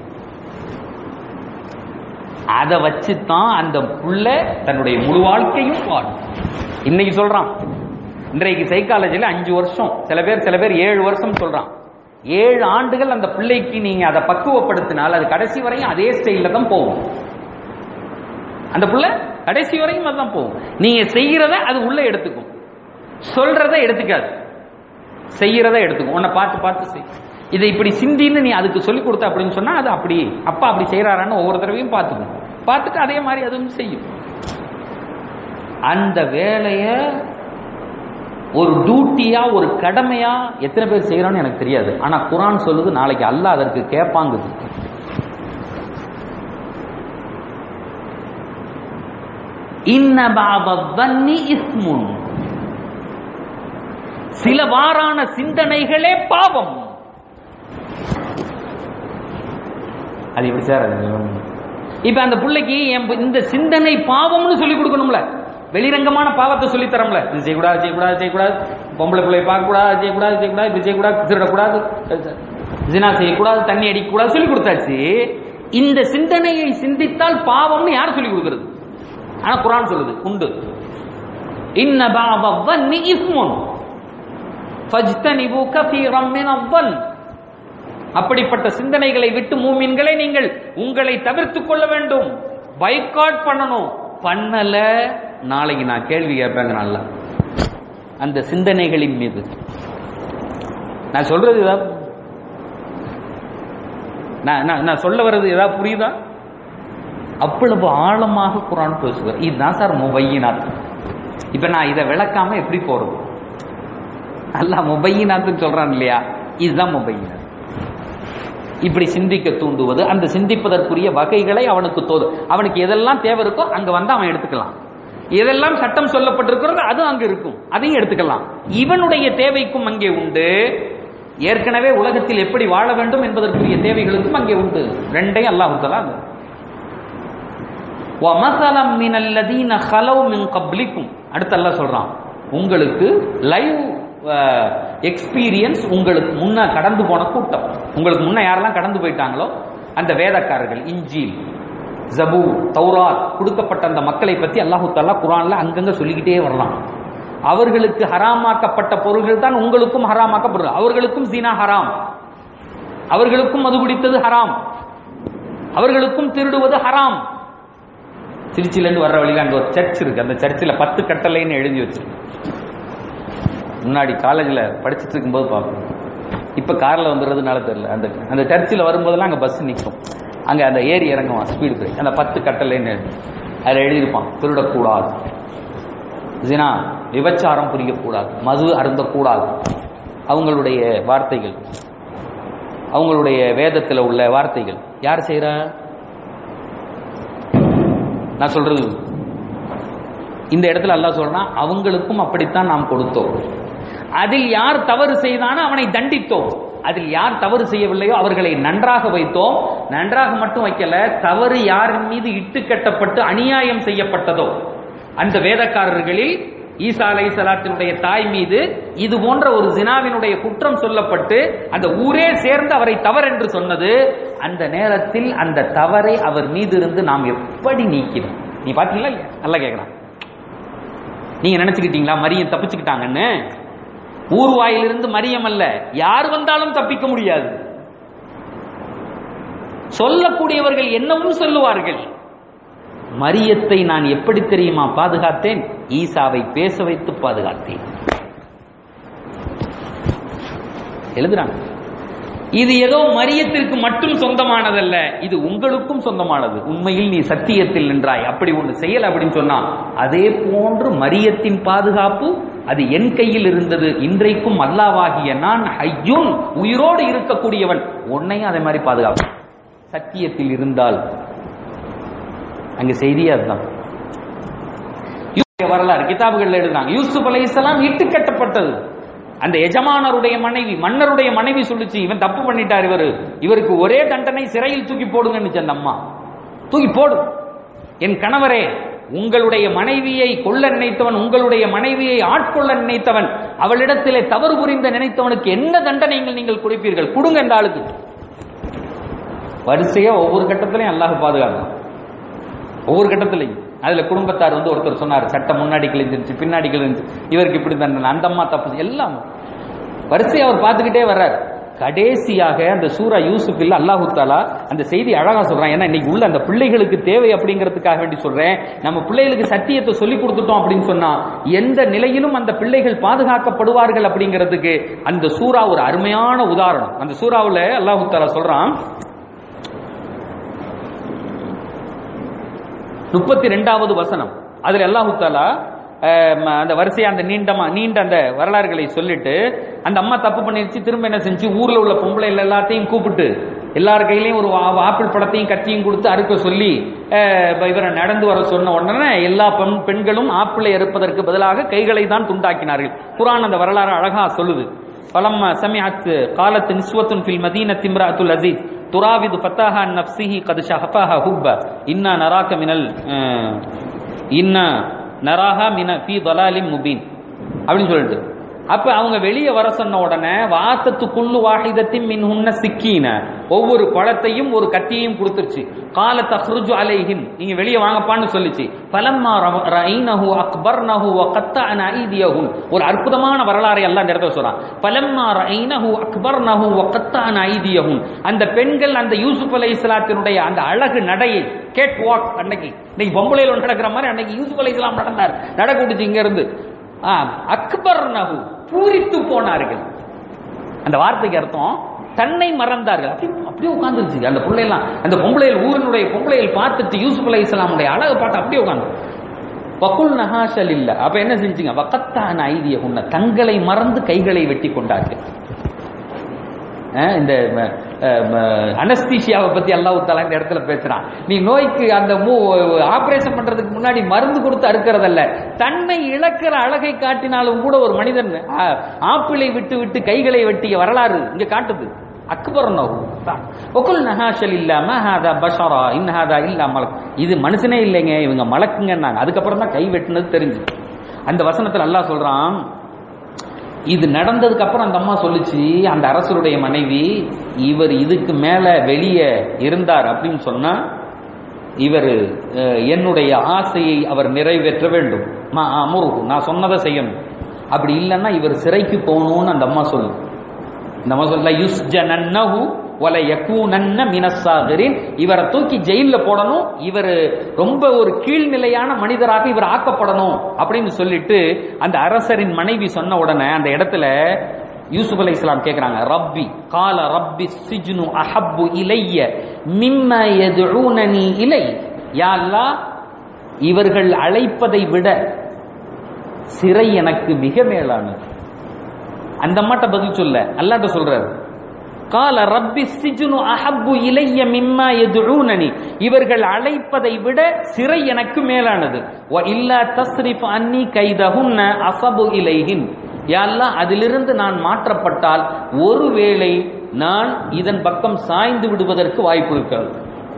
B: அதை வச்சு தான் அந்த புள்ள தன்னுடைய முழு வாழ்க்கையும் வாழும் இன்னைக்கு சொல்றான் இன்றைக்கு சைக்காலஜில அஞ்சு வருஷம் சில பேர் சில பேர் ஏழு வருஷம் சொல்றான் ஏழு ஆண்டுகள் அந்த பிள்ளைக்கு நீங்க அதை பக்குவப்படுத்தினால் அது கடைசி வரையும் அதே ஸ்டைல்ல தான் போகும் அந்த புள்ள கடைசி வரையும் அதுதான் போகும் நீங்க செய்யறத அது உள்ள எடுத்துக்கும் சொல்றத எடுத்துக்காது செய்யறத எடுத்துக்கும் உன்னை பார்த்து பார்த்து செய் இதை இப்படி சிந்தின்னு நீ அதுக்கு சொல்லி கொடுத்த அப்படின்னு சொன்னா அது அப்படி அப்பா அப்படி செய்யறாரான்னு ஒவ்வொரு தடவையும் பார்த்துக்கும் பார்த்துட்டு அதே மாதிரி அதுவும் செய்யும் அந்த வேலைய ஒரு டியூட்டியா ஒரு கடமையா எத்தனை பேர் செய்யறான்னு எனக்கு தெரியாது ஆனா குரான் சொல்லுது நாளைக்கு அல்லாஹ் அதற்கு கேட்பாங்குது இன்ன பாபி இஸ்முன் சில வாரான சிந்தனைகளே பாவம் அது எப்படி சார் அது? இப்ப அந்த பிள்ளைக்கு என் பு- இந்த சிந்தனை பாவம்னு சொல்லி கொடுக்கணும்ல வெளிரங்கமான பாவத்தை சொல்லி தரோம்ல இது செய்யக்கூடாது செய்யக்கூடாது செய்யக்கூடாது பொம்பளை பிள்ளைய பார்க்க கூடாது செய்யக்கூடாது செய்யக்கூடாது இப்படி செய்யக்கூடாது திருடக்கூடாது ஜினா செய்யக்கூடாது தண்ணி அடிக்கக்கூடாது சொல்லி கொடுத்தாச்சு இந்த சிந்தனையை சிந்தித்தால் பாவம்னு யார் சொல்லி கொடுக்கிறது ஆனா குரான் சொல்லுது உண்டு இன்ன பாபி இஸ்முன் ஃபஜ்தனிபு கஃபீரம் மினல் அப்படிப்பட்ட சிந்தனைகளை விட்டு மூமின்களை நீங்கள் உங்களை தவிர்த்துக் கொள்ள வேண்டும் பைக்காட் பண்ணணும் பண்ணல நாளைக்கு நான் கேள்வி கேட்பேங்க நல்லா அந்த சிந்தனைகளின் மீது நான் சொல்றது ஏதாவது நான் நான் நான் சொல்ல வர்றது ஏதாவது புரியுதா அவ்வளவு ஆழமாக குரான் பேசுவார் இதுதான் சார் முபையினாத் இப்ப நான் இதை விளக்காம எப்படி போறது அல்லாஹ் முபையினாத்துன்னு சொல்றான் இல்லையா இதுதான் முபையினாத் இப்படி சிந்திக்க தூண்டுவது அந்த சிந்திப்பதற்குரிய வகைகளை அவனுக்கு தோது அவனுக்கு எதெல்லாம் தேவை இருக்கோ அங்க வந்து அவன் எடுத்துக்கலாம் எதெல்லாம் சட்டம் சொல்லப்பட்டிருக்கிறதோ அது அங்க இருக்கும் அதையும் எடுத்துக்கலாம் இவனுடைய தேவைக்கும் அங்கே உண்டு ஏற்கனவே உலகத்தில் எப்படி வாழ வேண்டும் என்பதற்குரிய தேவைகளுக்கும் அங்கே உண்டு ரெண்டையும் அல்லாஹ் தலா وَمَثَلًا مِنَ الَّذِينَ خَلَوْا مِنْ قَبْلِكُمْ அடுத்து அல்லாஹ் சொல்றான் உங்களுக்கு லைவ் எக்ஸ்பீரியன்ஸ் உங்களுக்கு முன்ன கடந்து போன கூட்டம் உங்களுக்கு முன்ன யாரெல்லாம் கடந்து போயிட்டாங்களோ அந்த வேதக்காரர்கள் இஞ்சில் ஜபூ தௌராத் கொடுக்கப்பட்ட அந்த மக்களை பத்தி அல்லாஹு தாலா குரான்ல அங்கங்க சொல்லிக்கிட்டே வரலாம் அவர்களுக்கு ஹராமாக்கப்பட்ட பொருள்கள் தான் உங்களுக்கும் ஹராமாக்கப்படுது அவர்களுக்கும் சீனா ஹராம் அவர்களுக்கும் மது குடித்தது ஹராம் அவர்களுக்கும் திருடுவது ஹராம் திருச்சியிலேருந்து வர்ற வழியில அங்க ஒரு சர்ச் இருக்கு அந்த சர்ச்சில் பத்து கட்டளைன்னு எழுதி வச்சிருக்கு முன்னாடி காலேஜில் படிச்சுட்டு இருக்கும்போது பார்ப்போம் இப்போ காரில் வந்துடுறதுனால தெரியல அந்த அந்த சர்ச்சில் வரும்போதெல்லாம் அங்கே பஸ் நிற்கும் அங்கே அந்த ஏறி இறங்குவான் ஸ்பீடு பிரேக் அந்த பத்து கட்டளைன்னு எழுதி அதில் எழுதியிருப்பான் திருடக்கூடாது ஜினா விபச்சாரம் புரியக்கூடாது மது அருந்தக்கூடாது அவங்களுடைய வார்த்தைகள் அவங்களுடைய வேதத்தில் உள்ள வார்த்தைகள் யார் செய்கிறா நான் சொல்றது இந்த இடத்துல அல்லாஹ் சொல்றான் அவங்களுக்கும் அப்படித்தான் நாம் கொடுத்தோம் அதில் யார் தவறு செய்தானோ அவனை தண்டித்தோம் அதில் யார் தவறு செய்யவில்லையோ அவர்களை நன்றாக வைத்தோம் நன்றாக மட்டும் வைக்கல தவறு யாரின் மீது இட்டு கட்டப்பட்டு அநியாயம் செய்யப்பட்டதோ அந்த வேதக்காரர்களில் ஈசா அலை சலாத்தினுடைய தாய் மீது இது போன்ற ஒரு ஜினாவினுடைய குற்றம் சொல்லப்பட்டு அந்த ஊரே சேர்ந்து அவரை தவறென்று சொன்னது அந்த நேரத்தில் அந்த தவறை அவர் மீது இருந்து நாம் எப்படி நீக்கினோம் நீ பாத்தீங்களா இல்லையா நல்லா கேட்கலாம் நீங்க நினைச்சுக்கிட்டீங்களா மரியம் தப்பிச்சுக்கிட்டாங்கன்னு ஊர்வாயிலிருந்து மரியம் அல்ல யார் வந்தாலும் தப்பிக்க முடியாது சொல்லக்கூடியவர்கள் என்னவும் சொல்லுவார்கள் மரியத்தை நான் எப்படி தெரியுமா பாதுகாத்தேன் ஈசாவை பேச வைத்து பாதுகாத்தேன் எழுதுறாங்க இது ஏதோ மரியத்திற்கு மட்டும் சொந்தமானதல்ல இது உங்களுக்கும் சொந்தமானது உண்மையில் நீ சத்தியத்தில் நின்றாய் அப்படி ஒன்று செய்யல அப்படின்னு சொன்னா அதே போன்று மரியத்தின் பாதுகாப்பு அது என் கையில் இருந்தது இன்றைக்கும் அல்லாவாகிய நான் ஐயும் உயிரோடு இருக்கக்கூடியவன் உன்னையும் அதே மாதிரி பாதுகாப்பு சத்தியத்தில் இருந்தால் அங்க செய்தியே அதுதான் யூசுப் வரலாறு கிதாபுகள்ல எழுதுறாங்க யூசுப் அலைஹிஸ்ஸலாம் இட்டு கட்டப்பட்டது அந்த எஜமானருடைய மனைவி மன்னருடைய மனைவி சொல்லுச்சு இவன் தப்பு பண்ணிட்டார் இவரு இவருக்கு ஒரே தண்டனை சிறையில் தூக்கி போடுங்கன்னு அந்த அம்மா தூக்கி போடு என் கணவரே உங்களுடைய மனைவியை கொல்ல நினைத்தவன் உங்களுடைய மனைவியை ஆட்கொள்ள நினைத்தவன் அவளிடத்திலே தவறு புரிந்த நினைத்தவனுக்கு என்ன தண்டனைகள் நீங்கள் கொடுப்பீர்கள் கொடுங்க இந்த ஆளுக்கு வரிசையா ஒவ்வொரு கட்டத்திலையும் அல்லாஹ் பாதுகாக்கும் ஒவ்வொரு கட்டத்திலையும் அதுல குடும்பத்தார் வந்து ஒருத்தர் சொன்னார் சட்டம் முன்னாடி கிழிஞ்சிருச்சு பின்னாடி கிழிஞ்சு இவருக்கு இப்படி தண்டனை அந்த அம்மா தப்பு எல்லாம் வரிசையை அவர் பார்த்துக்கிட்டே வர்றார் கடைசியாக அந்த சூரா யூசுஃபில் அல்லாஹு தாலா அந்த செய்தி அழகா சொல்றான் ஏன்னா இன்னைக்கு உள்ள அந்த பிள்ளைகளுக்கு தேவை அப்படிங்கிறதுக்காக வேண்டி சொல்றேன் நம்ம பிள்ளைகளுக்கு சத்தியத்தை சொல்லி கொடுத்துட்டோம் அப்படின்னு சொன்னா எந்த நிலையிலும் அந்த பிள்ளைகள் பாதுகாக்கப்படுவார்கள் அப்படிங்கிறதுக்கு அந்த சூரா ஒரு அருமையான உதாரணம் அந்த சூறாவுல அல்லாஹு தாலா சொல்றான் முப்பத்தி ரெண்டாவது வசனம் அதுல அல்லாஹு தாலா அஹ், ம, அந்த வரிசையா அந்த நீண்டமா நீண்ட அந்த வரலாறுகளை சொல்லிட்டு அந்த அம்மா தப்பு பண்ணிருச்சு திரும்ப என்ன செஞ்சு ஊர்ல உள்ள பொம்பளை எல்லாத்தையும் கூப்பிட்டு எல்லார் கையிலையும் ஒரு ஆ- ஆப்பிள் பழத்தையும் கத்தியும் கொடுத்து அறுக்க சொல்லி அஹ், இப்ப இவரை நடந்து வர சொன்ன உடனே எல்லா பெண் பெண்களும் ஆப்பிளை அறுப்பதற்கு பதிலாக கைகளை தான் துண்டாக்கினார்கள் குரான் அந்த வரலாறு அழகா சொல்லுது فلما سمعت قالت نسوة في المدينة امرأة العزيز تراود فتاها عن نفسه قد شغفها حبا إنا نراك من ال آه، إنا نراها من في ضلال مبين அப்படின்னு சொல்லிட்டு அப்ப அவங்க வெளியே வர சொன்ன உடனே வாசத்துக்குள்ளு வாஹிதத்தின் மின் உன்ன சிக்கீன ஒவ்வொரு பழத்தையும் ஒரு கத்தியையும் கொடுத்துருச்சு கால தஹ்ருஜு அலைஹின் நீங்க வெளியே வாங்கப்பான்னு சொல்லிச்சு பலம்மா ரைனஹு அக்பர்னஹு வ கத்தஅன ஐதியஹும் ஒரு அற்புதமான வரலாறை எல்லாம் இந்த இடத்துல சொல்றான் பலம்மா ரைனஹு அக்பர்னஹு வ கத்தஅன ஐதியஹும் அந்த பெண்கள் அந்த யூசுப் அலைஹிஸ்ஸலாத்தினுடைய அந்த அழகு நடையை கேட் வாக் அன்னைக்கு இன்னைக்கு பொம்பளையில நடக்கிற மாதிரி அன்னைக்கு யூசுப் அலைஹிஸ்ஸலாம் நடந்தார் நடக்கூட்டுச்சு இங்க இருந்து அக்பர் நகு பூரித்து போனார்கள் அந்த வார்த்தைக்கு அர்த்தம் தன்னை மறந்தார்கள் அப்படி அப்படியே உட்கார்ந்துருச்சு அந்த பிள்ளையெல்லாம் அந்த பொம்பளையில் ஊரினுடைய பொம்பளையில் பார்த்துட்டு யூசுப் அலை இஸ்லாமுடைய அழகு பார்த்து அப்படியே உட்காந்து வக்குல் நஹாஷல் இல்ல அப்ப என்ன செஞ்சீங்க வக்கத்தான் ஐதிய உன்ன தங்களை மறந்து கைகளை வெட்டி கொண்டார்கள் அஹ் இந்த அனஸ்தீஷியாவை பத்தி அல்லாஹ் தலா இந்த இடத்துல பேசுறான் நீ நோய்க்கு அந்த மூ ஆபரேஷன் பண்றதுக்கு முன்னாடி மருந்து கொடுத்து அறுக்கிறதல்ல தன்னை இழக்கிற அழகை காட்டினாலும் கூட ஒரு மனிதன் ஆ, ஆப்பிளை விட்டு விட்டு கைகளை வெட்டிய வரலாறு இங்க காட்டுது அக்பர் ஒகுல் நஹாஷல் இல்லாம ஹாதா பஷரா இன் ஹாதா இல்லா மலக் இது மனுஷனே இல்லைங்க இவங்க மலக்குங்கன்னாங்க அதுக்கப்புறம் தான் கை வெட்டினது தெரிஞ்சு அந்த வசனத்துல அல்லாஹ் சொல்றான் இது நடந்ததுக்கு அப்புறம் அந்த அம்மா சொல்லுச்சு அந்த அரசருடைய மனைவி இவர் இதுக்கு மேல வெளியே இருந்தார் அப்படின்னு சொன்னா இவர் அஹ், என்னுடைய ஆசையை அவர் நிறைவேற்ற வேண்டும் மா அமுருகு நான் சொன்னதை செய்யணும் அப்படி இல்லைன்னா இவர் சிறைக்கு போகணும்னு அந்த அம்மா சொல்லு இந்த அம்மா சொல்ல யுஸ்ஜனன்னஹு வல யகூனன்ன மினஸ்ஸாகிரின் இவரை தூக்கி ஜெயில்ல போடணும் இவர் ரொம்ப ஒரு கீழ்நிலையான மனிதராக இவர் ஆக்கப்படணும் அப்படின்னு சொல்லிட்டு அந்த அரசரின் மனைவி சொன்ன உடனே அந்த இடத்துல யூசுப் அலை இஸ்லாம் கேட்கிறாங்க ரப்பி கால ரப்பி சிஜ்னு அஹப்பு இலைய மிம்ம யதுஊனனி இலை யா அல்லாஹ் இவர்கள் அழைப்பதை விட சிறை எனக்கு மிக மேலானது அந்த அம்மாட்ட பதில் சொல்ல அல்லாட்ட சொல்றாரு கால ரப்பி சிஜுனு அஹப்பு இலைய மிம்மா எதுஊனனி இவர்கள் அழைப்பதை விட சிறை எனக்கு மேலானது வ இல்லா தஸ்ரிஃப் அன்னி கைதஹுன்ன அசபு இலைஹின் யா அல்லாஹ் அதிலிருந்து நான் மாற்றப்பட்டால் ஒருவேளை நான் இதன் பக்கம் சாய்ந்து விடுவதற்கு வாய்ப்பு இருக்கிறது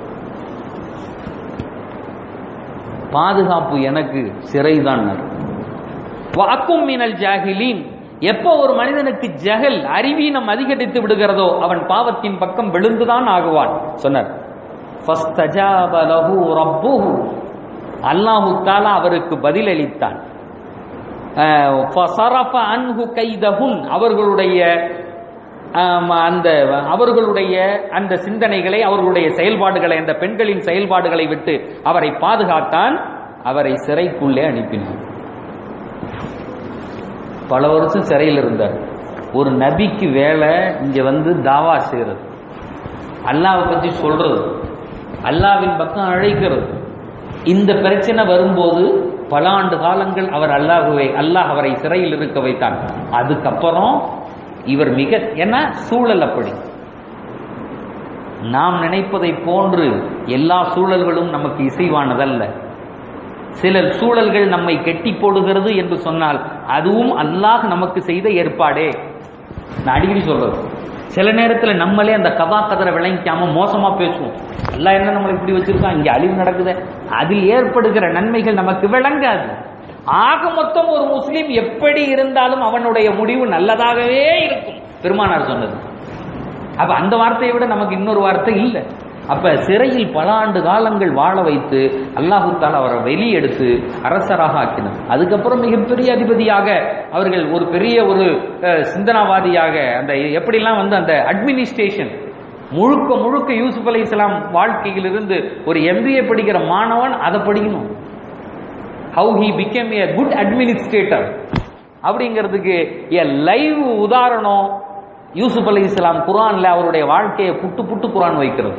B: பாதுகாப்பு எனக்கு சிறைதான் வாக்கும் மினல் ஜாகிலீன் எப்போ ஒரு மனிதனுக்கு ஜஹல் அறிவீனம் அதிகரித்து விடுகிறதோ அவன் பாவத்தின் பக்கம் விழுந்துதான் ஆகுவான் சொன்னார் ஃபஸ்தஜாப லஹு ரப்புஹு அல்லாஹு தாலா அவருக்கு பதிலளித்தான் அஹ், ஃபஸரஃப அன்ஹு கைதஹுன் அவர்களுடைய ஆம், அந்த அவர்களுடைய அந்த சிந்தனைகளை அவர்களுடைய செயல்பாடுகளை அந்த பெண்களின் செயல்பாடுகளை விட்டு அவரை பாதுகாத்தான் அவரை சிறைக்குள்ளே அனுப்பினார் பல வருஷம் சிறையில் இருந்தார் ஒரு நபிக்கு வேலை இங்க வந்து தாவா செய்யறது அல்லாவை பத்தி சொல்றது அல்லாவின் பக்கம் அழைக்கிறது இந்த பிரச்சனை வரும்போது பல ஆண்டு காலங்கள் அவர் அல்லாஹுவை அல்லாஹ் அவரை சிறையில் இருக்க வைத்தான் அதுக்கப்புறம் இவர் மிக என்ன சூழல் அப்படி நாம் நினைப்பதை போன்று எல்லா சூழல்களும் நமக்கு இசைவானதல்ல சில சூழல்கள் நம்மை கெட்டி போடுகிறது என்று சொன்னால் அதுவும் அல்லாஹ் நமக்கு செய்த ஏற்பாடே நான் அடிக்கடி சொல்றது சில நேரத்துல நம்மளே அந்த கதா கதரை விளங்கிக்காம மோசமா பேசுவோம் எல்லாம் என்ன நம்மளை இப்படி வச்சிருக்கான் இங்க அழிவு நடக்குது அதில் ஏற்படுகிற நன்மைகள் நமக்கு விளங்காது ஆக மொத்தம் ஒரு முஸ்லீம் எப்படி இருந்தாலும் அவனுடைய முடிவு நல்லதாகவே இருக்கும் பெருமானார் சொன்னது அப்ப அந்த வார்த்தையை விட நமக்கு இன்னொரு வார்த்தை இல்லை அப்ப சிறையில் பல ஆண்டு காலங்கள் வாழ வைத்து அல்லாஹு தாலா அவரை வெளியெடுத்து அரசராக ஆக்கினார் அதுக்கப்புறம் மிகப்பெரிய அதிபதியாக அவர்கள் ஒரு பெரிய ஒரு அஹ், சிந்தனாவாதியாக அந்த எப்படிலாம் வந்து அந்த அட்மினிஸ்ட்ரேஷன் முழுக்க முழுக்க யூசுப் அலை இஸ்லாம் வாழ்க்கையிலிருந்து ஒரு எம்பிஏ படிக்கிற மாணவன் அதை படிக்கணும் how he become a good administrator அப்படிங்கிறதுக்கு எ லைவ் உதாரணம் யூசுப் அலை இஸ்லாம் குரான்ல அவருடைய வாழ்க்கையை புட்டு புட்டு குரான் வைக்கிறது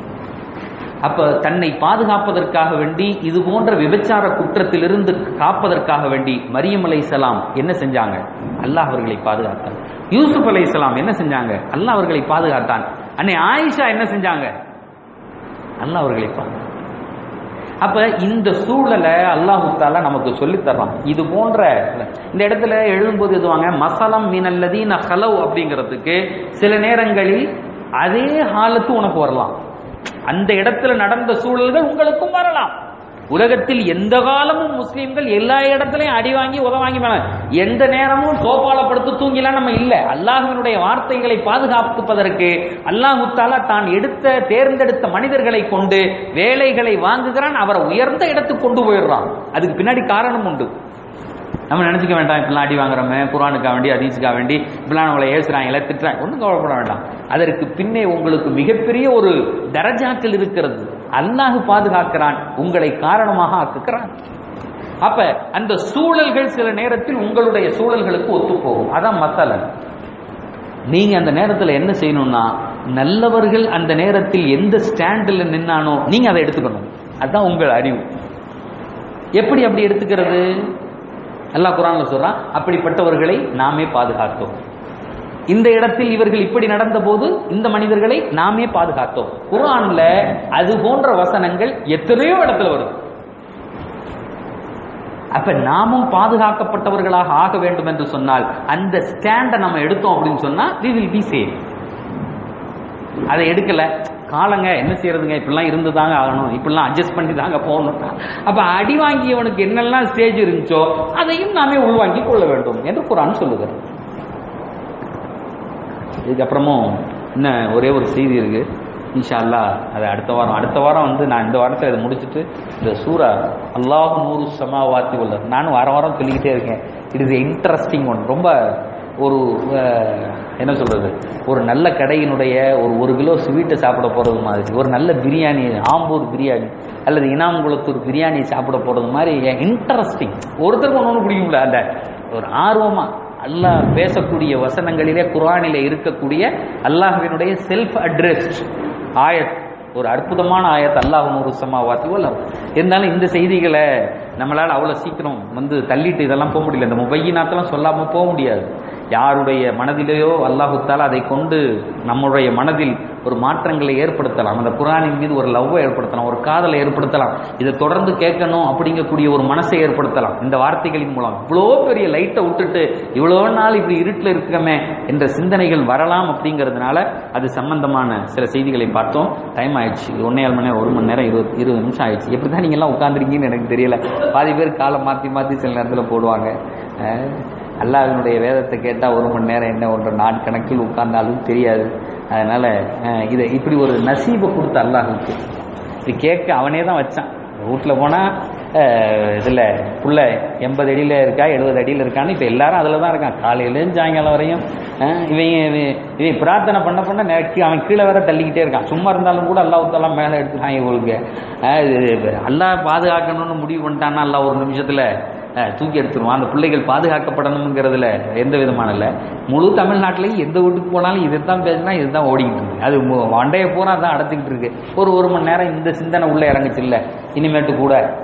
B: அப்ப தன்னை பாதுகாப்பதற்காக வேண்டி இது போன்ற விபச்சார குற்றத்திலிருந்து காப்பதற்காக வேண்டி மரியம் அலைஹிஸ்ஸலாம் என்ன செஞ்சாங்க அல்லாஹ் அவர்களை பாதுகாத்தான் யூசுப் அலைஹிஸ்ஸலாம் என்ன செஞ்சாங்க அல்லாஹ் அவர்களை பாதுகாத்தான் அன்னை ஆயிஷா என்ன செஞ்சாங்க அல்லாஹ் அவர்களை பாதுகாத்தான் அப்ப இந்த சூழலை அல்லாஹு தாலா நமக்கு சொல்லித் தர்றான் இது போன்ற இந்த இடத்துல எழுதும்போது எதுவாங்க மசலம் மீனல்லதீன ஹலவ் அப்படிங்கிறதுக்கு சில நேரங்களில் அதே ஹாலத்து உனக்கு வரலாம் அந்த இடத்துல நடந்த சூழல்கள் உங்களுக்கும் வரலாம் உலகத்தில் எந்த காலமும் முஸ்லீம்கள் எல்லா இடத்துலயும் அடி வாங்கி உத வாங்கி மேல எந்த நேரமும் சோபால படுத்து தூங்கிலாம் நம்ம இல்ல அல்லாஹ்வினுடைய வார்த்தைகளை பாதுகாப்பதற்கு அல்லாஹு தாலா தான் எடுத்த தேர்ந்தெடுத்த மனிதர்களை கொண்டு வேலைகளை வாங்குகிறான் அவரை உயர்ந்த இடத்துக்கு கொண்டு போயிடுறான் அதுக்கு பின்னாடி காரணம் உண்டு நம்ம நினைச்சுக்க வேண்டாம் இப்படிலாம் அடி வாங்குறோமே குரானுக்காக வேண்டி அதீஸுக்காக வேண்டி இப்படிலாம் நம்மளை ஏசுறாங்களே திட்டுறாங்க ஒன்றும் கவலைப்பட வேண்டாம் அதற்கு பின்னே உங்களுக்கு மிகப்பெரிய ஒரு தரஜாக்கள் இருக்கிறது அல்லாஹ் பாதுகாக்கிறான் உங்களை காரணமாக ஆக்குகிறான் அப்ப அந்த சூழல்கள் சில நேரத்தில் உங்களுடைய சூழல்களுக்கு ஒத்துப்போகும் அதான் மசாலன் நீங்க அந்த நேரத்தில் என்ன செய்யணும்னா நல்லவர்கள் அந்த நேரத்தில் எந்த ஸ்டாண்டில் நின்னானோ நீங்க அதை எடுத்துக்கணும் அதுதான் உங்கள் அறிவு எப்படி அப்படி எடுத்துக்கிறது அல்லாஹ் குரான்ல சொல்றான் அப்படிப்பட்டவர்களை நாமே பாதுகாத்தோம் இந்த இடத்தில் இவர்கள் இப்படி நடந்த போது இந்த மனிதர்களை நாமே பாதுகாத்தோம் குரான்ல அது போன்ற வசனங்கள் எத்தனையோ இடத்துல வருது அப்ப நாமும் பாதுகாக்கப்பட்டவர்களாக ஆக வேண்டும் என்று சொன்னால் அந்த ஸ்டாண்டை நம்ம எடுத்தோம் அப்படின்னு சொன்னா we will be safe அதை எடுக்கல காலங்க என்ன செய்யறதுங்க இப்படிலாம் இருந்து தாங்க ஆகணும் இப்படிலாம் அட்ஜஸ்ட் பண்ணி தாங்க போகணும் அப்ப அடி வாங்கியவனுக்கு என்னெல்லாம் ஸ்டேஜ் இருந்துச்சோ அதையும் நாமே உள்வாங்கி கொள்ள வேண்டும் என்று குரான் சொல்லுகிறார் இதுக்கப்புறமும் இன்னும் ஒரே ஒரு செய்தி இருக்கு இன்ஷா அல்லாஹ் அது அடுத்த வாரம் அடுத்த வாரம் வந்து நான் இந்த வாரத்தில் இதை முடிச்சுட்டு இந்த சூரா அல்லாஹ் நூறு சமாவாத்தி உள்ள நானும் வாரம் வாரம் சொல்லிக்கிட்டே இருக்கேன் இட் இஸ் இன்ட்ரெஸ்டிங் ஒன் ரொம்ப ஒரு அஹ், என்ன சொல்றது ஒரு நல்ல கடையினுடைய ஒரு ஒரு கிலோ ஸ்வீட்டை சாப்பிட போறது மாதிரி ஒரு நல்ல பிரியாணி ஆம்பூர் பிரியாணி அல்லது இனாம்குளத்தூர் பிரியாணி சாப்பிட போறது மாதிரி இன்ட்ரெஸ்டிங் ஒருத்தருக்கு ஒன்று ஒன்று பிடிக்கும்ல அந்த ஒரு ஆர்வமா அல்லாஹ் பேசக்கூடிய வசனங்களிலே குர்ஆனிலே இருக்கக்கூடிய அல்லாஹ்வினுடைய செல்ஃப் அட்ரஸ்ட் ஆயத் ஒரு அற்புதமான ஆயத் அல்லாஹ் நூறு சமாவாத்தி வல்லம் இருந்தாலும் இந்த செய்திகளை நம்மளால அவ்வளவு சீக்கிரம் வந்து தள்ளிட்டு இதெல்லாம் போக முடியல இந்த முபையினாத்தெல்லாம் சொல்லாம போக முடியாது யாருடைய மனதிலேயோ அல்லாஹு தாலா அதை கொண்டு நம்முடைய மனதில் ஒரு மாற்றங்களை ஏற்படுத்தலாம் அந்த குரானின் மீது ஒரு லவ்வை ஏற்படுத்தலாம் ஒரு காதலை ஏற்படுத்தலாம் இதை தொடர்ந்து கேட்கணும் அப்படிங்கக்கூடிய ஒரு மனசை ஏற்படுத்தலாம் இந்த வார்த்தைகளின் மூலம் இவ்வளோ பெரிய லைட்டை விட்டுட்டு இவ்வளோ நாள் இப்படி இருட்டில் இருக்கமே என்ற சிந்தனைகள் வரலாம் அப்படிங்கிறதுனால அது சம்பந்தமான சில செய்திகளை பார்த்தோம் டைம் ஆயிடுச்சு ஒன்னே ஏழு மணி நேரம் ஒரு மணி நேரம் இருபது இருபது நிமிஷம் ஆயிடுச்சு எப்படி தான் நீங்கள்லாம் உட்காந்துருக்கீங்கன்னு எனக்கு தெரியல பாதி பேர் காலை மாற்றி மாற்றி சில நேரத்தில் போடுவாங்க அஹ் அல்லாஹ்வினுடைய வேதத்தை கேட்டால் ஒரு மணி நேரம் என்ன ஒன்று நாட் கணக்கில் உட்கார்ந்தாலும் தெரியாது அதனால அஹ், இதை இப்படி ஒரு நசீபை கொடுத்த அல்லாஹுக்கு இது கேட்க அவனே தான் வச்சான் வீட்டில் போனால் இதில் புள்ள எண்பது அடியில் இருக்கா எழுபது அடியில் இருக்கான்னு இப்போ எல்லாரும் அதில் தான் இருக்கான் காலையிலேருந்து சாயங்காலம் வரையும் அஹ், இவன் இவன் இவன் பிரார்த்தனை பண்ண பண்ண நெக்கி அவன் கீழே வேற தள்ளிக்கிட்டே இருக்கான் சும்மா இருந்தாலும் கூட அல்லாஹாலாம் மேலே எடுத்துட்டான் இவங்களுக்கு அஹ், இது அல்லாஹ் பாதுகாக்கணும்னு முடிவு பண்ணிட்டான்னா அல்லாஹ் ஒரு நிமிஷத்தில் அஹ், தூக்கி எடுத்துருவான் அந்த பிள்ளைகள் பாதுகாக்கப்படணுங்கிறதுல எந்த விதமான இல்லை முழு தமிழ்நாட்டிலையும் எந்த வீட்டுக்கு போனாலும் இதுதான் பேசினா இதுதான் ஓடிக்கிட்டு இருக்கு அது மு- மண்டையை பூரா தான் அடைச்சிக்கிட்டு இருக்கு ஒரு ஒரு மணி நேரம் இந்த சிந்தனை உள்ள இறங்குச்சு இல்லை இனிமேட்டு கூட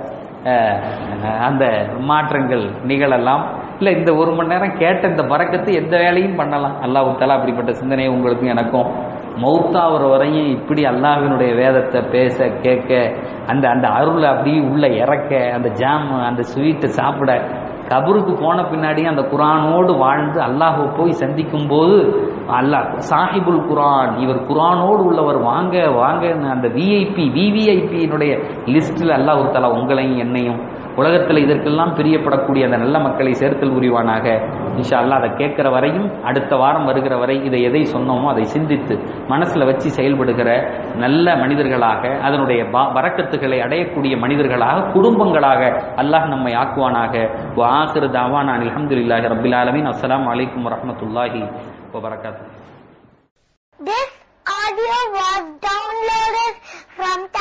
B: அஹ், அந்த மாற்றங்கள் நிகழலாம் இல்லை இந்த ஒரு மணி நேரம் கேட்ட இந்த பறக்கத்து எந்த வேலையும் பண்ணலாம் அல்லாஹ் தாலா அப்படிப்பட்ட சிந்தனை உங்களுக்கும் எனக்கும் மௌத்தாகிற வரையும் இப்படி அல்லாஹ்வினுடைய வேதத்தை பேச கேட்க அந்த அந்த அருளை அப்படியே உள்ள இறக்க அந்த ஜாம் அந்த ஸ்வீட்டை சாப்பிட கபருக்கு போன பின்னாடி அந்த குரானோடு வாழ்ந்து அல்லாஹ்வை போய் சந்திக்கும் போது அல்லாஹ் சாஹிபுல் குரான் இவர் குரானோடு உள்ளவர் வாங்க வாங்கன்னு அந்த விஐபி விவிஐபியினுடைய லிஸ்டில் அல்லாஹ் தலா உங்களையும் என்னையும் உலகத்தில் இதற்கெல்லாம் பிரியப்படக்கூடிய அந்த நல்ல மக்களை சேர்த்தல் புரிவானாக இன்ஷா அல்லாஹ் அதை கேட்கிற வரையும் அடுத்த வாரம் வருகிற வரை இதை எதை சொன்னோமோ அதை சிந்தித்து மனசுல வச்சு செயல்படுகிற நல்ல மனிதர்களாக அதனுடைய ப- பரக்கத்துகளை அடையக்கூடிய மனிதர்களாக குடும்பங்களாக அல்லாஹ் நம்மை ஆக்குவானாக வாஹிரு தாவான் அல்ஹம்துலில்லாஹி ரப்பில் ஆலமீன் அஸ்ஸலாமு அலைக்கும் வரஹ்மத்துல்லாஹி வபரகாத்துஹு
C: This audio was downloaded from